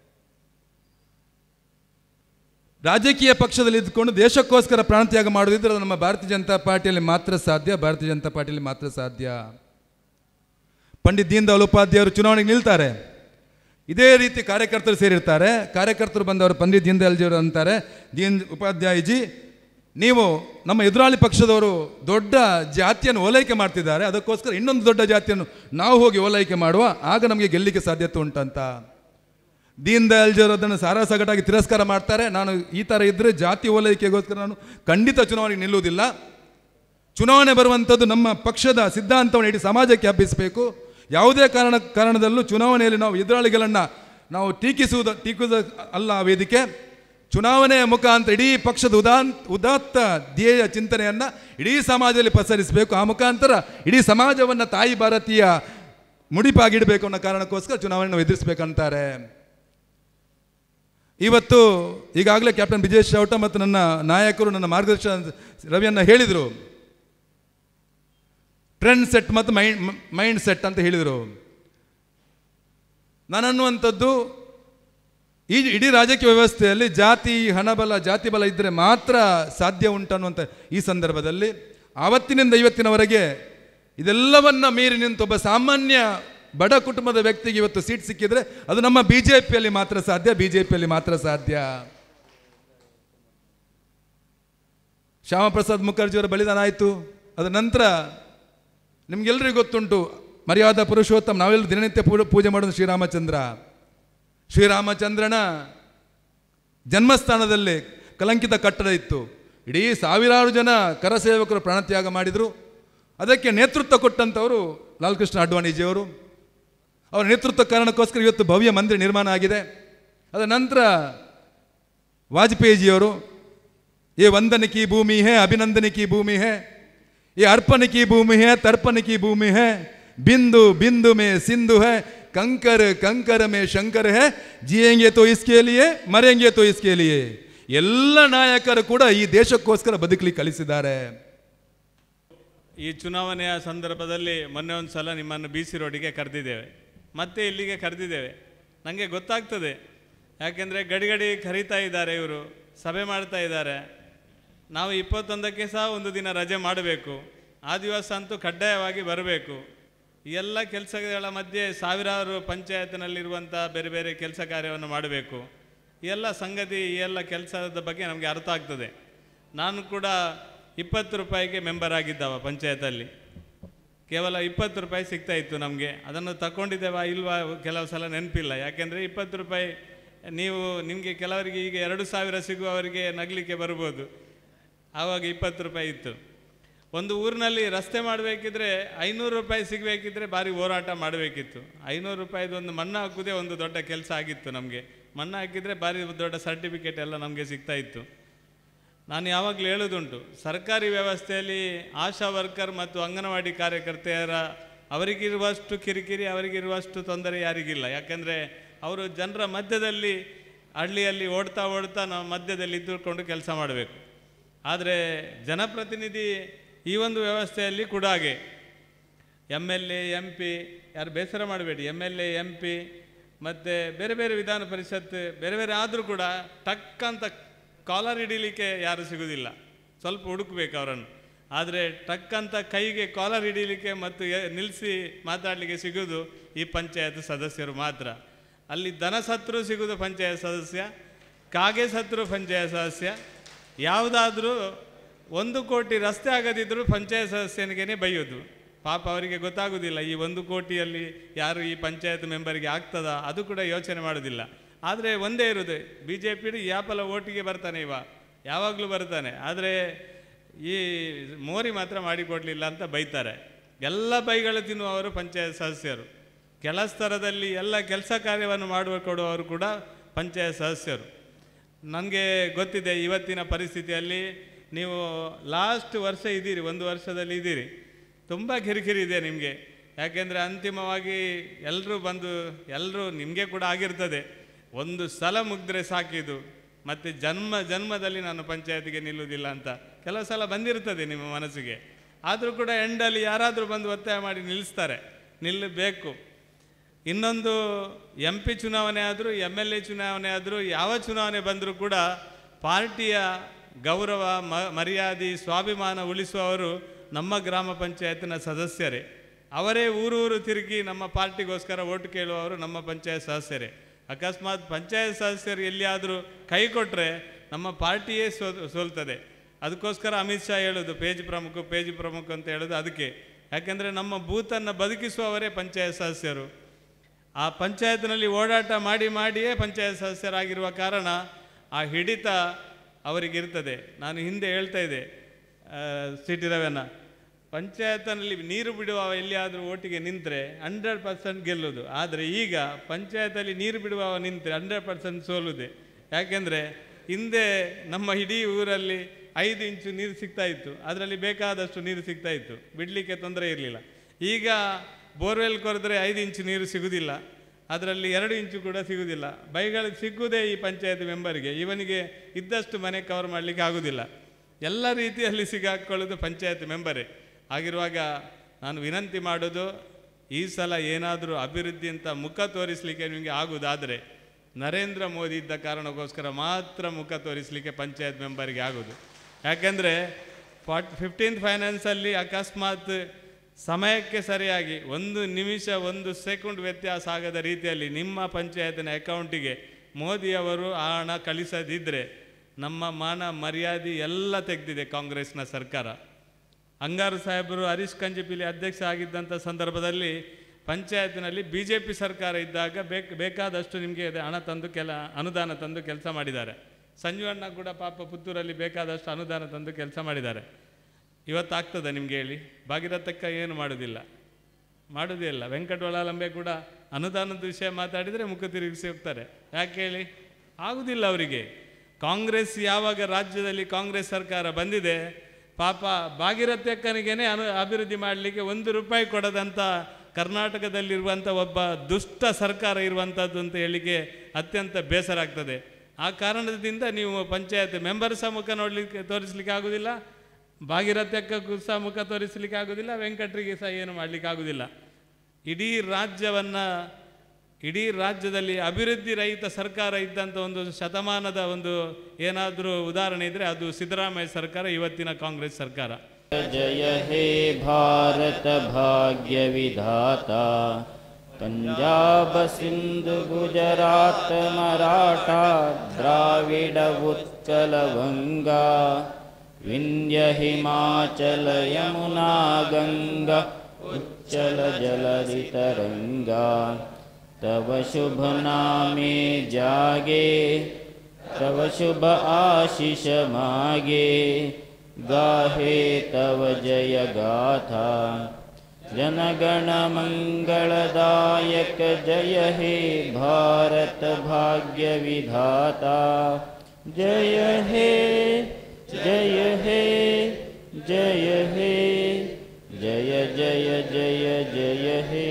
ರಾಜಕೀಯ ಪಕ್ಷದಲ್ಲಿ ಇದ್ಕೊಂಡು ದೇಶಕ್ಕೋಸ್ಕರ ಪ್ರಾಣತ್ಯಾಗ ಮಾಡೋದಿದ್ರೆ ಅದು ನಮ್ಮ ಭಾರತೀಯ ಜನತಾ ಪಾರ್ಟಿಯಲ್ಲಿ ಮಾತ್ರ ಸಾಧ್ಯ ಭಾರತೀಯ ಜನತಾ ಪಾರ್ಟಿಯಲ್ಲಿ ಮಾತ್ರ ಸಾಧ್ಯ ಪಂಡಿತ್ ದೀನ್ ದಯಾಳ್ ಉಪಾಧ್ಯಾಯರು ಚುನಾವಣೆಗೆ ನಿಲ್ತಾರೆ ಇದೇ ರೀತಿ ಕಾರ್ಯಕರ್ತರು ಸೇರಿರ್ತಾರೆ ಕಾರ್ಯಕರ್ತರು ಬಂದವರು ಪಂಡಿತ್ ದೀನ್ ದಯಾಳ್ಜಿಯವರು ಅಂತಾರೆ ದೀನ್ ಉಪಾಧ್ಯಾಯಜಿ ನೀವು ನಮ್ಮ ಎದುರಾಳಿ ಪಕ್ಷದವರು ದೊಡ್ಡ ಜಾತಿಯನ್ನು ಓಲೈಕೆ ಮಾಡ್ತಿದ್ದಾರೆ ಅದಕ್ಕೋಸ್ಕರ ಇನ್ನೊಂದು ದೊಡ್ಡ ಜಾತಿಯನ್ನು ನಾವು ಹೋಗಿ ಓಲೈಕೆ ಮಾಡುವ ಆಗ ನಮಗೆ ಗೆಲ್ಲಿಕ್ಕೆ ಸಾಧ್ಯತೆ ಉಂಟಂತ ದೀನ್ ದಯಾಳ್ಜಿಯವರು ಅದನ್ನು ಸಾರಾಸಗಟಾಗಿ ತಿರಸ್ಕಾರ ಮಾಡ್ತಾರೆ ನಾನು ಈ ಥರ ಇದ್ದರೆ ಜಾತಿ ಓಲೈಕೆಗೋಸ್ಕರ ನಾನು ಖಂಡಿತ ಚುನಾವಣೆಗೆ ನಿಲ್ಲುವುದಿಲ್ಲ ಚುನಾವಣೆ ಬರುವಂಥದ್ದು ನಮ್ಮ ಪಕ್ಷದ ಸಿದ್ಧಾಂತವನ್ನು ಇಡೀ ಸಮಾಜಕ್ಕೆ ಹಬ್ಬಿಸಬೇಕು ಯಾವುದೇ ಕಾರಣ ಕಾರಣದಲ್ಲೂ ಚುನಾವಣೆಯಲ್ಲಿ ನಾವು ಎದುರಾಳಿಗಳನ್ನು ನಾವು ಟೀಕಿಸುವುದ ಟೀಕಿಸುವುದು ಅಲ್ಲ ಆ ವೇದಿಕೆ ಚುನಾವಣೆಯ ಮುಖಾಂತರ ಇಡೀ ಪಕ್ಷದ ಉದಾನ್ ಉದಾತ್ತ ಧ್ಯೇಯ ಚಿಂತನೆಯನ್ನು ಇಡೀ ಸಮಾಜದಲ್ಲಿ ಪಸರಿಸಬೇಕು ಆ ಮುಖಾಂತರ ಇಡೀ ಸಮಾಜವನ್ನು ತಾಯಿ ಭಾರತೀಯ ಮುಡಿಪಾಗಿಡಬೇಕು ಅನ್ನೋ ಕಾರಣಕ್ಕೋಸ್ಕರ ಚುನಾವಣೆಯನ್ನು ಎದುರಿಸಬೇಕಂತಾರೆ ಇವತ್ತು ಈಗಾಗಲೇ ಕ್ಯಾಪ್ಟನ್ ವಿಜಯ್ ಶೌಟ ಮತ್ತು ನನ್ನ ನಾಯಕರು ನನ್ನ ಮಾರ್ಗದರ್ಶನ ರವಿಯನ್ನ ಹೇಳಿದರು ಟ್ರೆಂಡ್ ಸೆಟ್ ಮತ್ತು ಮೈಂಡ್ ಮೈಂಡ್ ಸೆಟ್ ಅಂತ ಹೇಳಿದರು ನಾನು ಅನ್ನುವಂಥದ್ದು ಈ ಇಡೀ ರಾಜಕೀಯ ವ್ಯವಸ್ಥೆಯಲ್ಲಿ ಜಾತಿ ಹಣಬಲ ಜಾತಿ ಬಲ ಇದ್ದರೆ ಮಾತ್ರ ಸಾಧ್ಯ ಉಂಟನ್ನುವಂಥ ಈ ಸಂದರ್ಭದಲ್ಲಿ ಆವತ್ತಿನಿಂದ ಇವತ್ತಿನವರೆಗೆ ಇದೆಲ್ಲವನ್ನ ಮೀರಿ ನಿಂತು ಒಬ್ಬ ಸಾಮಾನ್ಯ ಬಡ ಕುಟುಂಬದ ವ್ಯಕ್ತಿಗೆ ಇವತ್ತು ಸೀಟ್ ಸಿಕ್ಕಿದ್ರೆ ಅದು ನಮ್ಮ ಬಿ ಜೆ ಪಿಯಲ್ಲಿ ಮಾತ್ರ ಸಾಧ್ಯ ಬಿ ಜೆ ಪಿಯಲ್ಲಿ ಮಾತ್ರ ಸಾಧ್ಯ ಶ್ಯಾಮಪ್ರಸಾದ್ ಮುಖರ್ಜಿಯವರ ಬಲಿದಾನ ಆಯಿತು ಅದರ ನಂತರ ನಿಮ್ಗೆಲ್ಲರಿಗೂ ಗೊತ್ತುಂಟು ಮರ್ಯಾದಾ ಪುರುಷೋತ್ತಮ ನಾವೆಲ್ಲ ದಿನನಿತ್ಯ ಪೂ ಪೂಜೆ ಮಾಡೋದು ಶ್ರೀರಾಮಚಂದ್ರ ಶ್ರೀರಾಮಚಂದ್ರನ ಜನ್ಮಸ್ಥಾನದಲ್ಲಿ ಕಲಂಕಿತ ಕಟ್ಟಡ ಇತ್ತು ಇಡೀ ಸಾವಿರಾರು ಜನ ಕರಸೇವಕರು ಪ್ರಾಣತ್ಯಾಗ ಮಾಡಿದರು ಅದಕ್ಕೆ ನೇತೃತ್ವ ಕೊಟ್ಟಂಥವರು ಲಾಲ್ ಕೃಷ್ಣ ಅಡ್ವಾಣಿಜಿಯವರು ಅವರ ನೇತೃತ್ವ ಕಾರಣಕ್ಕೋಸ್ಕರ ಇವತ್ತು ಭವ್ಯ ಮಂದಿರ ನಿರ್ಮಾಣ ಆಗಿದೆ ಅದರ ನಂತರ ವಾಜಪೇಯಿಜಿಯವರು ये वंदन की भूमि है अभिनंदन की भूमि है ये अर्पण की भूमि है तर्पण की भूमि है बिंदु बिंदु में सिंधु है कंकर कंकर में शंकर है जिएंगे तो इसके लिए मरेंगे तो इसके लिए ಎಲ್ಲ ನಾಯಕರು ಕೂಡ ಈ ದೇಶಕ್ಕೋಸ್ಕರ ಬದುಕಲಿಕ್ಕೆ ಕಲಿಸಿದ್ದಾರೆ ಈ ಚುನಾವಣೆಯ ಸಂದರ್ಭದಲ್ಲಿ ಮೊನ್ನೆ ಒಂದು ಸಲ ನಿಮ್ಮನ್ನು ಬಿ ಸಿ ರೋಡಿಗೆ ಕರೆದಿದ್ದೇವೆ ಮತ್ತೆ ಇಲ್ಲಿಗೆ ಕರೆದಿದ್ದೇವೆ ನನಗೆ ಗೊತ್ತಾಗ್ತದೆ ಯಾಕೆಂದರೆ ಗಡಿಗಡಿ ಕರೀತಾ ಇದ್ದಾರೆ ಇವರು ಸಭೆ ಮಾಡ್ತಾ ಇದ್ದಾರೆ ನಾವು ಇಪ್ಪತ್ತೊಂದಕ್ಕೆ ಸಹ ಒಂದು ದಿನ ರಜೆ ಮಾಡಬೇಕು ಆ ದಿವಸ ಅಂತೂ ಕಡ್ಡಾಯವಾಗಿ ಬರಬೇಕು ಈ ಎಲ್ಲ ಕೆಲಸಗಳ ಮಧ್ಯೆ ಸಾವಿರಾರು ಪಂಚಾಯತ್ನಲ್ಲಿರುವಂಥ ಬೇರೆ ಬೇರೆ ಕೆಲಸ ಕಾರ್ಯವನ್ನು ಮಾಡಬೇಕು ಈ ಎಲ್ಲ ಸಂಗತಿ ಈ ಎಲ್ಲ ಕೆಲಸದ ಬಗ್ಗೆ ನಮಗೆ ಅರ್ಥ ಆಗ್ತದೆ ನಾನು ಕೂಡ ಇಪ್ಪತ್ತು ರೂಪಾಯಿಗೆ ಮೆಂಬರ್ ಆಗಿದ್ದವ ಪಂಚಾಯತಲ್ಲಿ ಕೇವಲ ಇಪ್ಪತ್ತು ರೂಪಾಯಿ ಸಿಗ್ತಾ ಇತ್ತು ನಮಗೆ ಅದನ್ನು ತಗೊಂಡಿದ್ದೇವಾ ಇಲ್ವಾ ಕೆಲವು ಸಲ ನೆನಪಿಲ್ಲ ಯಾಕೆಂದರೆ ಇಪ್ಪತ್ತು ರೂಪಾಯಿ ನೀವು ನಿಮಗೆ ಕೆಲವರಿಗೆ ಈಗ ಎರಡು ಸಾವಿರ ಸಿಗುವವರಿಗೆ ನಗಲಿಕ್ಕೆ ಬರ್ಬೋದು ಆವಾಗ ಇಪ್ಪತ್ತು ರೂಪಾಯಿ ಇತ್ತು ಒಂದು ಊರಿನಲ್ಲಿ ರಸ್ತೆ ಮಾಡಬೇಕಿದ್ರೆ ಐನೂರು ರೂಪಾಯಿ ಸಿಗಬೇಕಿದ್ರೆ ಭಾರಿ ಹೋರಾಟ ಮಾಡಬೇಕಿತ್ತು ಐನೂರು ರೂಪಾಯಿದು ಒಂದು ಮಣ್ಣು ಹಾಕೋದೇ ಒಂದು ದೊಡ್ಡ ಕೆಲಸ ಆಗಿತ್ತು ನಮಗೆ ಮಣ್ಣು ಹಾಕಿದರೆ ಭಾರಿ ದೊಡ್ಡ ಸರ್ಟಿಫಿಕೇಟ್ ಎಲ್ಲ ನಮಗೆ ಸಿಗ್ತಾ ಇತ್ತು ನಾನು ಯಾವಾಗಲೂ ಹೇಳೋದುಂಟು ಸರ್ಕಾರಿ ವ್ಯವಸ್ಥೆಯಲ್ಲಿ ಆಶಾ ವರ್ಕರ್ ಮತ್ತು ಅಂಗನವಾಡಿ ಕಾರ್ಯಕರ್ತೆಯರ ಅವರಿಗಿರುವಷ್ಟು ಕಿರಿಕಿರಿ ಅವರಿಗಿರುವಷ್ಟು ತೊಂದರೆ ಯಾರಿಗಿಲ್ಲ ಯಾಕೆಂದರೆ ಅವರು ಜನರ ಮಧ್ಯದಲ್ಲಿ ಹಳ್ಳಿಯಲ್ಲಿ ಓಡ್ತಾ ಓಡ್ತಾ ನಾವು ಮಧ್ಯದಲ್ಲಿ ಇದ್ದುಕೊಂಡು ಕೆಲಸ ಮಾಡಬೇಕು ಆದರೆ ಜನಪ್ರತಿನಿಧಿ ಈ ಒಂದು ವ್ಯವಸ್ಥೆಯಲ್ಲಿ ಕೂಡ ಹಾಗೆ M L A M P ಯಾರು ಬೇಸರ ಮಾಡಬೇಡಿ M L A M P ಮತ್ತು ಬೇರೆ ಬೇರೆ ವಿಧಾನ ಪರಿಷತ್ ಬೇರೆ ಬೇರೆ ಆದರೂ ಕೂಡ ಟಕ್ ಅಂತ ಕಾಲರ್ ಹಿಡೀಲಿಕ್ಕೆ ಯಾರು ಸಿಗೋದಿಲ್ಲ ಸ್ವಲ್ಪ ಹುಡುಕ್ಬೇಕು ಅವರನ್ನು ಆದರೆ ಟಕ್ ಅಂತ ಕೈಗೆ ಕಾಲರ್ ಹಿಡೀಲಿಕ್ಕೆ ಮತ್ತು ಎ- ನಿಲ್ಲಿಸಿ ಮಾತಾಡಲಿಕ್ಕೆ ಸಿಗೋದು ಈ ಪಂಚಾಯತ್ ಸದಸ್ಯರು ಮಾತ್ರ ಅಲ್ಲಿ ದನ ಸತ್ರು ಸಿಗೋದು ಪಂಚಾಯತ್ ಸದಸ್ಯ ಕಾಗೆ ಸತ್ರು ಪಂಚಾಯತ್ ಸದಸ್ಯ ಯಾವುದಾದ್ರೂ ಒಂದು ಕೋಟಿ ರಸ್ತೆ ಆಗದಿದ್ದರೂ ಪಂಚಾಯತ್ ಸದಸ್ಯನಿಗೇನೆ ಬೈಯೋದು ಪಾಪ ಅವರಿಗೆ ಗೊತ್ತಾಗೋದಿಲ್ಲ ಈ ಒಂದು ಕೋಟಿಯಲ್ಲಿ ಯಾರು ಈ ಪಂಚಾಯತ್ ಮೆಂಬರ್ಗೆ ಆಗ್ತದಾ ಅದು ಕೂಡ ಯೋಚನೆ ಮಾಡೋದಿಲ್ಲ ಆದರೆ ಒಂದೇ ಇರೋದು ಬಿ ಜೆ ಪಿ ಯಾಪಲ ಓಟಿಗೆ ಬರ್ತಾನೆ ಇವ ಯಾವಾಗಲೂ ಬರ್ತಾನೆ ಆದರೆ ಈ ಮೋರಿ ಮಾತ್ರ ಮಾಡಿಕೊಡ್ಲಿಲ್ಲ ಅಂತ ಬೈತಾರೆ ಎಲ್ಲ ಬೈಗಳು ತಿನ್ನುವವರು ಪಂಚಾಯತ್ ಸದಸ್ಯರು ಕೆಳ ಸ್ತರದಲ್ಲಿ ಎಲ್ಲ ಕೆಲಸ ಕಾರ್ಯವನ್ನು ಮಾಡುವ ಕೊಡುವವರು ಕೂಡ ಪಂಚಾಯತ್ ಸದಸ್ಯರು ನನಗೆ ಗೊತ್ತಿದೆ ಇವತ್ತಿನ ಪರಿಸ್ಥಿತಿಯಲ್ಲಿ ನೀವು ಲಾಸ್ಟ್ ವರ್ಷ ಇದ್ದೀರಿ ಒಂದು ವರ್ಷದಲ್ಲಿ ಇದ್ದೀರಿ ತುಂಬ ಕಿರಿಕಿರಿ ಇದೆ ನಿಮಗೆ ಯಾಕೆಂದರೆ ಅಂತಿಮವಾಗಿ ಎಲ್ಲರೂ ಬಂದು ಎಲ್ಲರೂ ನಿಮಗೆ ಕೂಡ ಆಗಿರ್ತದೆ ಒಂದು ಸಲ ಮುಗ್ದರೆ ಸಾಕಿದು ಮತ್ತು ಜನ್ಮ ಜನ್ಮದಲ್ಲಿ ನಾನು ಪಂಚಾಯತಿಗೆ ನಿಲ್ಲುವುದಿಲ್ಲ ಅಂತ ಕೆಲವು ಸಲ ಬಂದಿರ್ತದೆ ನಿಮ್ಮ ಮನಸ್ಸಿಗೆ ಆದರೂ ಕೂಡ ಎಂಡಲ್ಲಿ ಯಾರಾದರೂ ಬಂದು ಒತ್ತಾಯ ಮಾಡಿ ನಿಲ್ಲಿಸ್ತಾರೆ ನಿಲ್ಲಬೇಕು ಇನ್ನೊಂದು ಎಂ ಪಿ ಚುನಾವಣೆ ಆದರೂ ಎಮ್ ಎಲ್ ಎ ಚುನಾವಣೆ ಆದರೂ ಯಾವ ಚುನಾವಣೆ ಬಂದರೂ ಕೂಡ ಪಾರ್ಟಿಯ ಗೌರವ ಮ ಮರ್ಯಾದೆ ಸ್ವಾಭಿಮಾನ ಉಳಿಸುವವರು ನಮ್ಮ ಗ್ರಾಮ ಪಂಚಾಯತ್ನ ಸದಸ್ಯರೇ ಅವರೇ ಊರೂರು ತಿರುಗಿ ನಮ್ಮ ಪಾರ್ಟಿಗೋಸ್ಕರ ಓಟು ಕೇಳುವವರು ನಮ್ಮ ಪಂಚಾಯತ್ ಸದಸ್ಯರೇ ಅಕಸ್ಮಾತ್ ಪಂಚಾಯತ್ ಸದಸ್ಯರು ಎಲ್ಲಿಯಾದರೂ ಕೈ ಕೊಟ್ಟರೆ ನಮ್ಮ ಪಾರ್ಟಿಯೇ ಸೋ ಸೋಲ್ತದೆ ಅದಕ್ಕೋಸ್ಕರ ಅಮಿತ್ ಶಾ ಹೇಳೋದು ಪೇಜ್ ಪ್ರಮುಖ ಪೇಜ್ ಪ್ರಮುಖ ಅಂತ ಹೇಳೋದು ಅದಕ್ಕೆ ಯಾಕೆಂದರೆ ನಮ್ಮ ಬೂತನ್ನು ಬದುಕಿಸುವವರೇ ಪಂಚಾಯತ್ ಸದಸ್ಯರು ಆ ಪಂಚಾಯತ್ನಲ್ಲಿ ಓಡಾಟ ಮಾಡಿ ಮಾಡಿಯೇ ಪಂಚಾಯತ್ ಸದಸ್ಯರಾಗಿರುವ ಕಾರಣ ಆ ಹಿಡಿತ ಅವರಿಗಿರ್ತದೆ ನಾನು ಹಿಂದೆ ಹೇಳ್ತಾ ಇದ್ದೆ ಸಿ ಟಿ ರವೀನ ಪಂಚಾಯತ್ನಲ್ಲಿ ನೀರು ಬಿಡುವ ಎಲ್ಲಿಯಾದರೂ ಓಟಿಗೆ ನಿಂತರೆ ಹಂಡ್ರೆಡ್ ಪರ್ಸೆಂಟ್ ಗೆಲ್ಲೋದು ಆದರೆ ಈಗ ಪಂಚಾಯತಲ್ಲಿ ನೀರು ಬಿಡುವವ ನಿಂತರೆ ಹಂಡ್ರೆಡ್ ಪರ್ಸೆಂಟ್ ಸೋಲುದೆ ಯಾಕೆಂದರೆ ಹಿಂದೆ ನಮ್ಮ ಇಡೀ ಊರಲ್ಲಿ ಐದು ಇಂಚು ನೀರು ಸಿಗ್ತಾ ಇತ್ತು ಅದರಲ್ಲಿ ಬೇಕಾದಷ್ಟು ನೀರು ಸಿಗ್ತಾ ಇತ್ತು ಬಿಡಲಿಕ್ಕೆ ತೊಂದರೆ ಇರಲಿಲ್ಲ ಈಗ ಬೋರ್ವೆಲ್ ಕೊರೆದ್ರೆ ಐದು ಇಂಚು ನೀರು ಸಿಗುವುದಿಲ್ಲ ಅದರಲ್ಲಿ ಎರಡು ಇಂಚು ಕೂಡ ಸಿಗುವುದಿಲ್ಲ ಬೈಗಳಿಗೆ ಸಿಗುವುದೇ ಈ ಪಂಚಾಯತ್ ಮೆಂಬರ್ಗೆ ಇವನಿಗೆ ಇದ್ದಷ್ಟು ಮನೆ ಕವರ್ ಮಾಡಲಿಕ್ಕೆ ಆಗುವುದಿಲ್ಲ ಎಲ್ಲ ರೀತಿಯಲ್ಲಿ ಸಿಗಾಕೊಳ್ಳೋದು ಪಂಚಾಯತ್ ಮೆಂಬರೇ ಆಗಿರುವಾಗ ನಾನು ವಿನಂತಿ ಮಾಡೋದು ಈ ಸಲ ಏನಾದರೂ ಅಭಿವೃದ್ಧಿ ಅಂತ ಮುಖ ತೋರಿಸಲಿಕ್ಕೆ ನಿಮಗೆ ಆಗುವುದಾದರೆ ನರೇಂದ್ರ ಮೋದಿ ಇದ್ದ ಕಾರಣಕ್ಕೋಸ್ಕರ ಮಾತ್ರ ಮುಖ ತೋರಿಸಲಿಕ್ಕೆ ಪಂಚಾಯತ್ ಮೆಂಬರ್ಗೆ ಆಗೋದು ಯಾಕೆಂದರೆ ಫಾರ್ಟ್ ಫಿಫ್ಟೀನ್ತ್ ಫೈನಾನ್ಸಲ್ಲಿ ಅಕಸ್ಮಾತ್ ಸಮಯಕ್ಕೆ ಸರಿಯಾಗಿ ಒಂದು ನಿಮಿಷ ಒಂದು ಸೆಕೆಂಡ್ ವ್ಯತ್ಯಾಸ ಆಗದ ರೀತಿಯಲ್ಲಿ ನಿಮ್ಮ ಪಂಚಾಯತಿನ ಅಕೌಂಟಿಗೆ ಮೋದಿಯವರು ಆ ಹಣ ಕಳಿಸದಿದ್ದರೆ ನಮ್ಮ ಮಾನ ಮರ್ಯಾದೆ ಎಲ್ಲ ತೆಗೆದಿದೆ ಕಾಂಗ್ರೆಸ್ನ ಸರ್ಕಾರ ಅಂಗಾರು ಸಾಹೇಬರು ಹರೀಶ್ ಕಂಜಿಪಿಲಿ ಅಧ್ಯಕ್ಷ ಆಗಿದ್ದಂಥ ಸಂದರ್ಭದಲ್ಲಿ ಪಂಚಾಯತ್ನಲ್ಲಿ ಬಿ ಜೆ ಪಿ ಸರ್ಕಾರ ಇದ್ದಾಗ ಬೇಕು ಬೇಕಾದಷ್ಟು ನಿಮಗೆ ಹಣ ತಂದು ಕೆಲ ಅನುದಾನ ತಂದು ಕೆಲಸ ಮಾಡಿದ್ದಾರೆ ಸಂಜೀವಣ್ಣ ಕೂಡ ಪಾಪ ಪುತ್ತೂರಲ್ಲಿ ಬೇಕಾದಷ್ಟು ಅನುದಾನ ತಂದು ಕೆಲಸ ಮಾಡಿದ್ದಾರೆ ಇವತ್ತಾಗ್ತದೆ ನಿಮಗೆ ಹೇಳಿ ಭಾಗೀರಥಕ್ಕ ಏನು ಮಾಡೋದಿಲ್ಲ ಮಾಡೋದೇ ಇಲ್ಲ ವೆಂಕಟವಳಾಲಂಬೆ ಕೂಡ ಅನುದಾನದ ವಿಷಯ ಮಾತಾಡಿದರೆ ಮುಖ ತಿರುಗಿಸಿ ಹೋಗ್ತಾರೆ ಯಾಕೆ ಹೇಳಿ ಆಗುವುದಿಲ್ಲ ಅವರಿಗೆ ಕಾಂಗ್ರೆಸ್ ಯಾವಾಗ ರಾಜ್ಯದಲ್ಲಿ ಕಾಂಗ್ರೆಸ್ ಸರ್ಕಾರ ಬಂದಿದೆ ಪಾಪ ಭಾಗೀರಥಿ ಅಕ್ಕನಿಗೇನೆ ಅನು ಅಭಿವೃದ್ಧಿ ಮಾಡಲಿಕ್ಕೆ ಒಂದು ರೂಪಾಯಿ ಕೊಡದಂಥ ಕರ್ನಾಟಕದಲ್ಲಿರುವಂಥ ಒಬ್ಬ ದುಷ್ಟ ಸರ್ಕಾರ ಇರುವಂಥದ್ದು ಅಂತ ಹೇಳಲಿಕ್ಕೆ ಅತ್ಯಂತ ಬೇಸರ ಆಗ್ತದೆ ಆ ಕಾರಣದಿಂದ ನೀವು ಪಂಚಾಯತ್ ಮೆಂಬರ್ ಸಹ ಮುಖ ನೋಡಲಿಕ್ಕೆ ತೋರಿಸಲಿಕ್ಕೆ ಆಗೋದಿಲ್ಲ ಭಾಗೀರಥಿ ಅಕ್ಕಗೂ ಸಹ ಮುಖ ತೋರಿಸಲಿಕ್ಕೆ ಆಗೋದಿಲ್ಲ ವೆಂಕಟರಿಗೆ ಸಹ ಏನು ಮಾಡಲಿಕ್ಕೆ ಆಗೋದಿಲ್ಲ ಇಡೀ ರಾಜ್ಯವನ್ನು ಇಡೀ ರಾಜ್ಯದಲ್ಲಿ ಅಭಿವೃದ್ಧಿ ರಹಿತ ಸರ್ಕಾರ ಇದ್ದಂಥ ಒಂದು ಶತಮಾನದ ಒಂದು ಏನಾದರೂ ಉದಾಹರಣೆ ಇದ್ದರೆ ಅದು ಸಿದ್ದರಾಮಯ್ಯ ಸರ್ಕಾರ ಇವತ್ತಿನ ಕಾಂಗ್ರೆಸ್ ಸರ್ಕಾರ जय हे भारत भाग्य विधाता पंजाब सिंधु गुजरात मराठा द्राविड उत्कल गंगा विंध्य हिमाचल यमुना गंगा उच्चल जलधि तरंगा तव शुभ नामे जागे तव शुभ आशीष मागे गाहे तव जय गाथा जनगण मंगलदायक जय हे भारत भाग्य विधाता जय हे जय हे जय हे जय जय जय जय हे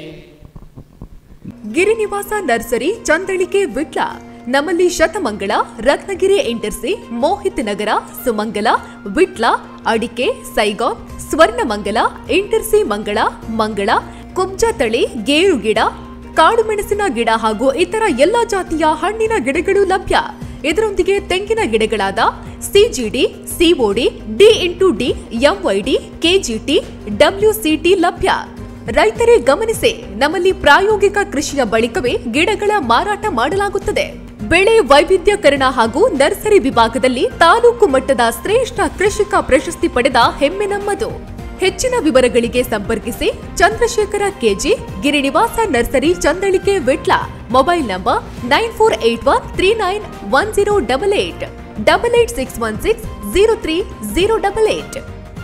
ಗಿರಿನಿವಾಸ ನರ್ಸರಿ ಚಂದಳಿಕೆ ವಿಟ್ಲ ನಮ್ಮಲ್ಲಿ ಶತಮಂಗಳ ರತ್ನಗಿರಿ ಇಂಟರ್ಸಿ ಮೋಹಿತ್ ನಗರ ಸುಮಂಗಲ ವಿಟ್ಲ ಅಡಿಕೆ ಸೈಗಾನ್ ಸ್ವರ್ಣಮಂಗಲ ಇಂಟರ್ಸಿ ಮಂಗಳ ಮಂಗಳ ಕುಬ್ಜ ತಳಿ ಗೇರು ಗಿಡ ಕಾಡು ಮೆಣಸಿನ ಗಿಡ ಹಾಗೂ ಇತರ ಎಲ್ಲಾ ಜಾತಿಯ ಹಣ್ಣಿನ ಗಿಡಗಳು ಲಭ್ಯ ಇದರೊಂದಿಗೆ ತೆಂಗಿನ ಗಿಡಗಳಾದ CGD COD D into D MYD KGT WCT ಲಭ್ಯ ರೈತರೇ ಗಮನಿಸಿ ನಮ್ಮಲ್ಲಿ ಪ್ರಾಯೋಗಿಕ ಕೃಷಿಯ ಬಳಿಕವೇ ಗಿಡಗಳ ಮಾರಾಟ ಮಾಡಲಾಗುತ್ತದೆ ಬೆಳೆ ವೈವಿಧ್ಯಕರಣ ಹಾಗೂ ನರ್ಸರಿ ವಿಭಾಗದಲ್ಲಿ ತಾಲೂಕು ಮಟ್ಟದ ಶ್ರೇಷ್ಠ ಕೃಷಿಕ ಪ್ರಶಸ್ತಿ ಪಡೆದ ಹೆಮ್ಮೆ ನಮ್ಮದು ಹೆಚ್ಚಿನ ವಿವರಗಳಿಗೆ ಸಂಪರ್ಕಿಸಿ Chandrashekara KG Girinivasa nursery Chandalike Vitla mobile number nine four eight one three nine one zero double eight double eight six one six zero three zero double eight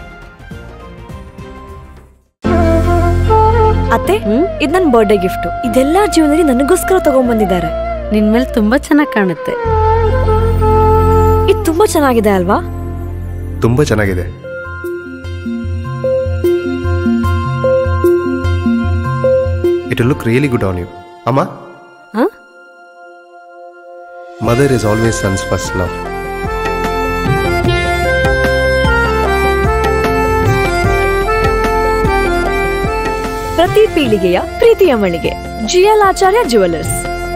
ಅತ್ತೆ ಇದು ನನ್ನ ಬರ್ಡೇ ಗಿಫ್ಟ್ ಇದೆಲ್ಲ ಜೀವನದಲ್ಲಿ ನನಗೋಸ್ಕರ ತಗೊಂಡ್ಬಂದಿದ್ದಾರೆ ನಿನ್ ಮೇಲೆ ತುಂಬಾ ಚೆನ್ನಾಗಿ ಕಾಣುತ್ತೆ ಇದು ತುಂಬಾ ಚೆನ್ನಾಗಿದೆ ಅಲ್ವಾ ತುಂಬ ಚೆನ್ನಾಗಿದೆ it look really good on you ಅಮ್ಮ ಹ? Mother is always sons first love ಪ್ರತಿ ಪೀಳಿಗೆಯ ಪ್ರೀತಿಯ ಮಳಿಗೆ GL Acharya jewellers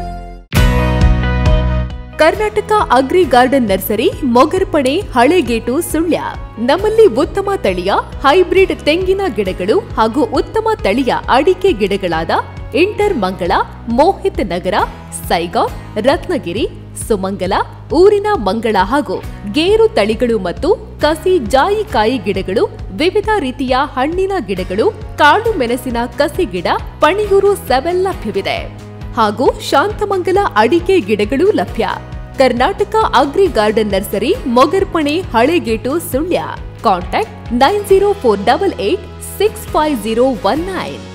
Karnataka agri garden nursery Mogarpane Halegate Sullia ನಮ್ಮಲ್ಲಿ ಉತ್ತಮ ತಳಿಯ ಹೈಬ್ರಿಡ್ ತೆಂಗಿನ ಗಿಡಗಳು ಹಾಗೂ ಉತ್ತಮ ತಳಿಯ ಅಡಿಕೆ ಗಿಡಗಳಾದ ಇಂಟರ್ ಮಂಗಳ ಮೋಹಿತ್ ನಗರ ಸೈಗಾವ್ ರತ್ನಗಿರಿ ಸುಮಂಗಲ ಊರಿನ ಮಂಗಳ ಹಾಗೂ ಗೇರು ತಳಿಗಳು ಮತ್ತು ಕಸಿ ಜಾಯಿಕಾಯಿ ಗಿಡಗಳು ವಿವಿಧ ರೀತಿಯ ಹಣ್ಣಿನ ಗಿಡಗಳು ಕಾಳು ಮೆಣಸಿನ ಕಸಿ ಗಿಡ ಪಣಿಯೂರು ಸೆವೆನ್ ಲಭ್ಯವಿದೆ ಹಾಗೂ ಶಾಂತಮಂಗಲ ಅಡಿಕೆ ಗಿಡಗಳು ಲಭ್ಯ Karnataka agri garden nursery Mogarpane Halegate Sullia contact nine zero four double eight six five zero one nine